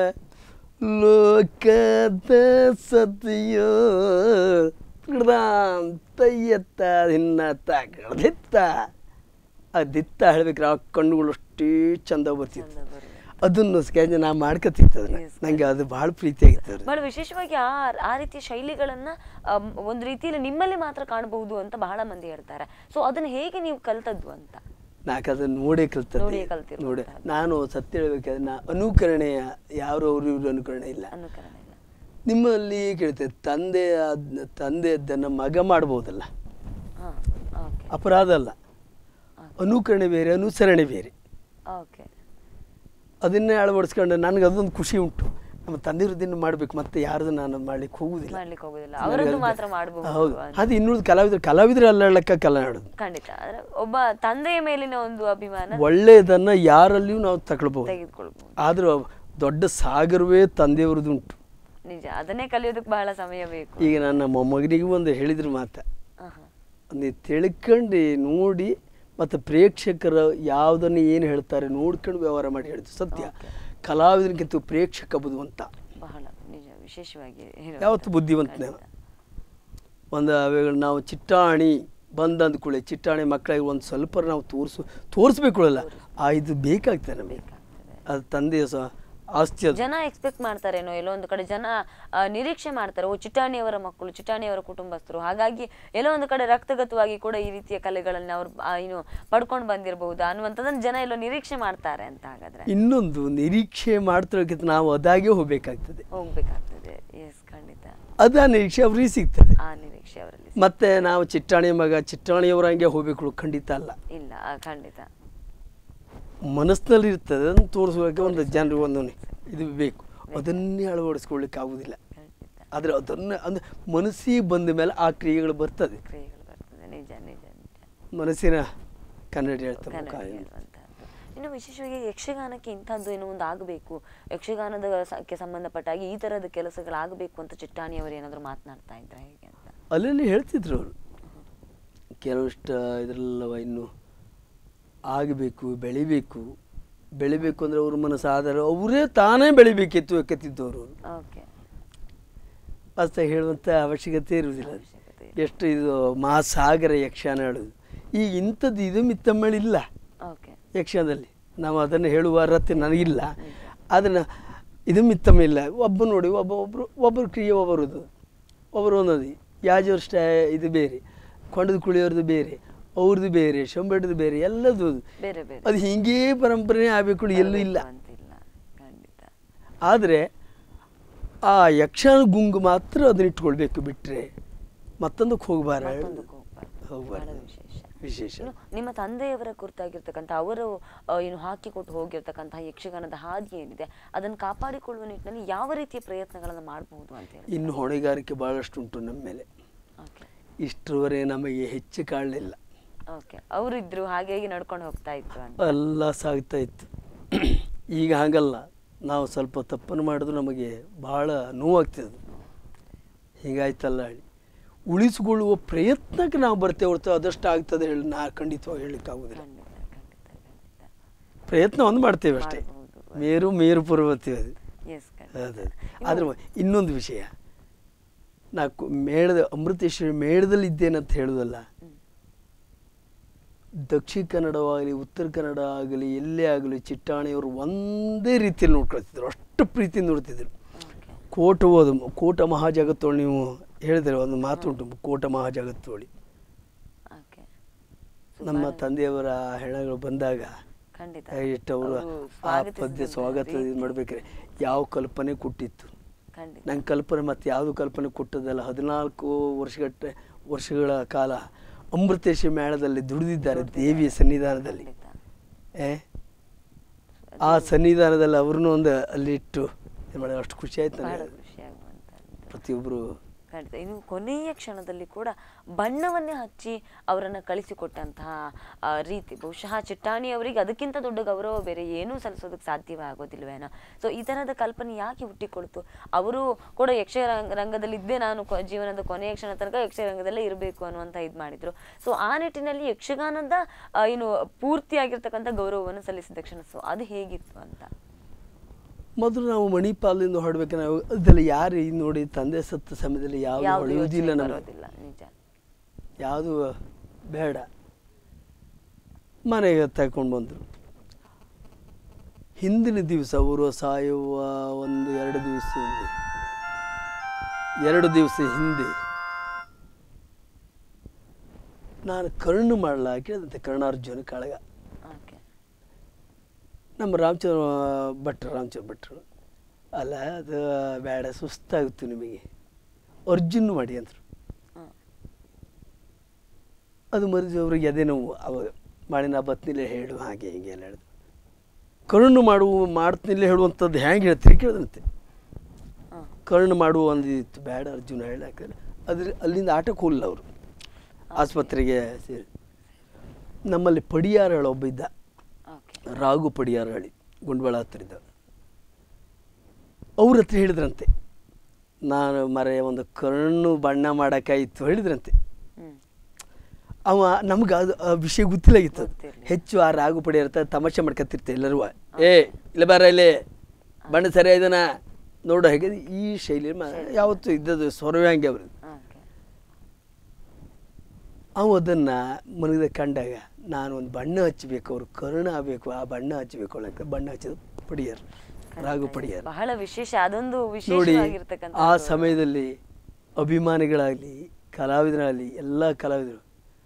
ಲೋಕದ ಸತಿಯೋ ತಯ್ಯತ್ತ ದಿನ್ನ ತಗಡ್ದಿತ್ತ ಆ ದಿತ್ತ ಹೇಳ್ಬೇಕ್ರೆ ಆ ಕಣ್ಣುಗಳು ಅಷ್ಟೇ ಚಂದ ಬರ್ತಿತ್ತು ಚಂದ ಬರುವುದು. ಅದನ್ನು ಸ್ಕ್ಯಾನ್ ನಾ ಮಾಡ್ಕೊತಿತ್ತು ಅದನ್ನ Yes, ನಂಗೆ ಅದು ಭಾಳ ಪ್ರೀತಿ ಆಗಿತ್ತು ಅವ್ರದ್ದು. ಬಹಳ ವಿಶೇಷವಾಗಿ ಆ ಆ ರೀತಿಯ ಶೈಲಿಗಳನ್ನ ಅಮ್, ಒಂದು ರೀತಿಯಲ್ಲಿ ನಿಮ್ಮಲ್ಲಿ ಮಾತ್ರ ಕಾಣಬಹುದು ಅಂತ ಬಹಳ ಮಂದಿ ಹೇಳ್ತಾರೆ ಸೊ ಅದನ್ನ ಹೇಗೆ ನೀವು ಕಲ್ತದ್ದು ಅಂತ ನಾಲ್ಕು ಅದನ್ನು ನೋಡೇ ಕಲ್ತದ್ದು ನೋಡಿಯೇ ಕಲ್ತಿರುವಂತಹದ್ದು. ನೋಡಿ ನಾನು ಸತ್ಯ ಹೇಳ್ಬೇಕಾದ್ರೆ ನಾ ಅನುಕರಣೆಯ ಯಾರು ಅವರು ಇವರು ಅನುಕರಣೆ ಇಲ್ಲ ಅನುಕರಣೆ ಇಲ್ಲ ನಿಮ್ಮಲ್ಲಿ ಕೇಳ್ತೇವೆ ತಂದೆ ಆದ್- ತಂದೆ ಅದನ್ನು ಮಗ ಮಾಡ್ಬೋದಲ್ಲ ಹಾ ಓಕೆ ಅಪರಾಧ ಅಲ್ಲ ಅನುಕರಣೆ ಬೇರೆ ಅನುಸರಣೆ ಬೇರೆ ಓಕೆ ಅದನ್ನೇ ಅಳವಡಿಸ್ಕೊಂಡು ನನಗೆ ಅದೊಂದು ಖುಷಿ ಉಂಟು ನಮ್ಮ ತಂದೆಯವ್ರದ್ದನ್ನು ಮಾಡಬೇಕು ಮತ್ತೆ ಯಾರ್ದು ನಾನು ಮಾಡ್ಲಿಕ್ಕೆ ಹೋಗುದಿಲ್ಲ ಮಾಡ್ಲಿಕ್ಕೆ ಹೋಗುದಿಲ್ಲ ಅವರದ್ದು ಮಾತ್ರ ಮಾಡಬಹುದು ಹೌದು ಅದು ಇನ್ನುಳಿದ ಕಲಾವಿದರು ಕಲಾವಿದರು ಅಲ್ಲಾಡಕ್ಕ ಕಲೆ ಆಡೋದು ಖಂಡಿತ ಆದ್ರೆ ಒಬ್ಬ ತಂದೆಯ ಮೇಲಿನ ಒಂದು ಅಭಿಮಾನ ಒಳ್ಳೆಯದನ್ನ ಯಾರಲ್ಲಿಯೂ ನಾವು ತಗೊಳ್ಬಹುದು ತೆಗೆದುಕೊಳ್ಬಹುದು ಆದ್ರೂ ದೊಡ್ಡ ಸಾಗರವೇ ತಂದೆಯವ್ರದ್ದುಂಟು ನಿಜ ಅದನ್ನೇ ಕಲಿಯೋದಕ್ಕೆ ಬಹಳ ಸಮಯ ಬೇಕು ಈಗ ನನ್ನ ಮೊಮ್ಮಗನಿಗೆ ಒಂದು ಹೇಳಿದ್ರು ಮಾತ ಆಹಾ. ನೀವು ತಿಳ್ಕೊಂಡು ನೋಡಿ ಮತ್ತು ಪ್ರೇಕ್ಷಕರು ಯಾವುದನ್ನು ಏನು ಹೇಳ್ತಾರೆ ನೋಡ್ಕೊಂಡು ವ್ಯವಹಾರ ಮಾಡಿ ಹೇಳಿದ್ರು ಸತ್ಯ ಕಲಾವಿದನಿಗಿಂತ ಪ್ರೇಕ್ಷಕ ಬುದ್ಧಿವಂತ ಬಹಳ ನಿಜ ವಿಶೇಷವಾಗಿ ಹೇಳುವಂಥದ್ದು. ಯಾವತ್ತು ಬುದ್ಧಿವಂತನೇ ಅವ. ಒಂದು ಅವಾಗ ನಾವು ಚಿಟ್ಟಾಣಿ ಬಂದ ಅಂದ್ಕೊಳ್ಳಿ ಚಿಟ್ಟಾಣಿ ಮಕ್ಕಳಿಗೆ ಒಂದು ಸ್ವಲ್ಪ ನಾವು ತೋರಿಸು ತೋರಿಸ್ಬೇಕು ಅಲ್ಲ ಆ ಇದು ಬೇಕಾಗ್ತದೆ ನಮಗೆ ಬೇಕಾಗ್ತದೆ. ಅದು ತಂದೆಯ ಸ ಆಸ್ತಿ ಅದು ಜನ ಎಕ್ಸ್ಪೆಕ್ಟ್ ಮಾಡ್ತಾರೇನೋ ಎಲ್ಲೋ ಒಂದು ಕಡೆ ಜನ ಆ, ನಿರೀಕ್ಷೆ ಮಾಡ್ತಾರೆ ಓ ಚಿಟಾಣಿಯವರ ಮಕ್ಕಳು ಚಿಟಾಣಿಯವರ ಕುಟುಂಬಸ್ಥರು ಹಾಗಾಗಿ ಎಲ್ಲೋ ಒಂದು ಕಡೆ ರಕ್ತಗತವಾಗಿ ಕೂಡ ಈ ರೀತಿಯ ಕಲೆಗಳನ್ನ ಅವ್ರು ಆ, ಏನು ಪಡ್ಕೊಂಡು ಬಂದಿರಬಹುದು ಅನ್ನುವಂಥದ್ದನ್ನ ಜನ ಎಲ್ಲೋ ನಿರೀಕ್ಷೆ ಮಾಡ್ತಾರೆ ಅಂತ ಹಾಗಾದ್ರೆ ಇನ್ನೊಂದು ನಿರೀಕ್ಷೆ ಮಾಡ್ತಿರೋಕ್ಕಿಂತ ನಾವು ಅದಾಗೆ ಹೋಗ್ಬೇಕಾಗ್ತದೆ ಹೋಗ್ಬೇಕಾಗ್ತದೆ ಎಸ್ ಖಂಡಿತ ಅದ ನಿರೀಕ್ಷೆ ಅವ್ರಿಗೆ ಸಿಗ್ತದೆ ಆ ನಿರೀಕ್ಷೆ ಅವರಲ್ಲಿ ಮತ್ತೆ ನಾವು ಚಿಟ್ಟಾಣಿ ಮಗ ಚಿಟ್ಟಾಣಿಯವ್ರ ಹಂಗೆ ಹೋಗ್ಬೇಕು ಖಂಡಿತ ಅಲ್ಲ ಇಲ್ಲ ಆ, ಖಂಡಿತ ಮನಸ್ಸಿನಲ್ಲಿ ಇರ್ತದೆ ಅದನ್ನು ತೋರಿಸುವಾಗ ಒಂದು ಜನರಿಗೆ ಒಂದು ಇದು ಬೇಕು ಅದನ್ನೇ ಅಳವಡಿಸ್ಕೊಳ್ಳಿಕ್ಕೆ ಆಗುದಿಲ್ಲ ಖಂಡಿತ ಆದರೆ ಅದನ್ನು ಅಂದ್ರೆ ಮನಸ್ಸಿಗೆ ಬಂದ ಮೇಲೆ ಆ ಕ್ರಿಯೆಗಳು ಬರ್ತದೆ ಕ್ರಿಯೆಗಳು ಬರ್ತದೆ ನಿಜ ನಿಜ ನಿಜ ಮನಸ್ಸಿನ ಕನ್ನಡಿ ಹೇಳ್ತಾರೆ ಮುಖ ಕನ್ನಡಿ ಎಂದು. ಹೇಳುವಂತಹದ್ದು. ಇನ್ನು ವಿಶೇಷವಾಗಿ ಯಕ್ಷಗಾನಕ್ಕೆ ಇಂಥದ್ದು ಏನೋ ಒಂದು ಆಗಬೇಕು ಯಕ್ಷಗಾನದ ಸ- ಕ್ಕೆ ಸಂಬಂಧಪಟ್ಟ ಹಾಗೆ ಈ ತರದ ಕೆಲಸಗಳಾಗಬೇಕು ಅಂತ ಚಿಟ್ಟಾಣಿಯವರು ಏನಾದ್ರು ಮಾತನಾಡ್ತಾ ಇದ್ರ ಹೇಗೆ ಅಂತ ಅಲ್ಲಲ್ಲಿ ಹೇಳ್ತಿದ್ರು ಅವರು ಕೆಲವಷ್ಟು ಇದರಲ್ಲವ ಇನ್ನು ಆಗಬೇಕು ಬೆಳಿಬೇಕು ಬೆಳಿಬೇಕು ಅಂದರೆ ಅವ್ರ ಮನಸ್ಸು ಆದರೆ ಅವರೇ ತಾನೇ ಬೆಳಿಬೇಕಿತ್ತು ಕೆತ್ತಿದ್ದವರು ಓಕೆ ಅಷ್ಟ ಹೇಳುವಂಥ ಅವಶ್ಯಕತೆ ಇರುವುದಿಲ್ಲ ಅವಶ್ಯಕತೆ ಎಷ್ಟು ಇದು ಮಹಾಸಾಗರ ಯಕ್ಷಗಾನ ಹೇಳೋದು ಈಗ ಇಂಥದ್ದು ಇದು ಮಿತ್ತಮ್ಮಳಿಲ್ಲ ಓಕೆ ಯಕ್ಷಗಾನದಲ್ಲಿ ನಾವು ಅದನ್ನು ಹೇಳುವ ಅರ್ಹತೆ ನನಗಿಲ್ಲ ಅದನ್ನು ಇದು ಮಿತ್ತಮ್ಮ ಇಲ್ಲ ಒಬ್ಬ ನೋಡಿ ಒಬ್ಬ ಒಬ್ಬರು ಒಬ್ಬರು ಕ್ರಿಯೆ ಒಬ್ಬರದು ಒಬ್ಬರು ಒಂದೊಂದು ಯಾಜವ್ರ ಸ್ಟೈ ಇದು ಬೇರೆ ಕೊಂಡದ ಕುಳಿಯೋರ್ದು ಬೇರೆ ಅವ್ರದ್ದು ಬೇರೆ ಶಂಬಡದು ಬೇರೆ ಎಲ್ಲದು ಅದು. ಬೇರೆ ಬೇರೆ ಅದು ಹಿಂಗೇ ಪರಂಪರೆ ಆಗಬೇಕು ಎಲ್ಲೂ ಇಲ್ಲ ಅಂತಿಲ್ಲ ಖಂಡಿತ ಆದರೆ ಆ ಯಕ್ಷಗಾನ ಗುಂಗು ಮಾತ್ರ ಅದನ್ನ ಇಟ್ಕೊಳ್ಬೇಕು ಬಿಟ್ಟರೆ ಮತ್ತೊಂದಕ್ಕೆ ಹೋಗಬಾರ ಮತ್ತೊಂದಕ್ಕೆ ಹೋಗ್ಬಾರ್ದು. ಹೋಗ್ಬಾರ್ದು. ಬಹಳ ವಿಶೇಷ ವಿಶೇಷ ಇನ್ನು ನಿಮ್ಮ ತಂದೆಯವರ ಕುರಿತಾಗಿರ್ತಕ್ಕಂಥ ಅವರು ಆ, ಏನು ಹಾಕಿಕೊಟ್ಟು ಹೋಗಿರ್ತಕ್ಕಂತಹ ಯಕ್ಷಗಾನದ ಹಾದಿ ಏನಿದೆ ಅದನ್ನು ಕಾಪಾಡಿಕೊಳ್ಳುವ ನಿಟ್ಟಿನಲ್ಲಿ ಯಾವ ರೀತಿಯ ಪ್ರಯತ್ನಗಳನ್ನು ಮಾಡಬಹುದು ಅಂತ ಹೇಳಿ ಇನ್ನು ಹೊಣೆಗಾರಿಕೆ ಭಾಳಷ್ಟು ಉಂಟು ನಮ್ಮ ಮೇಲೆ ಓಕೆ ಇಷ್ಟರವರೆಗೆ ನಮಗೆ ಹೆಚ್ಚು ಕಾಣಲಿಲ್ಲ ಓಕೆ ಅವರಿದ್ರು ಹಾಗೆ ಹೀಗೆ ನಡ್ಕೊಂಡು ಹೋಗ್ತಾ ಇತ್ತು ಅಂತ ಎಲ್ಲ ಸಾಗ್ತಾ ಇತ್ತು ಈಗ ಹಾಗಲ್ಲ ನಾವು ಸ್ವಲ್ಪ ತಪ್ಪನ್ನು ಮಾಡಿದ್ರು ನಮಗೆ ಭಾಳ ನೋವಾಗ್ತದೆ ಹೀಗಾಯ್ತಲ್ಲ ಹೇಳಿ ಉಳಿಸಿಕೊಳ್ಳುವ ಪ್ರಯತ್ನಕ್ಕೆ ನಾವು ಬರ್ತೇವೆ ಹೊರತು ಅದಷ್ಟು ಆಗ್ತದೆ ಹೇಳಿ ನಾ ಖಂಡಿತವಾಗಿ ಹೇಳಲಿಕ್ಕಾಗೋದಿಲ್ಲ ಖಂಡಿತ ಖಂಡಿತ ಖಂಡಿತ ಪ್ರಯತ್ನ ಒಂದು ಮಾಡ್ತೇವೆ ಅಷ್ಟೇ ಮಾಡ್ಬೋದು. ಮೇರು ಮೇರು ಪರ್ವತಿ ಅದು ಎಸ್ ಅದೇ ಆದರೆ ಇನ್ನೊಂದು ವಿಷಯ ನಾ ಕು- ಮೇಳದ ಅಮೃತೇಶ್ವರಿ ಮೇಳದಲ್ಲಿ ಇದ್ದೇನಂತ ಹೇಳುದಲ್ಲ ದಕ್ಷಿಣ ಕನ್ನಡವಾಗಲಿ ಉತ್ತರ ಕನ್ನಡ ಆಗಲಿ ಎಲ್ಲೇ ಆಗಲಿ ಚಿಟ್ಟಾಣಿಯವರು ಒಂದೇ ರೀತಿಯಲ್ಲಿ ನೋಡ್ಕೊಳ್ತಿದ್ರು ಅಷ್ಟು ಪ್ರೀತಿಯಿಂದ ನೋಡ್ತಿದ್ರು ಓಕೆ ಕೋಟ ಓದು ಕೋಟ ಮಹಾಜಗತ್ತೋಳಿ ನೀವು ಹೇಳಿದರೆ ಒಂದು ಮಾತುಂಟು ಕೋಟ ಮಹಾಜಗತ್ತೋಳಿ ಓಕೆ ನಮ್ಮ ತಂದೆಯವರ ಹೆಣಗಳು ಬಂದಾಗ ಖಂಡಿತ ಎಷ್ಟು ಅವರು ಅವ್ರು ಆ ಪದ್ಯ ಸ್ವಾಗತಿಸಿದಂತಹ ಸ್ವಾಗತ ಇದು ರೀತಿ. ಮಾಡ್ಬೇಕಾರೆ ಯಾವ ಕಲ್ಪನೆ ಕೊಟ್ಟಿತ್ತು ಖಂಡಿತ ನಂಗೆ ಕಲ್ಪನೆ ಮತ್ತು ಯಾವುದು ಕಲ್ಪನೆ ಕೊಟ್ಟದಲ್ಲ ಹದಿನಾಲ್ಕು ವರ್ಷಗಟ್ಟೆ ವರ್ಷಗಳ ಕಾಲ ಅಮೃತೇಶ ಮೇಳದಲ್ಲಿ ದುಡಿದಿದ್ದಾರೆ ದೇವಿಯ ಸನ್ನಿಧಾನದಲ್ಲಿ ಖಂಡಿತ ಏ ಆ ಸನ್ನಿಧಾನದಲ್ಲಿ ಅವ್ರನ್ನೂ ಒಂದು ಅಲ್ಲಿ ಇಟ್ಟು ಇದು ಮಾಡಿದ್ರೆ ಅಷ್ಟು ಖುಷಿ ಆಯ್ತು ಬಹಳ ನನಗೆ ಖುಷಿ ಆಗುವಂಥದ್ದು ಪ್ರತಿಯೊಬ್ಬರು ಖಂಡಿತ ಇನ್ನು ಕೊನೆಯ ಕ್ಷಣದಲ್ಲಿ ಕೂಡ ಬಣ್ಣವನ್ನೇ ಹಚ್ಚಿ ಅವರನ್ನು ಕಳಿಸಿಕೊಟ್ಟಂತಹ ಆ, ರೀತಿ ಬಹುಶಃ ಚಿಟ್ಟಾಣಿ ಅವರಿಗೆ ಅದಕ್ಕಿಂತ ದೊಡ್ಡ ಗೌರವ ಬೇರೆ ಏನೂ ಸಲ್ಲಿಸೋದಕ್ಕೆ ಸಾಧ್ಯವೇ ಆಗೋದಿಲ್ವೇನೋ ಸೊ ಈ ತರಹದ ಕಲ್ಪನೆ ಯಾಕೆ ಹುಟ್ಟಿಕೊಳ್ತು ಅವರು ಕೂಡ ಯಕ್ಷರಂಗ ರಂಗದಲ್ಲಿ ಇದ್ದೇ ನಾನು ಕೊ- ಜೀವನದ ಕೊನೆಯ ಕ್ಷಣ ತನಕ ಯಕ್ಷರಂಗದಲ್ಲೇ ಇರಬೇಕು ಅನ್ನುವಂಥ ಇದು ಮಾಡಿದ್ರು ಸೊ ಆ ನಿಟ್ಟಿನಲ್ಲಿ ಯಕ್ಷಗಾನದ ಆ, ಏನು ಪೂರ್ತಿಯಾಗಿರ್ತಕ್ಕಂಥ ಗೌರವವನ್ನು ಸಲ್ಲಿಸಿದ ಕ್ಷಣ ಸೊ ಅದು ಹೇಗಿತ್ತು ಅಂತ ಮೊದಲು ನಾವು ಮಣಿಪಾಲದಿಂದ ಹೊರಡ್ಬೇಕು ನಾವು ಅದೆಲ್ಲ ಯಾರು ಈಗ ನೋಡಿ ತಂದೆ ಸತ್ತ ಸಮಯದಲ್ಲಿ ಯಾವುದು ಯಾವುದು ಹೊಳೆಯುವುದಿಲ್ಲ ಯೋಚನೆ ನಮಗೆ ಬರೋದಿಲ್ಲ ನಿಜ ಯಾವುದು ಬೇಡ ಮನೆಗೆ ತಗೊಂಡು ಬಂದರು ಹಿಂದಿನ ದಿವಸ ಅವರು ಸಾಯುವ ಒಂದು ಎರಡು ದಿವಸ ಹಿಂದೆ ಎರಡು ದಿವಸ ಹಿಂದೆ ನಾನು ಕರ್ಣ ಮಾಡಲಾಕಿ ಅದಂತೆ ಕರ್ಣಾರ್ಜುನ ಕಾಳಗ ಓಕೆ ನಮ್ಮ ರಾಮಚಂದ್ರ ಭಟ್ರು ರಾಮಚಂದ್ರ ಭಟ್ರು ಅಲ್ಲ ಅದು ಬೇಡ ಸುಸ್ತಾಗುತ್ತೆ ನಿಮಗೆ ಅರ್ಜುನ್ ಮಾಡಿ ಅಂದರು ಹ್ಮ್ ಅದು ಮರಿದು ಅವ್ರಿಗೆ ಅದೇ ನೋವು ಅವಾಗ ಮಾಡಿ ನಾ ಬತ್ನಿಲೆ ಹೇಳು ಹಾಗೆ ಹೀಗೆ ಎಲ್ಲ ಹೇಳಿದ್ರು ಕರುಣು ಮಾಡುವ ಮಾಡ್ತಿನಿಲ್ಲ ಹೇಳುವಂಥದ್ದು ಹ್ಯಾಂಗೆ ಹೇಳ್ತೀರಿ ಕೇಳಿದಂತೆ ಕರ್ಣ ಮಾಡುವ ಒಂದು ಇತ್ತು ಬೇಡ ಅರ್ಜುನ ಹೇಳಕ್ಕೆ ಅದ್ರ ಅಲ್ಲಿಂದ ಆಟಕ್ಕೆ ಹೋಗಲಿಲ್ಲ ಅವರು ಆಸ್ಪತ್ರೆಗೆ ಸೇರಿ ನಮ್ಮಲ್ಲಿ ಪಡಿಯಾರಳ ಒಬ್ಬ ಇದ್ದ ಓಕೆ ರಾಘು ಪಡಿಯಾರಹಳ್ಳಿ ಗುಂಡ್ವಾಳ ಹತ್ರ ಇದ್ದ ಅವ್ರ ಹತ್ರ ಹೇಳಿದ್ರಂತೆ ನಾನು ಮರೆ ಒಂದು ಕಣ್ಣು ಬಣ್ಣ ಮಾಡೋಕ್ಕಾಯಿತು ಹೇಳಿದ್ರಂತೆ ಹ್ಮ್ ಅವ ನಮ್ಗೆ ಅದು ಆ ವಿಷಯ ಗೊತ್ತಿಲ್ಲಾಗಿತ್ತು ಅದು. ಗೊತ್ತಿರ್ಲಿಲ್ಲ. ಹೆಚ್ಚು ಆ ರಾಗು ಪಡಿಯರ್ತ ತಮಾಷೆ ಮಾಡ್ಕೊತಿರ್ತೆ ಎಲ್ಲರೂ ಏ ಇಲ್ಲ ಬಾರ ಇಲ್ಲಿ ಬಣ್ಣ ಸರಿ ಇದನ್ನ ನೋಡು ಹೇಗೆ ಈ ಶೈಲಿ ಮ- ಯಾವತ್ತೂ ಇದ್ದದ್ದು ಸ್ವರವೇ ಹಂಗೆ ಅವ್ರದ್ದು ಓಕೆ ಅವ ಅದನ್ನ ಮನದ ಕಂಡಾಗ ನಾನು ಒಂದು ಬಣ್ಣ ಹಚ್ಚಬೇಕು ಅವ್ರು ಕರುಣ ಆಗಬೇಕು ಆ ಬಣ್ಣ ಹಚ್ಚಬೇಕು ಅನ್ನಕ್ಕೆ ಬಣ್ಣ ಹಚ್ಚಿದ ಪಡಿಯರ್ ರಾಘು ಪಡಿಯರ್ ಬಹಳ ವಿಶೇಷ ಅದೊಂದು ನೋಡಿ ವಿಶೇಷವಾಗಿರ್ತಕ್ಕಂಥ ಆ ಸಮಯದಲ್ಲಿ ಅಭಿಮಾನಿಗಳಾಗಲಿ ಕಲಾವಿದರಾಗಲಿ ಎಲ್ಲ ಕಲಾವಿದರು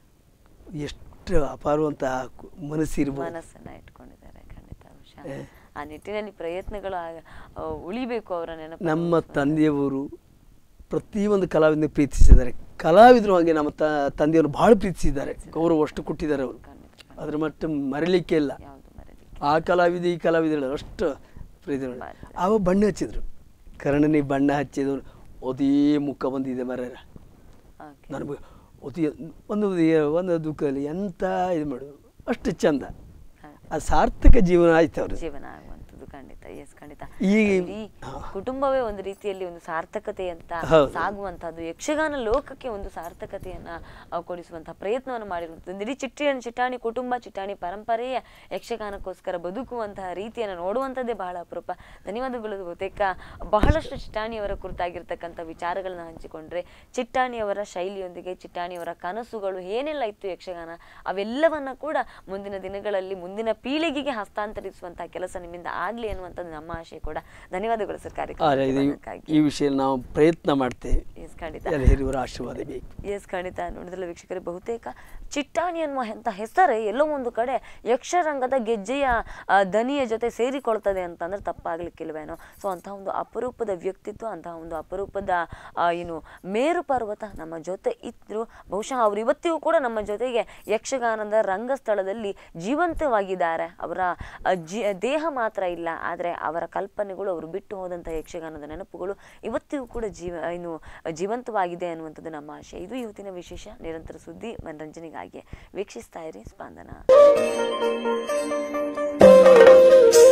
ಎಷ್ಟು ಅಪಾರವಂತಹ ಕು- ಮನಸ್ಸಿರ್ಬೋದು ಮನಸ್ಸನ್ನ ಇಟ್ಕೊಂಡಿದ್ದಾರೆ ಖಂಡಿತ ಬಹುಶಃ ಆ ನಿಟ್ಟಿನಲ್ಲಿ ಪ್ರಯತ್ನಗಳು ಆಗ- ಆ, ಉಳಿಬೇಕು ಅವರ ನೆನಪು ನಮ್ಮ ತಂದೆಯವರು ಪ್ರತಿಯೊಂದು ಕಲಾವಿದನ ಪ್ರೀತಿಸಿದ್ದಾರೆ ಕಲಾವಿದರು ಹಾಗೆ ನಮ್ಮ ತ ತಂದೆಯವರು ಭಾಳ ಪ್ರೀತಿಸಿದ್ದಾರೆ ಗೌರವ ಅಷ್ಟು ಕೊಟ್ಟಿದ್ದಾರೆ ಅವರು ಖಂಡಿತ ಅದ್ರ ಮಟ್ಟ ಮರಿಲಿಕ್ಕೆ ಇಲ್ಲ ಯಾವುದು ಮರಲಿ ಆ ಕಲಾವಿದ ಈ ಕಲಾವಿದರು ಅಷ್ಟು ಪ್ರೀತಿ ಮಾಡಿ. ಮಾಡ್ತಾರೆ. ಅವ ಬಣ್ಣ ಹಚ್ಚಿದ್ರು ಕರ್ಣನಿಗೆ ಬಣ್ಣ ಹಚ್ಚಿದವರು ಅದೇ ಮುಖ ಬಂದಿದೆ ಮರ ಓಕೆ ನನಗೆ ಅತಿ ಒಂದು ಒಂದು ದುಃಖದಲ್ಲಿ ಎಂತ ಇದು ಮಾಡೋದು ಅಷ್ಟು ಚಂದ ಆ ಸಾರ್ಥಕ ಜೀವನ ಆಯ್ತು ಅವ್ರದ್ದು ಜೀವನ ಆಗುವಂಥದ್ದು ಖಂಡಿತ ಎಸ್ ಖಂಡಿತ ಈಗ ಇಡೀ ಕುಟುಂಬವೇ ಒಂದು ರೀತಿಯಲ್ಲಿ ಒಂದು ಸಾರ್ಥಕತೆ ಅಂತ ಹೌದು. ಸಾಗುವಂತಹದ್ದು ಯಕ್ಷಗಾನ ಲೋಕಕ್ಕೆ ಒಂದು ಸಾರ್ಥಕತೆಯನ್ನ ಆ, ಕೊಡಿಸುವಂತಹ ಪ್ರಯತ್ನವನ್ನು ಮಾಡಿರುವಂಥದ್ದು ಇಡೀ ಚಿಟ್ಟಿಯನ್ ಚಿಟ್ಟಾಣಿ ಕುಟುಂಬ ಚಿಟ್ಟಾಣಿ ಪರಂಪರೆಯ ಯಕ್ಷಗಾನಕ್ಕೋಸ್ಕರ ಬದುಕುವಂತಹ ರೀತಿಯನ್ನು ನೋಡುವಂಥದ್ದೇ ಬಹಳ ಅಪರೂಪ ಧನ್ಯವಾದಗಳು ಬಹುತೇಕ ಬಹಳಷ್ಟು ಚಿಟ್ಟಾಣಿಯವರ ಕುರಿತಾಗಿರ್ತಕ್ಕಂಥ ವಿಚಾರಗಳನ್ನ ಹಂಚಿಕೊಂಡ್ರೆ ಚಿಟ್ಟಾಣಿಯವರ ಶೈಲಿಯೊಂದಿಗೆ ಚಿಟ್ಟಾಣಿಯವರ ಕನಸುಗಳು ಏನೆಲ್ಲ ಇತ್ತು ಯಕ್ಷಗಾನ ಅವೆಲ್ಲವನ್ನ ಕೂಡ ಮುಂದಿನ ದಿನಗಳಲ್ಲಿ ಮುಂದಿನ ಪೀಳಿಗೆಗೆ ಹಸ್ತಾಂತರಿಸುವಂತಹ ಕೆಲಸ ನಿಮ್ಮಿಂದ ಆಗ್ಲಿ ಅನ್ನುವಂಥದ್ದು ನಮ್ಮ ಆಶಯ ಕೂಡ ಧನ್ಯವಾದಗಳು ಸರ್ ಆದರೆ ಇದು ಕಾರ್ಯಕ್ರಮ ಈ ವಿಷಯ ನಾವು ಪ್ರಯತ್ನ ಮಾಡ್ತೇವೆ ಎಸ್ ಖಂಡಿತ ಎಲ್ಲ ಹಿರಿಯವರ ಆಶೀರ್ವಾದ ಬೇಕು ಎಸ್ ಖಂಡಿತ ನೋಡಿದ್ರಲ್ಲ ವೀಕ್ಷಕರೇ ಬಹುತೇಕ ಚಿಟ್ಟಾಣಿ ಅನ್ನುವ ಎಂಥ ಹೆಸರೇ ಎಲ್ಲೋ ಒಂದು ಕಡೆ ಯಕ್ಷರಂಗದ ಗೆಜ್ಜೆಯ ಆ, ದನಿಯ ಜೊತೆ ಸೇರಿಕೊಳ್ತದೆ ಅಂತಂದ್ರೆ ತಪ್ಪಾಗ್ಲಿಕ್ಕಿಲ್ವೇನೋ ಸೊ ಅಂತಹ ಒಂದು ಅಪರೂಪದ ವ್ಯಕ್ತಿತ್ವ ಅಂತಹ ಒಂದು ಅಪರೂಪದ ಆ, ಏನು ಮೇರು ಪರ್ವತ ನಮ್ಮ ಜೊತೆ ಇದ್ರು ಬಹುಶಃ ಅವರು ಇವತ್ತಿಗೂ ಕೂಡ ನಮ್ಮ ಜೊತೆಗೆ ಯಕ್ಷಗಾನದ ರಂಗಸ್ಥಳದಲ್ಲಿ ಜೀವಂತವಾಗಿದ್ದಾರೆ ಅವರ ಆ, ಜಿ ದೇಹ ಮಾತ್ರ ಇಲ್ಲ ಆದರೆ ಅವರ ಕಲ್ಪನೆಗಳು ಅವರು ಬಿಟ್ಟು ಹೋದಂಥ ಯಕ್ಷಗಾನದ ನೆನಪುಗಳು ಇವತ್ತಿಗೂ ಕೂಡ ಜೀವ ಏನು ಜೀವಂತವಾಗಿದೆ ಅನ್ನುವಂಥದ್ದು ನಮ್ಮ ಆಶಯ ಇದು ಇವತ್ತಿನ ವಿಶೇಷ ನಿರಂತರ ಸುದ್ದಿ ಮನರಂಜನೆಗಾಗಿ ವೀಕ್ಷಿಸ್ತಾ ಇರಿ ಸ್ಪಂದನ